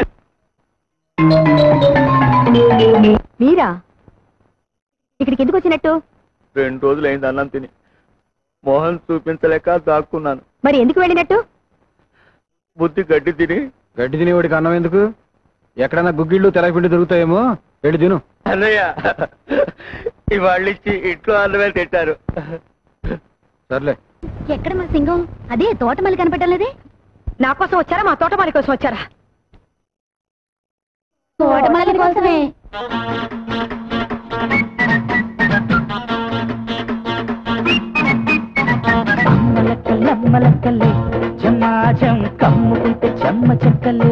మీరా ఇక్కడికి ఎందుకు వచ్చినట్టు రెండు రోజులు అయింది అన్నం తిని మోహన్ చూపించలేక దాక్కున్నాను మరి ఎందుకు వెళ్ళినట్టు బుద్ధి గడ్డి తిని గడ్డి తినేవాడికి అన్నం ఎందుకు ఎక్కడైనా గుగ్గిళ్ళు తెలపిండి దొరుకుతాయేమో వెళ్ళి తిను అన్నయ్య ఇవాళ ఇచ్చి ఇంట్లో అన్నమే తింటారు సర్లే ఎక్కడ మా సింగం అదే తోటమల్లి కనపడడం లేదే నా కోసం వచ్చారా మా తోటమాలి కోసం వచ్చారా తోటమాలి కోసమే లమ్మలక్కలే జమాజం కమ్ముకుంటే చెమ్మ చెక్కలే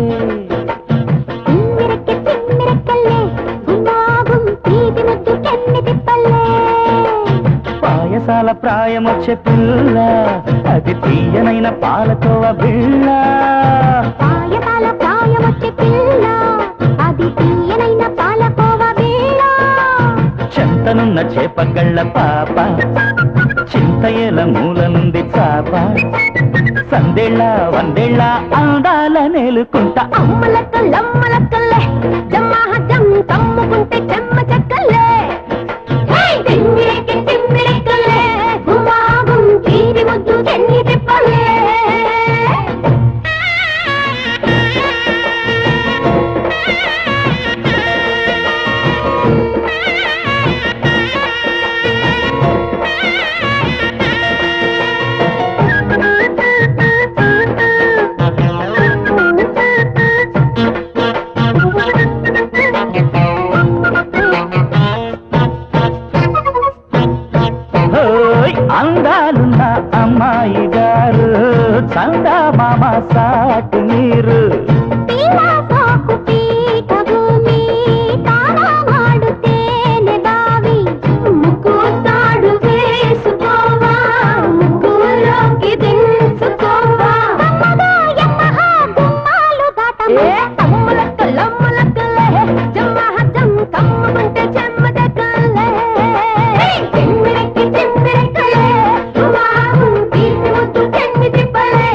పాయసాల ప్రాయమొచ్చే పిల్ల అది తీయనైన పాలకోవ బిళ్ళ పాయపాల ప్రాయమొచ్చే పిల్ల అది తీయనైన పాలకోవ వేళ చెంతనున్న చేపగళ్ళ పాప చింతయేల మూలనుంది చాప సందేళ్ళ వందేళ్ళ అందాల నేలుకుంటా అమ్మలక్కల్లమ్మలక్కల్లే జమ్మాహ జమ్ కమ్ముకుంటే చెమ్మ చెక్కల్లే తిమ్మిరెక్కి తిమ్మిరెక్కల్లే గుమ్మాగుం తీరి ముద్దు చెన్ని తిప్పలే హోయ్ అందాలున్న అమ్మాయి గారు చందా మామ సాటి నీరు పీలా సాకు పీక భూమి తారా మాడుతేనే బావి ముక్కు తాడు వేసుకోవా ముక్కులోకి దించుకోవా అమ్మగా యమ్మహ గుమ్మాలు దాటము తమ్ములక్కలమ్మలక్కలే జమ్మహ జమ్ కమ్ముకుంటే చెమ్మ దగ్గలే తిమ్మిరెక్కి తిమ్మిరెక్కలే రుమాహు తీపి ముద్దు చెన్ని తిప్పలే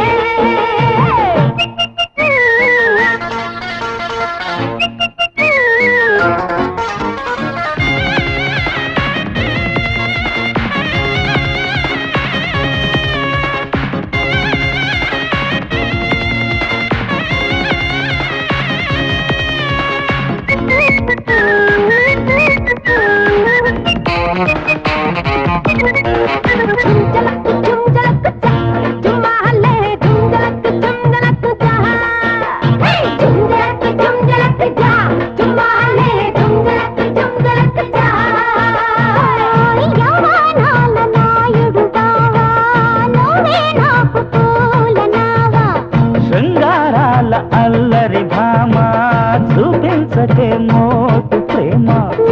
శృంగారాల అల్లరి భామ చూపించకే మోటు ప్రేమ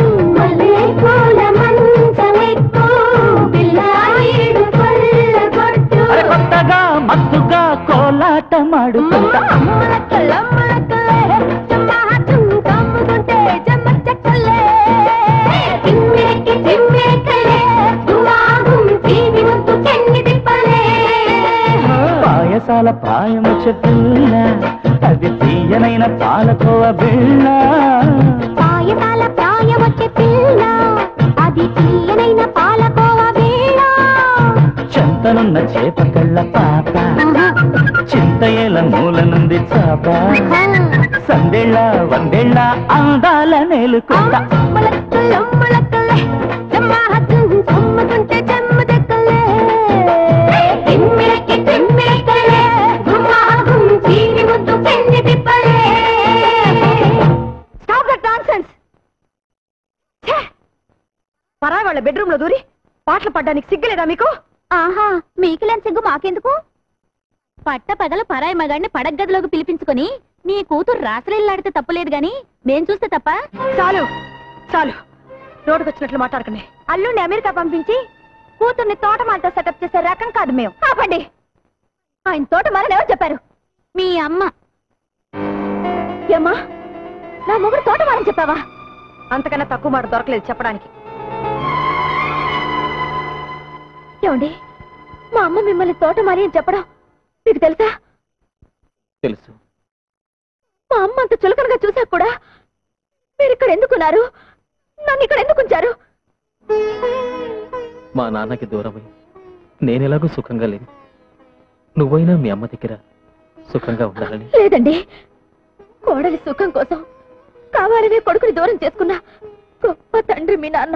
అరే కొత్తగా మత్తుగా కోలాటమాడుకుంటా పాయసాల ప్రాయము చెట్టున్న అది తీయనైన పాలకోవ బిళ్ళ పాయసాల ప్రాయమొచ్చే పిల్ల అది తీయనైన పాలకోవ వేళ చెంతనున్న చేప కళ్ళ పాప చింతయేల మూల నుండి చాప సందేళ్ళ వందేళ్ళ అందాల నేలుకుంటా మొలక్కలే జమ్మాహత్తుం సమ్మకుంటే చెమ్మ దక్కలే తిమ్మిరకి తిమ్మిరకలే గుమ్మాగుం చీని ముద్దు పెండి తిప్పలే స్టాప్ దట్ నాన్సెన్స్ పరాయి వాళ్ళ బెడ్రూమ్ లో దూరి పాటలు పాడడానికి సిగ్గులేదా మీకు ఆహా మీకులేని సిగ్గు మాకెందుకు పట్ట పగల పరాయి మగాడిని పడగదిలోకి పిలిపించుకొని నీ కూతురు రాసలీలాడితే తప్పులేదు గాని మేం చూస్తే తప్ప చాలు చాలు రోడ్డుకు వచ్చినట్లు మాట్లాడకండి అల్లుండి అమెరికా పంపించి కూతుర్ని తోటమాలతో సెటప్ చేసే రకం కాదు మేము ఆపండి ఆయన తోట మారని ఎవరు చెప్పారు మీ అమ్మ ఏమ్మా నా మొగుడు తోట మారని చెప్పావా అంతకన్నా తక్కువ మాట దొరకలేదు చెప్పడానికి ఏమండి మా అమ్మ మిమ్మల్ని తోట మారి అని చెప్పడం మీకు తెలుసా తెలుసు మా అమ్మ అంత చులకనగా చూసాక కూడా మీరు ఇక్కడ ఎందుకున్నారు నన్ను ఇక్కడ ఎందుకు ఉంచారు మా నాన్నకి దూరమై నేనెలాగూ సుఖంగా లేను నువ్వైనా మీ అమ్మ దగ్గర సుఖంగా ఉండాలని లేదండి కోడలి సుఖం కోసం కావాలనే కొడుకుని దూరం చేసుకున్న గొప్ప తండ్రి మీ నాన్న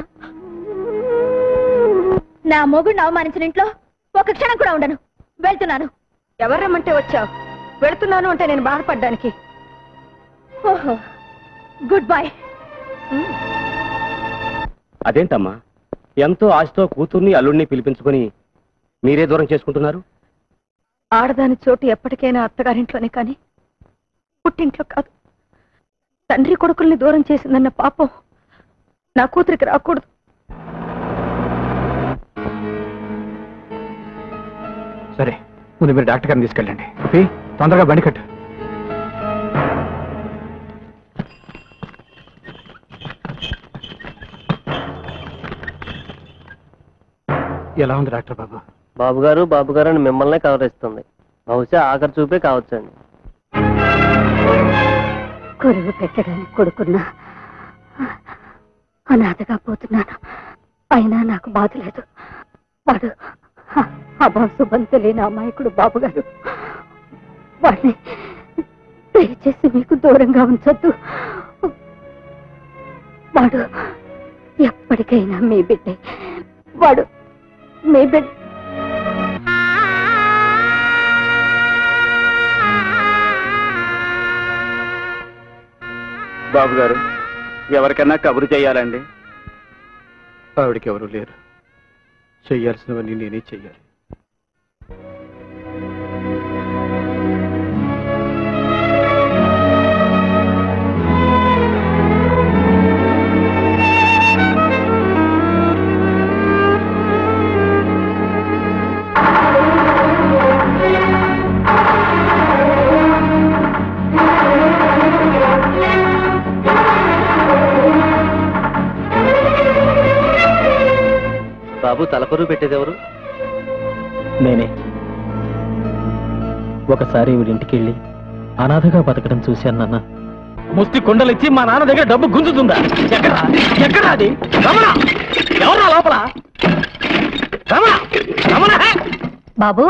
నా మొగుడిని అవమానించిన ఇంట్లో ఒక క్షణం కూడా ఉండను వెళ్తున్నాను ఎవరు రమ్మంటే వచ్చావు వెళుతున్నాను అంటే నేను బాధపడ్డానికి ఓహో గుడ్ బై అదేంటమ్మా ఎంతో ఆశతో కూతుర్ని అల్లుడిని పిలిపించుకొని మీరే దూరం చేసుకుంటున్నారు ఆడదాని చోటు ఎప్పటికైనా అత్తగారింట్లోనే కానీ పుట్టింట్లో కాదు తండ్రి కొడుకుల్ని దూరం చేసిందన్న పాపం నా కూతురికి రాకూడదు సరే ముందు మీరు డాక్టర్ గారిని తీసుకెళ్ళండి ఓకే తొందరగా బండి కట్టు ఎలా ఉంది డాక్టర్ బాబు బాబు గారు బాబు గారు అని మిమ్మల్నే కవరిస్తుంది బహుశా ఆఖరి చూపే కావచ్చండి కొరువు పెట్టడానికి కొడుకున్నా అనాథగా పోతున్నాను అయినా నాకు బాధ లేదు వాడు అభాసుభం తెలియని అమాయకుడు బాబు గారు వాడిని దయచేసి మీకు దూరంగా ఉంచొద్దు వాడు ఎప్పటికైనా మీ బిడ్డే వాడు మీ బిడ్డ బాబు గారు ఎవరికన్నా కబురు చేయాలండి ఆవిడకి ఎవరు లేరు చెయ్యాల్సినవన్నీ నేనే చెయ్యాలి బాబు తలకొరువు పెట్టేది ఎవరు నేనే ఒకసారి వీడింటికి వెళ్ళి అనాథగా బతకడం చూశాను నాన్న ముష్టి కుండలిచ్చి మా నాన్న దగ్గర డబ్బు గుంజుతుందా ఎక్కడ ఎక్కడ అది రమణ ఎవరా లోపల రమణ రమణ హే! బాబు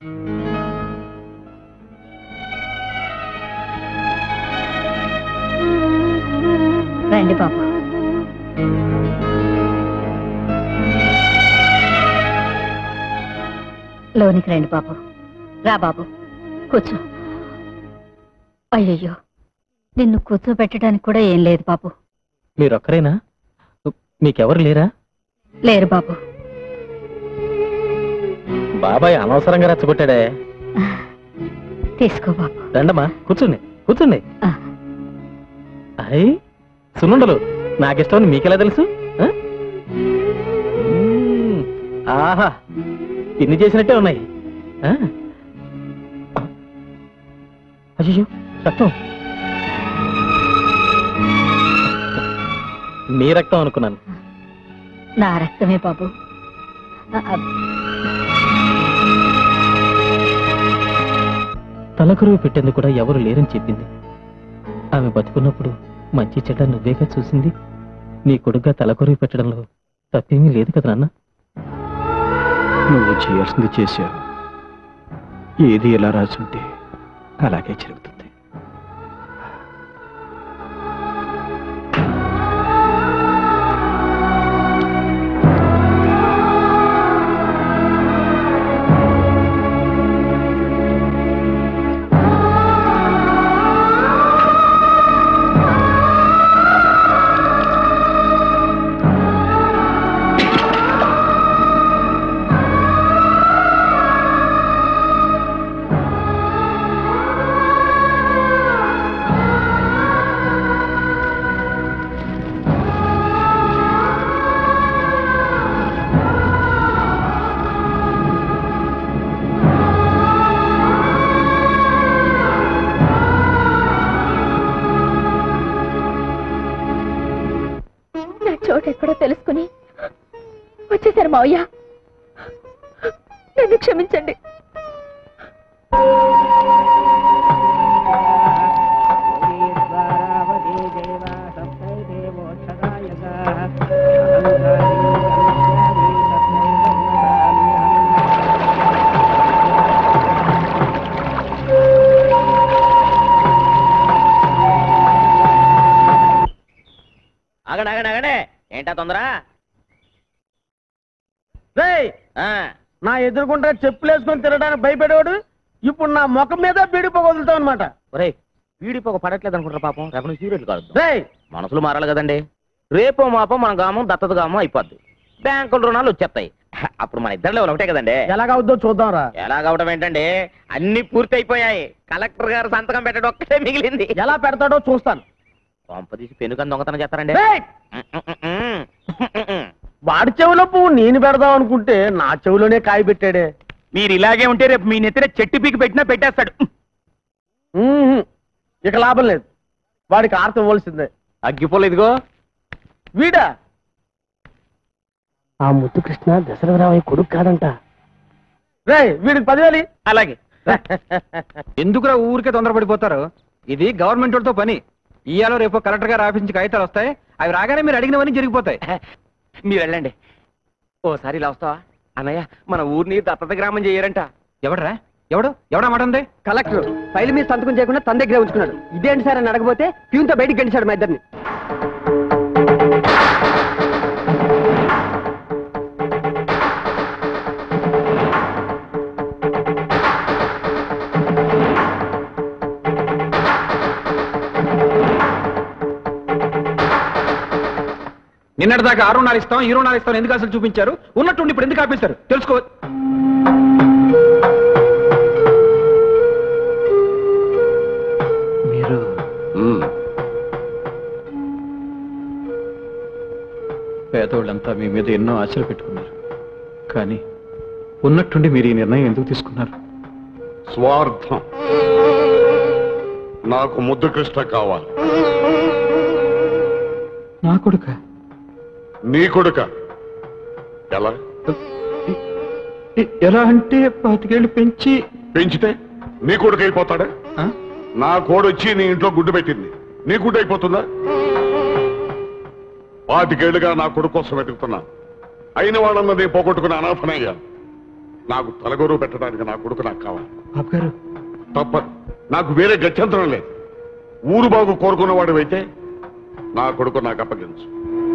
రండి బాబు లోనికి రండి బాబు రా బాబు కూర్చో అయ్యయ్యో నిన్ను కూర్చోబెట్టడానికి కూడా ఏం లేదు బాబు మీరొక్కరేనా మీకెవరు లేరా లేరు బాబు బాబాయ్ అనవసరంగా రెచ్చగొట్టాడే తీసుకో బాబు రండమ్మా కూర్చోండి కూర్చోండి అయ్ సున్నుండలు నాకిష్టమని మీకెలా తెలుసు ఆ? మ్మ్. ఆహా ఇన్ని చేసినట్టే ఉన్నాయి ఆ? అయ్యో రక్తం మీ రక్తం అనుకున్నాను నా రక్తమే బాబు ఆ, ఆ, తలకరువు పెట్టేందుకు కూడా ఎవరు లేరని చెప్పింది ఆమె బతుకున్నప్పుడు మంచి చెడ్డ నువ్వేగా చూసింది నీ కొడుగ్గా తలకొరువు పెట్టడంలో తప్పేమీ లేదు కదా నాన్న నువ్వు చేయాల్సింది చేశావు ఏది ఎలా రాసుంటే అలాగే జరుగుతుంది ఆ ఎక్కడో తెలుసుకుని వచ్చేసారు మావయ్య నన్ను క్షమించండి ఆగండి ఆగండి ఆగండి ఏంటా తొందర రేయ్ నా ఎదురుకుంటే చెప్పులు వేసుకొని తిరగడానికి భయపడేవాడు ఇప్పుడు నా ముఖం మీద బీడిపో వదులుతావు అనమాట ఒరే వీడిపోక పడట్లేదు అనుకుంటారు పాపం రేపు నుంచి సీరియల్ కాదు రేయ్ మనసులు మారాలి కదండి రేపో మాపో మన గామం దత్తత గామం అయిపోద్ది బ్యాంకుల రుణాలు వచ్చేస్తాయి అప్పుడు మన ఇద్దరు ఒకటే కదండి ఎలాగవుద్దో చూద్దాంరా ఎలాగవడం ఏంటండి అన్ని పూర్తి అయిపోయాయి కలెక్టర్ గారు సంతకం పెట్టడం ఒక్కటే మిగిలింది ఎలా పెడతాడో చూస్తాను కొంపదీసి పెనుకని దొంగతనం చేస్తారండి రేయ్! వాడి చెవిలో పువ్వు నేను పెడదాం అనుకుంటే నా చెవిలోనే కాయ పెట్టాడే మీరు ఇలాగే ఉంటే రేపు మీ నెత్తిన చెట్టు పీకి పెట్టినా పెట్టేస్తాడు ఉహుం. ఇక లాభం లేదు వాడికి ఆర్త ఇవ్వాల్సిందే అగ్గిపోలేదు ఇదిగో వీడా ఆ ముద్దు కృష్ణ దశరథరామయ్య కొడుకు కాదంట రే వీడికి పదివేలు అలాగే ఎందుకురా ఊరికే తొందరపడిపోతారు ఇది గవర్నమెంట్ వాళ్ళతో పని ఇయ్యాలో రేపు కలెక్టర్ గారు ఆఫీస్ నుంచి కాగితాలు వస్తాయి అవి రాగానే మీరు అడిగినవన్నీ జరిగిపోతాయి మీరు వెళ్ళండి ఓసారి ఇలా వస్తావా అన్నయ్య మన ఊరిని దత్తత గ్రామం చేయరంట ఎవడరా ఎవడు ఎవడా మాట ఉంది కలెక్టర్ ఫైల్ మీద సంతకం చేయకుండా తన దగ్గర ఉంచుకున్నాడు ఇదేంటి సార్ అని అడగపోతే ప్యూన్తో బయటికి గడిచాడు మా ఇద్దరిని నిన్నటి దాకా ఆ రుణాలు ఇస్తాం ఈ రుణాలు ఇస్తాం ఎందుకు అసలు చూపించారు ఉన్నట్టుండి ఇప్పుడు ఎందుకు ఆపేస్తారు తెలుసుకో మీరు పేదోళ్ళంతా మీ మీద ఎన్నో ఆశలు పెట్టుకున్నారు కానీ ఉన్నట్టుండి మీరు ఈ నిర్ణయం ఎందుకు తీసుకున్నారు స్వార్థం నాకు ముద్దు కృష్ణ కావాలి నా కొడుక నీ కొడుక ఎలా ఎ- ఎలా అంటే పాతికేళ్ళు పెంచి పెంచితే నీ కొడుకు అయిపోతాడా నా కోడొచ్చి నీ ఇంట్లో గుడ్డు పెట్టింది నీ గుడ్డు అయిపోతుందా పాతికేళ్లుగా నా కొడుకు కోసం వెతుకుతున్నా అయిన వాళ్ళన్నది పోగొట్టుకుని అనాథనయ్యా నాకు తలగొరువు పెట్టడానికి నా కొడుకు నాకు కావాలి బాబు గారు తప్పదు నాకు వేరే గత్యంతరం లేదు ఊరు బాగు కోరుకున్నవాడు అయితే నా కొడుకు నాకు అప్పగించు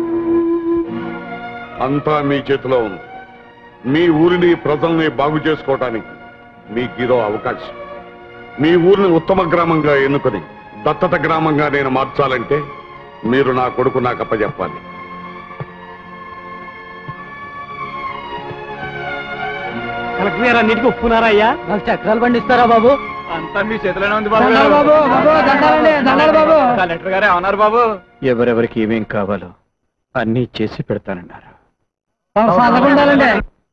అంతా మీ చేతిలో ఉంది మీ ఊరిని ప్రజల్ని బాగు చేసుకోవటానికి మీకు ఇదో అవకాశం మీ ఊరిని ఉత్తమ గ్రామంగా ఎన్నుకొని దత్తత గ్రామంగా నేను మార్చాలంటే మీరు నా కొడుకు నాకు అప్పచెప్పాలి కలెక్టర్ గారు అన్నిటికీ ఒప్పుకున్నారా అయ్యా నాకు చక్రాలు పండిస్తారా బాబు అంతా మీ చేతిలోనే ఉంది దండాలు బాబు, బాబు, దండాలండి, దండాలు బాబు. కలెక్టర్ గారే అవునారు బాబు ఎవరెవరికి ఏమేం కావాలో అన్నీ చేసి పెడతానన్నారు ఉండాలండి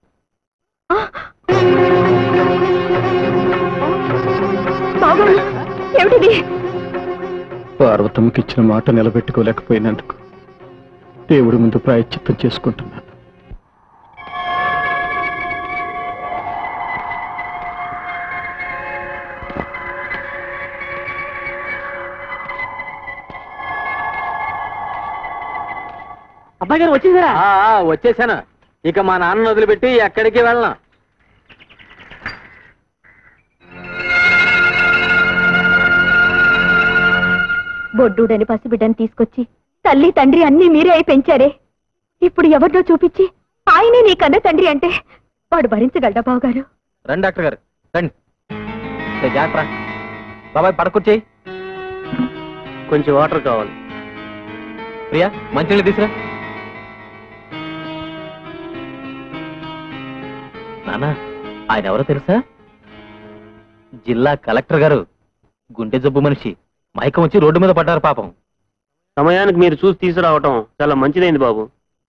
బాబు ఏమిటిది పార్వతమ్మకి ఇచ్చిన మాట నిలబెట్టుకోలేకపోయినందుకు దేవుడి ముందు ప్రాయశ్చిత్తం చేసుకుంటున్నాను అబ్బాయి గారు వచ్చేసారా వచ్చేసాను ఇక మా నాన్న వదిలిపెట్టి ఎక్కడికి వెళ్ళను బొడ్డూడని పసిబిడ్డని తీసుకొచ్చి తల్లి తండ్రి అన్ని మీరే అయి పెంచారే ఇప్పుడు ఎవరినో చూపించి ఆయనే నీ కన్న తండ్రి అంటే వాడు భరించగలడా బావగారు రండి డాక్టర్ గారు రండి ఏ, జాగ్రత్త బాబాయ్ పడకొచ్చేయి కొంచెం వాటర్ కావాలి ప్రియా మంచినీళ్ళు తీసురా నానా ఆయన ఎవరో తెలుసా జిల్లా కలెక్టర్ గారు గుండె జబ్బు మనిషి మైకం వచ్చి రోడ్డు మీద పడ్డారు పాపం సమయానికి మీరు చూసి తీసుకురావటం చాలా మంచిదైంది బాబు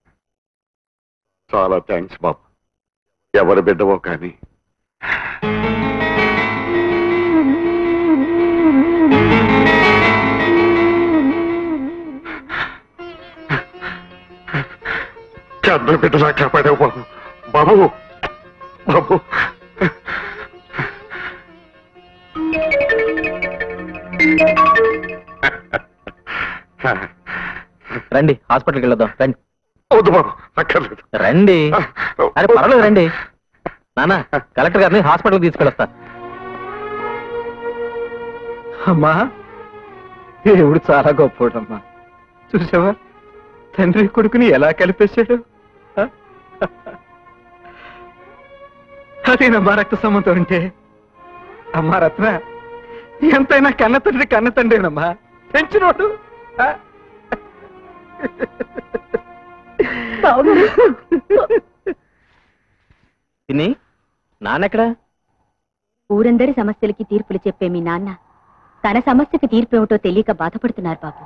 చాలా థ్యాంక్స్ బాబు ఎవరి బిడ్డవో కానీ కన్న బిడ్డలా కాపాడావు బాబు బాబు బాబు రండి హాస్పిటల్కి వెళ్దాం రండి వద్దు బాబు అక్కర్లేదు రండి అరే పర్వాలేదు రండి నాన్న కలెక్టర్ గారిని హాస్పిటల్కి తీసుకెళ్ళొస్తా అమ్మా దేవుడు చాలా గొప్పోడమ్మా చూసావా తండ్రి కొడుకుని ఎలా కలిపేశాడు ఆ? అదేనమ్మా రక్త సంబంధం అంటే అమ్మా రత్న ఎంతైనా కన్న తండ్రి కన్న తండ్రినమ్మా పెంచినోడు ఆ? తిని నాన్నెక్కడా ఊరందరి సమస్యలకి తీర్పులు చెప్పే మీ నాన్న తన సమస్యకి తీర్పు ఏమిటో తెలియక బాధపడుతున్నారు బాబు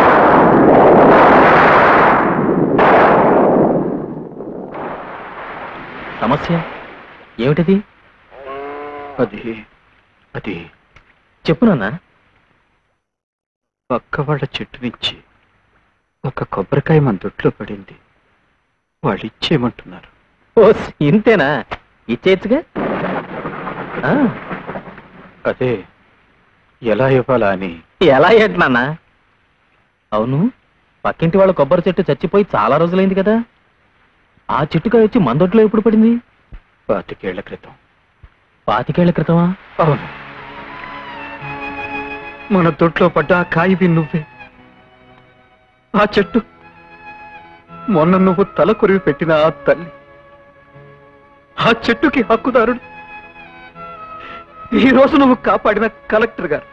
సమస్య ఏమిటిది అది అది చెప్పు నాన్న పక్క వాళ్ళ చెట్టు నుంచి ఒక కొబ్బరికాయ మన దొడ్లో పడింది వాళ్ళు ఇచ్చేయమంటున్నారు ఓ ఇంతేనా ఇచ్చేయచ్చుగా ఆ, అదే ఎలా ఇవ్వాలా అని ఎలా ఏంటి నాన్న అవును పక్కింటి వాళ్ళ కొబ్బరి చెట్టు చచ్చిపోయి చాలా రోజులైంది కదా ఆ చెట్టుకాయ వచ్చి మందొట్లో ఎప్పుడు పడింది పాతికేళ్ల క్రితం పాతికేళ్ల క్రితమా అవును మన దొడ్లో పడ్డ ఆ కాయివి నువ్వే ఆ చెట్టు మొన్న నువ్వు తల కొరివి పెట్టిన ఆ తల్లి ఆ చెట్టుకి హక్కుదారుడు ఈ రోజు నువ్వు కాపాడిన కలెక్టర్ గారు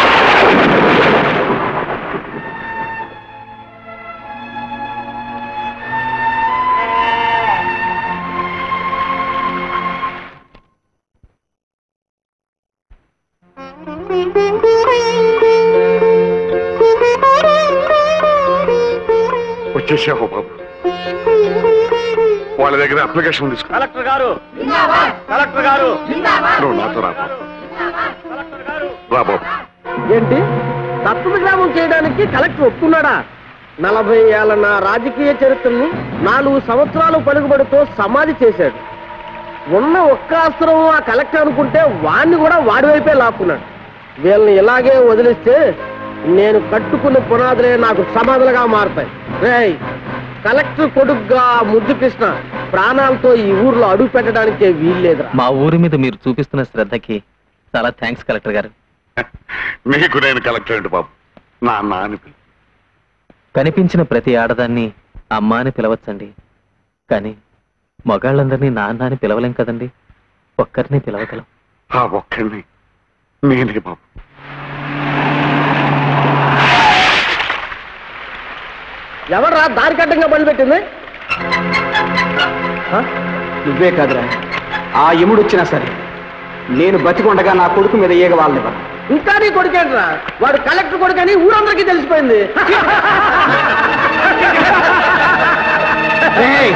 వచ్చేసావు బాబు వాళ్ళ దగ్గర అప్లికేషన్ తీసుకో కలెక్టర్ గారు కలెక్టర్ గారు నువ్వు నాతో రా బాబు. రా బాబు ఏంటి దత్తత గ్రామం చేయడానికి కలెక్టర్ ఒప్పుకున్నాడా నలభై ఏళ్ల నా రాజకీయ చరిత్రని నాలుగు సంవత్సరాలు పలుకుబడితో సమాధి చేశాడు ఉన్న ఒక్క అస్త్రం ఆ కలెక్టర్ అనుకుంటే వాణ్ణి కూడా వాడి వైపే లాక్కున్నాడు వీళ్ళని ఇలాగే వదిలిస్తే నేను కట్టుకున్న పునాదులే నాకు సమాధులుగా మారతాయి రేయ్ కలెక్టర్ కొడుకుగా ఆ ముద్దు కృష్ణ ప్రాణాలతో ఈ ఊర్లో అడుగు పెట్టడానికే వీల్లేదురా మా ఊరి మీద మీరు చూపిస్తున్న శ్రద్ధకి చాలా థ్యాంక్స్ కలెక్టర్ గారు నీకు నేను కలెక్టర్ అండి బాబు నా అన్న అని పిలు. కనిపించిన ప్రతి ఆడదాన్ని అమ్మ అని పిలవచ్చండి కానీ మగాళ్ళందరినీ నాన్న అని పిలవలేం కదండి ఒక్కరిని పిలవగలం ఆ ఒక్కడిని నేనే బాబు ఎవర్రా దారి కట్టంగా బండి పెట్టింది నువ్వే కాదురా ఆ యముడు వచ్చినా సరే నేను బతికొండగా నా కొడుకు మీద ఏగ వాళ్ళనివ్వను ఇంకా నీ కొడుకేంట్రా వాడు కలెక్టర్ కొడుకని ఊరందరికీ తెలిసిపోయింది ఏయ్!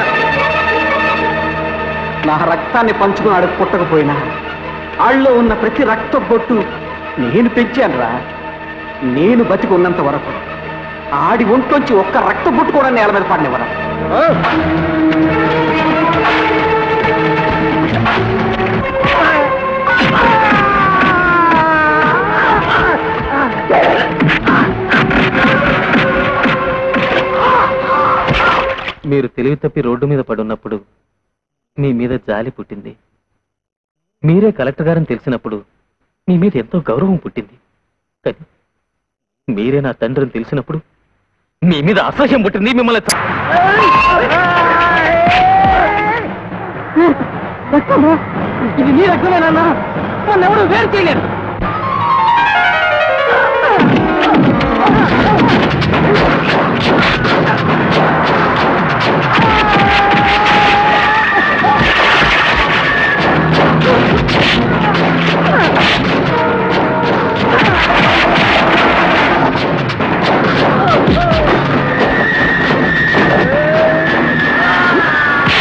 నా రక్తాన్ని పంచుకున్నాడు పుట్టకపోయినా ఆళ్ళలో ఉన్న ప్రతి రక్త బొట్టు నేను పెంచానురా నేను బతికి ఉన్నంత వరకు ఆడి ఒంట్లోంచి ఒక్క రక్త బొట్టు కూడా నేల మీద పడినవరా మీరు తెలివి తప్పి రోడ్డు మీద పడున్నప్పుడు మీ మీద జాలి పుట్టింది మీరే కలెక్టర్ గారని తెలిసినప్పుడు మీ మీద ఎంతో గౌరవం పుట్టింది కానీ మీరే నా తండ్రిని తెలిసినప్పుడు మీ మీద అసహ్యం పుట్టింది మిమ్మల్ని చ- ఇది నీ రక్తమేనన్నా నన్ను ఎవరు వేరు చేయలేరు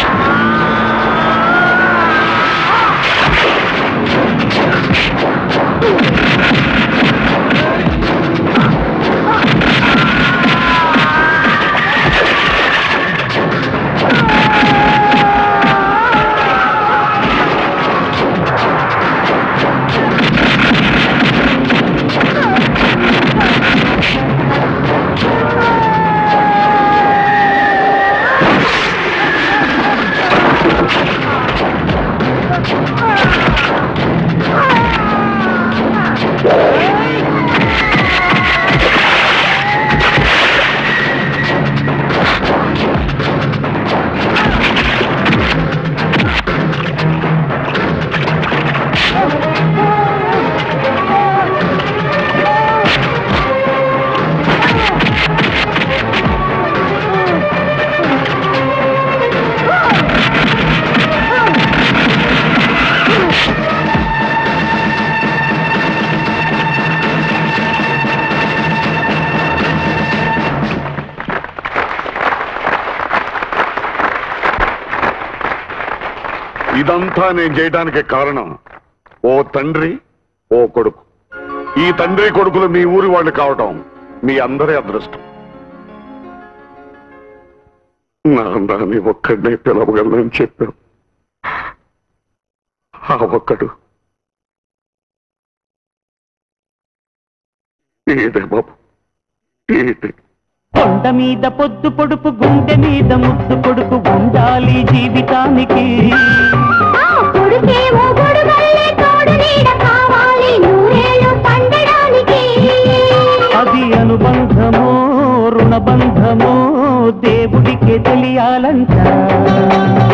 ఆ ఇదంతా నేను చేయడానికి కారణం ఓ తండ్రి ఓ కొడుకు ఈ తండ్రి కొడుకులు మీ ఊరి వాళ్ళు కావటం మీ అందరి అదృష్టం నాన్నని ఒక్కడినే పిలవగలనని చెప్పావు ఆ ఒక్కడు ఈడే బాబు ఈడే కొండ మీద పొద్దు పొడుపు గుండె మీద ముద్దు కొడుకు ఉండాలి జీవితానికి కొడుకేమో గొడుగల్లే తోడు నీడ కావాలి నూరేళ్ళు పండడానికి అది అనుబంధమో రుణబంధమో దేవుడికే తెలియాలంట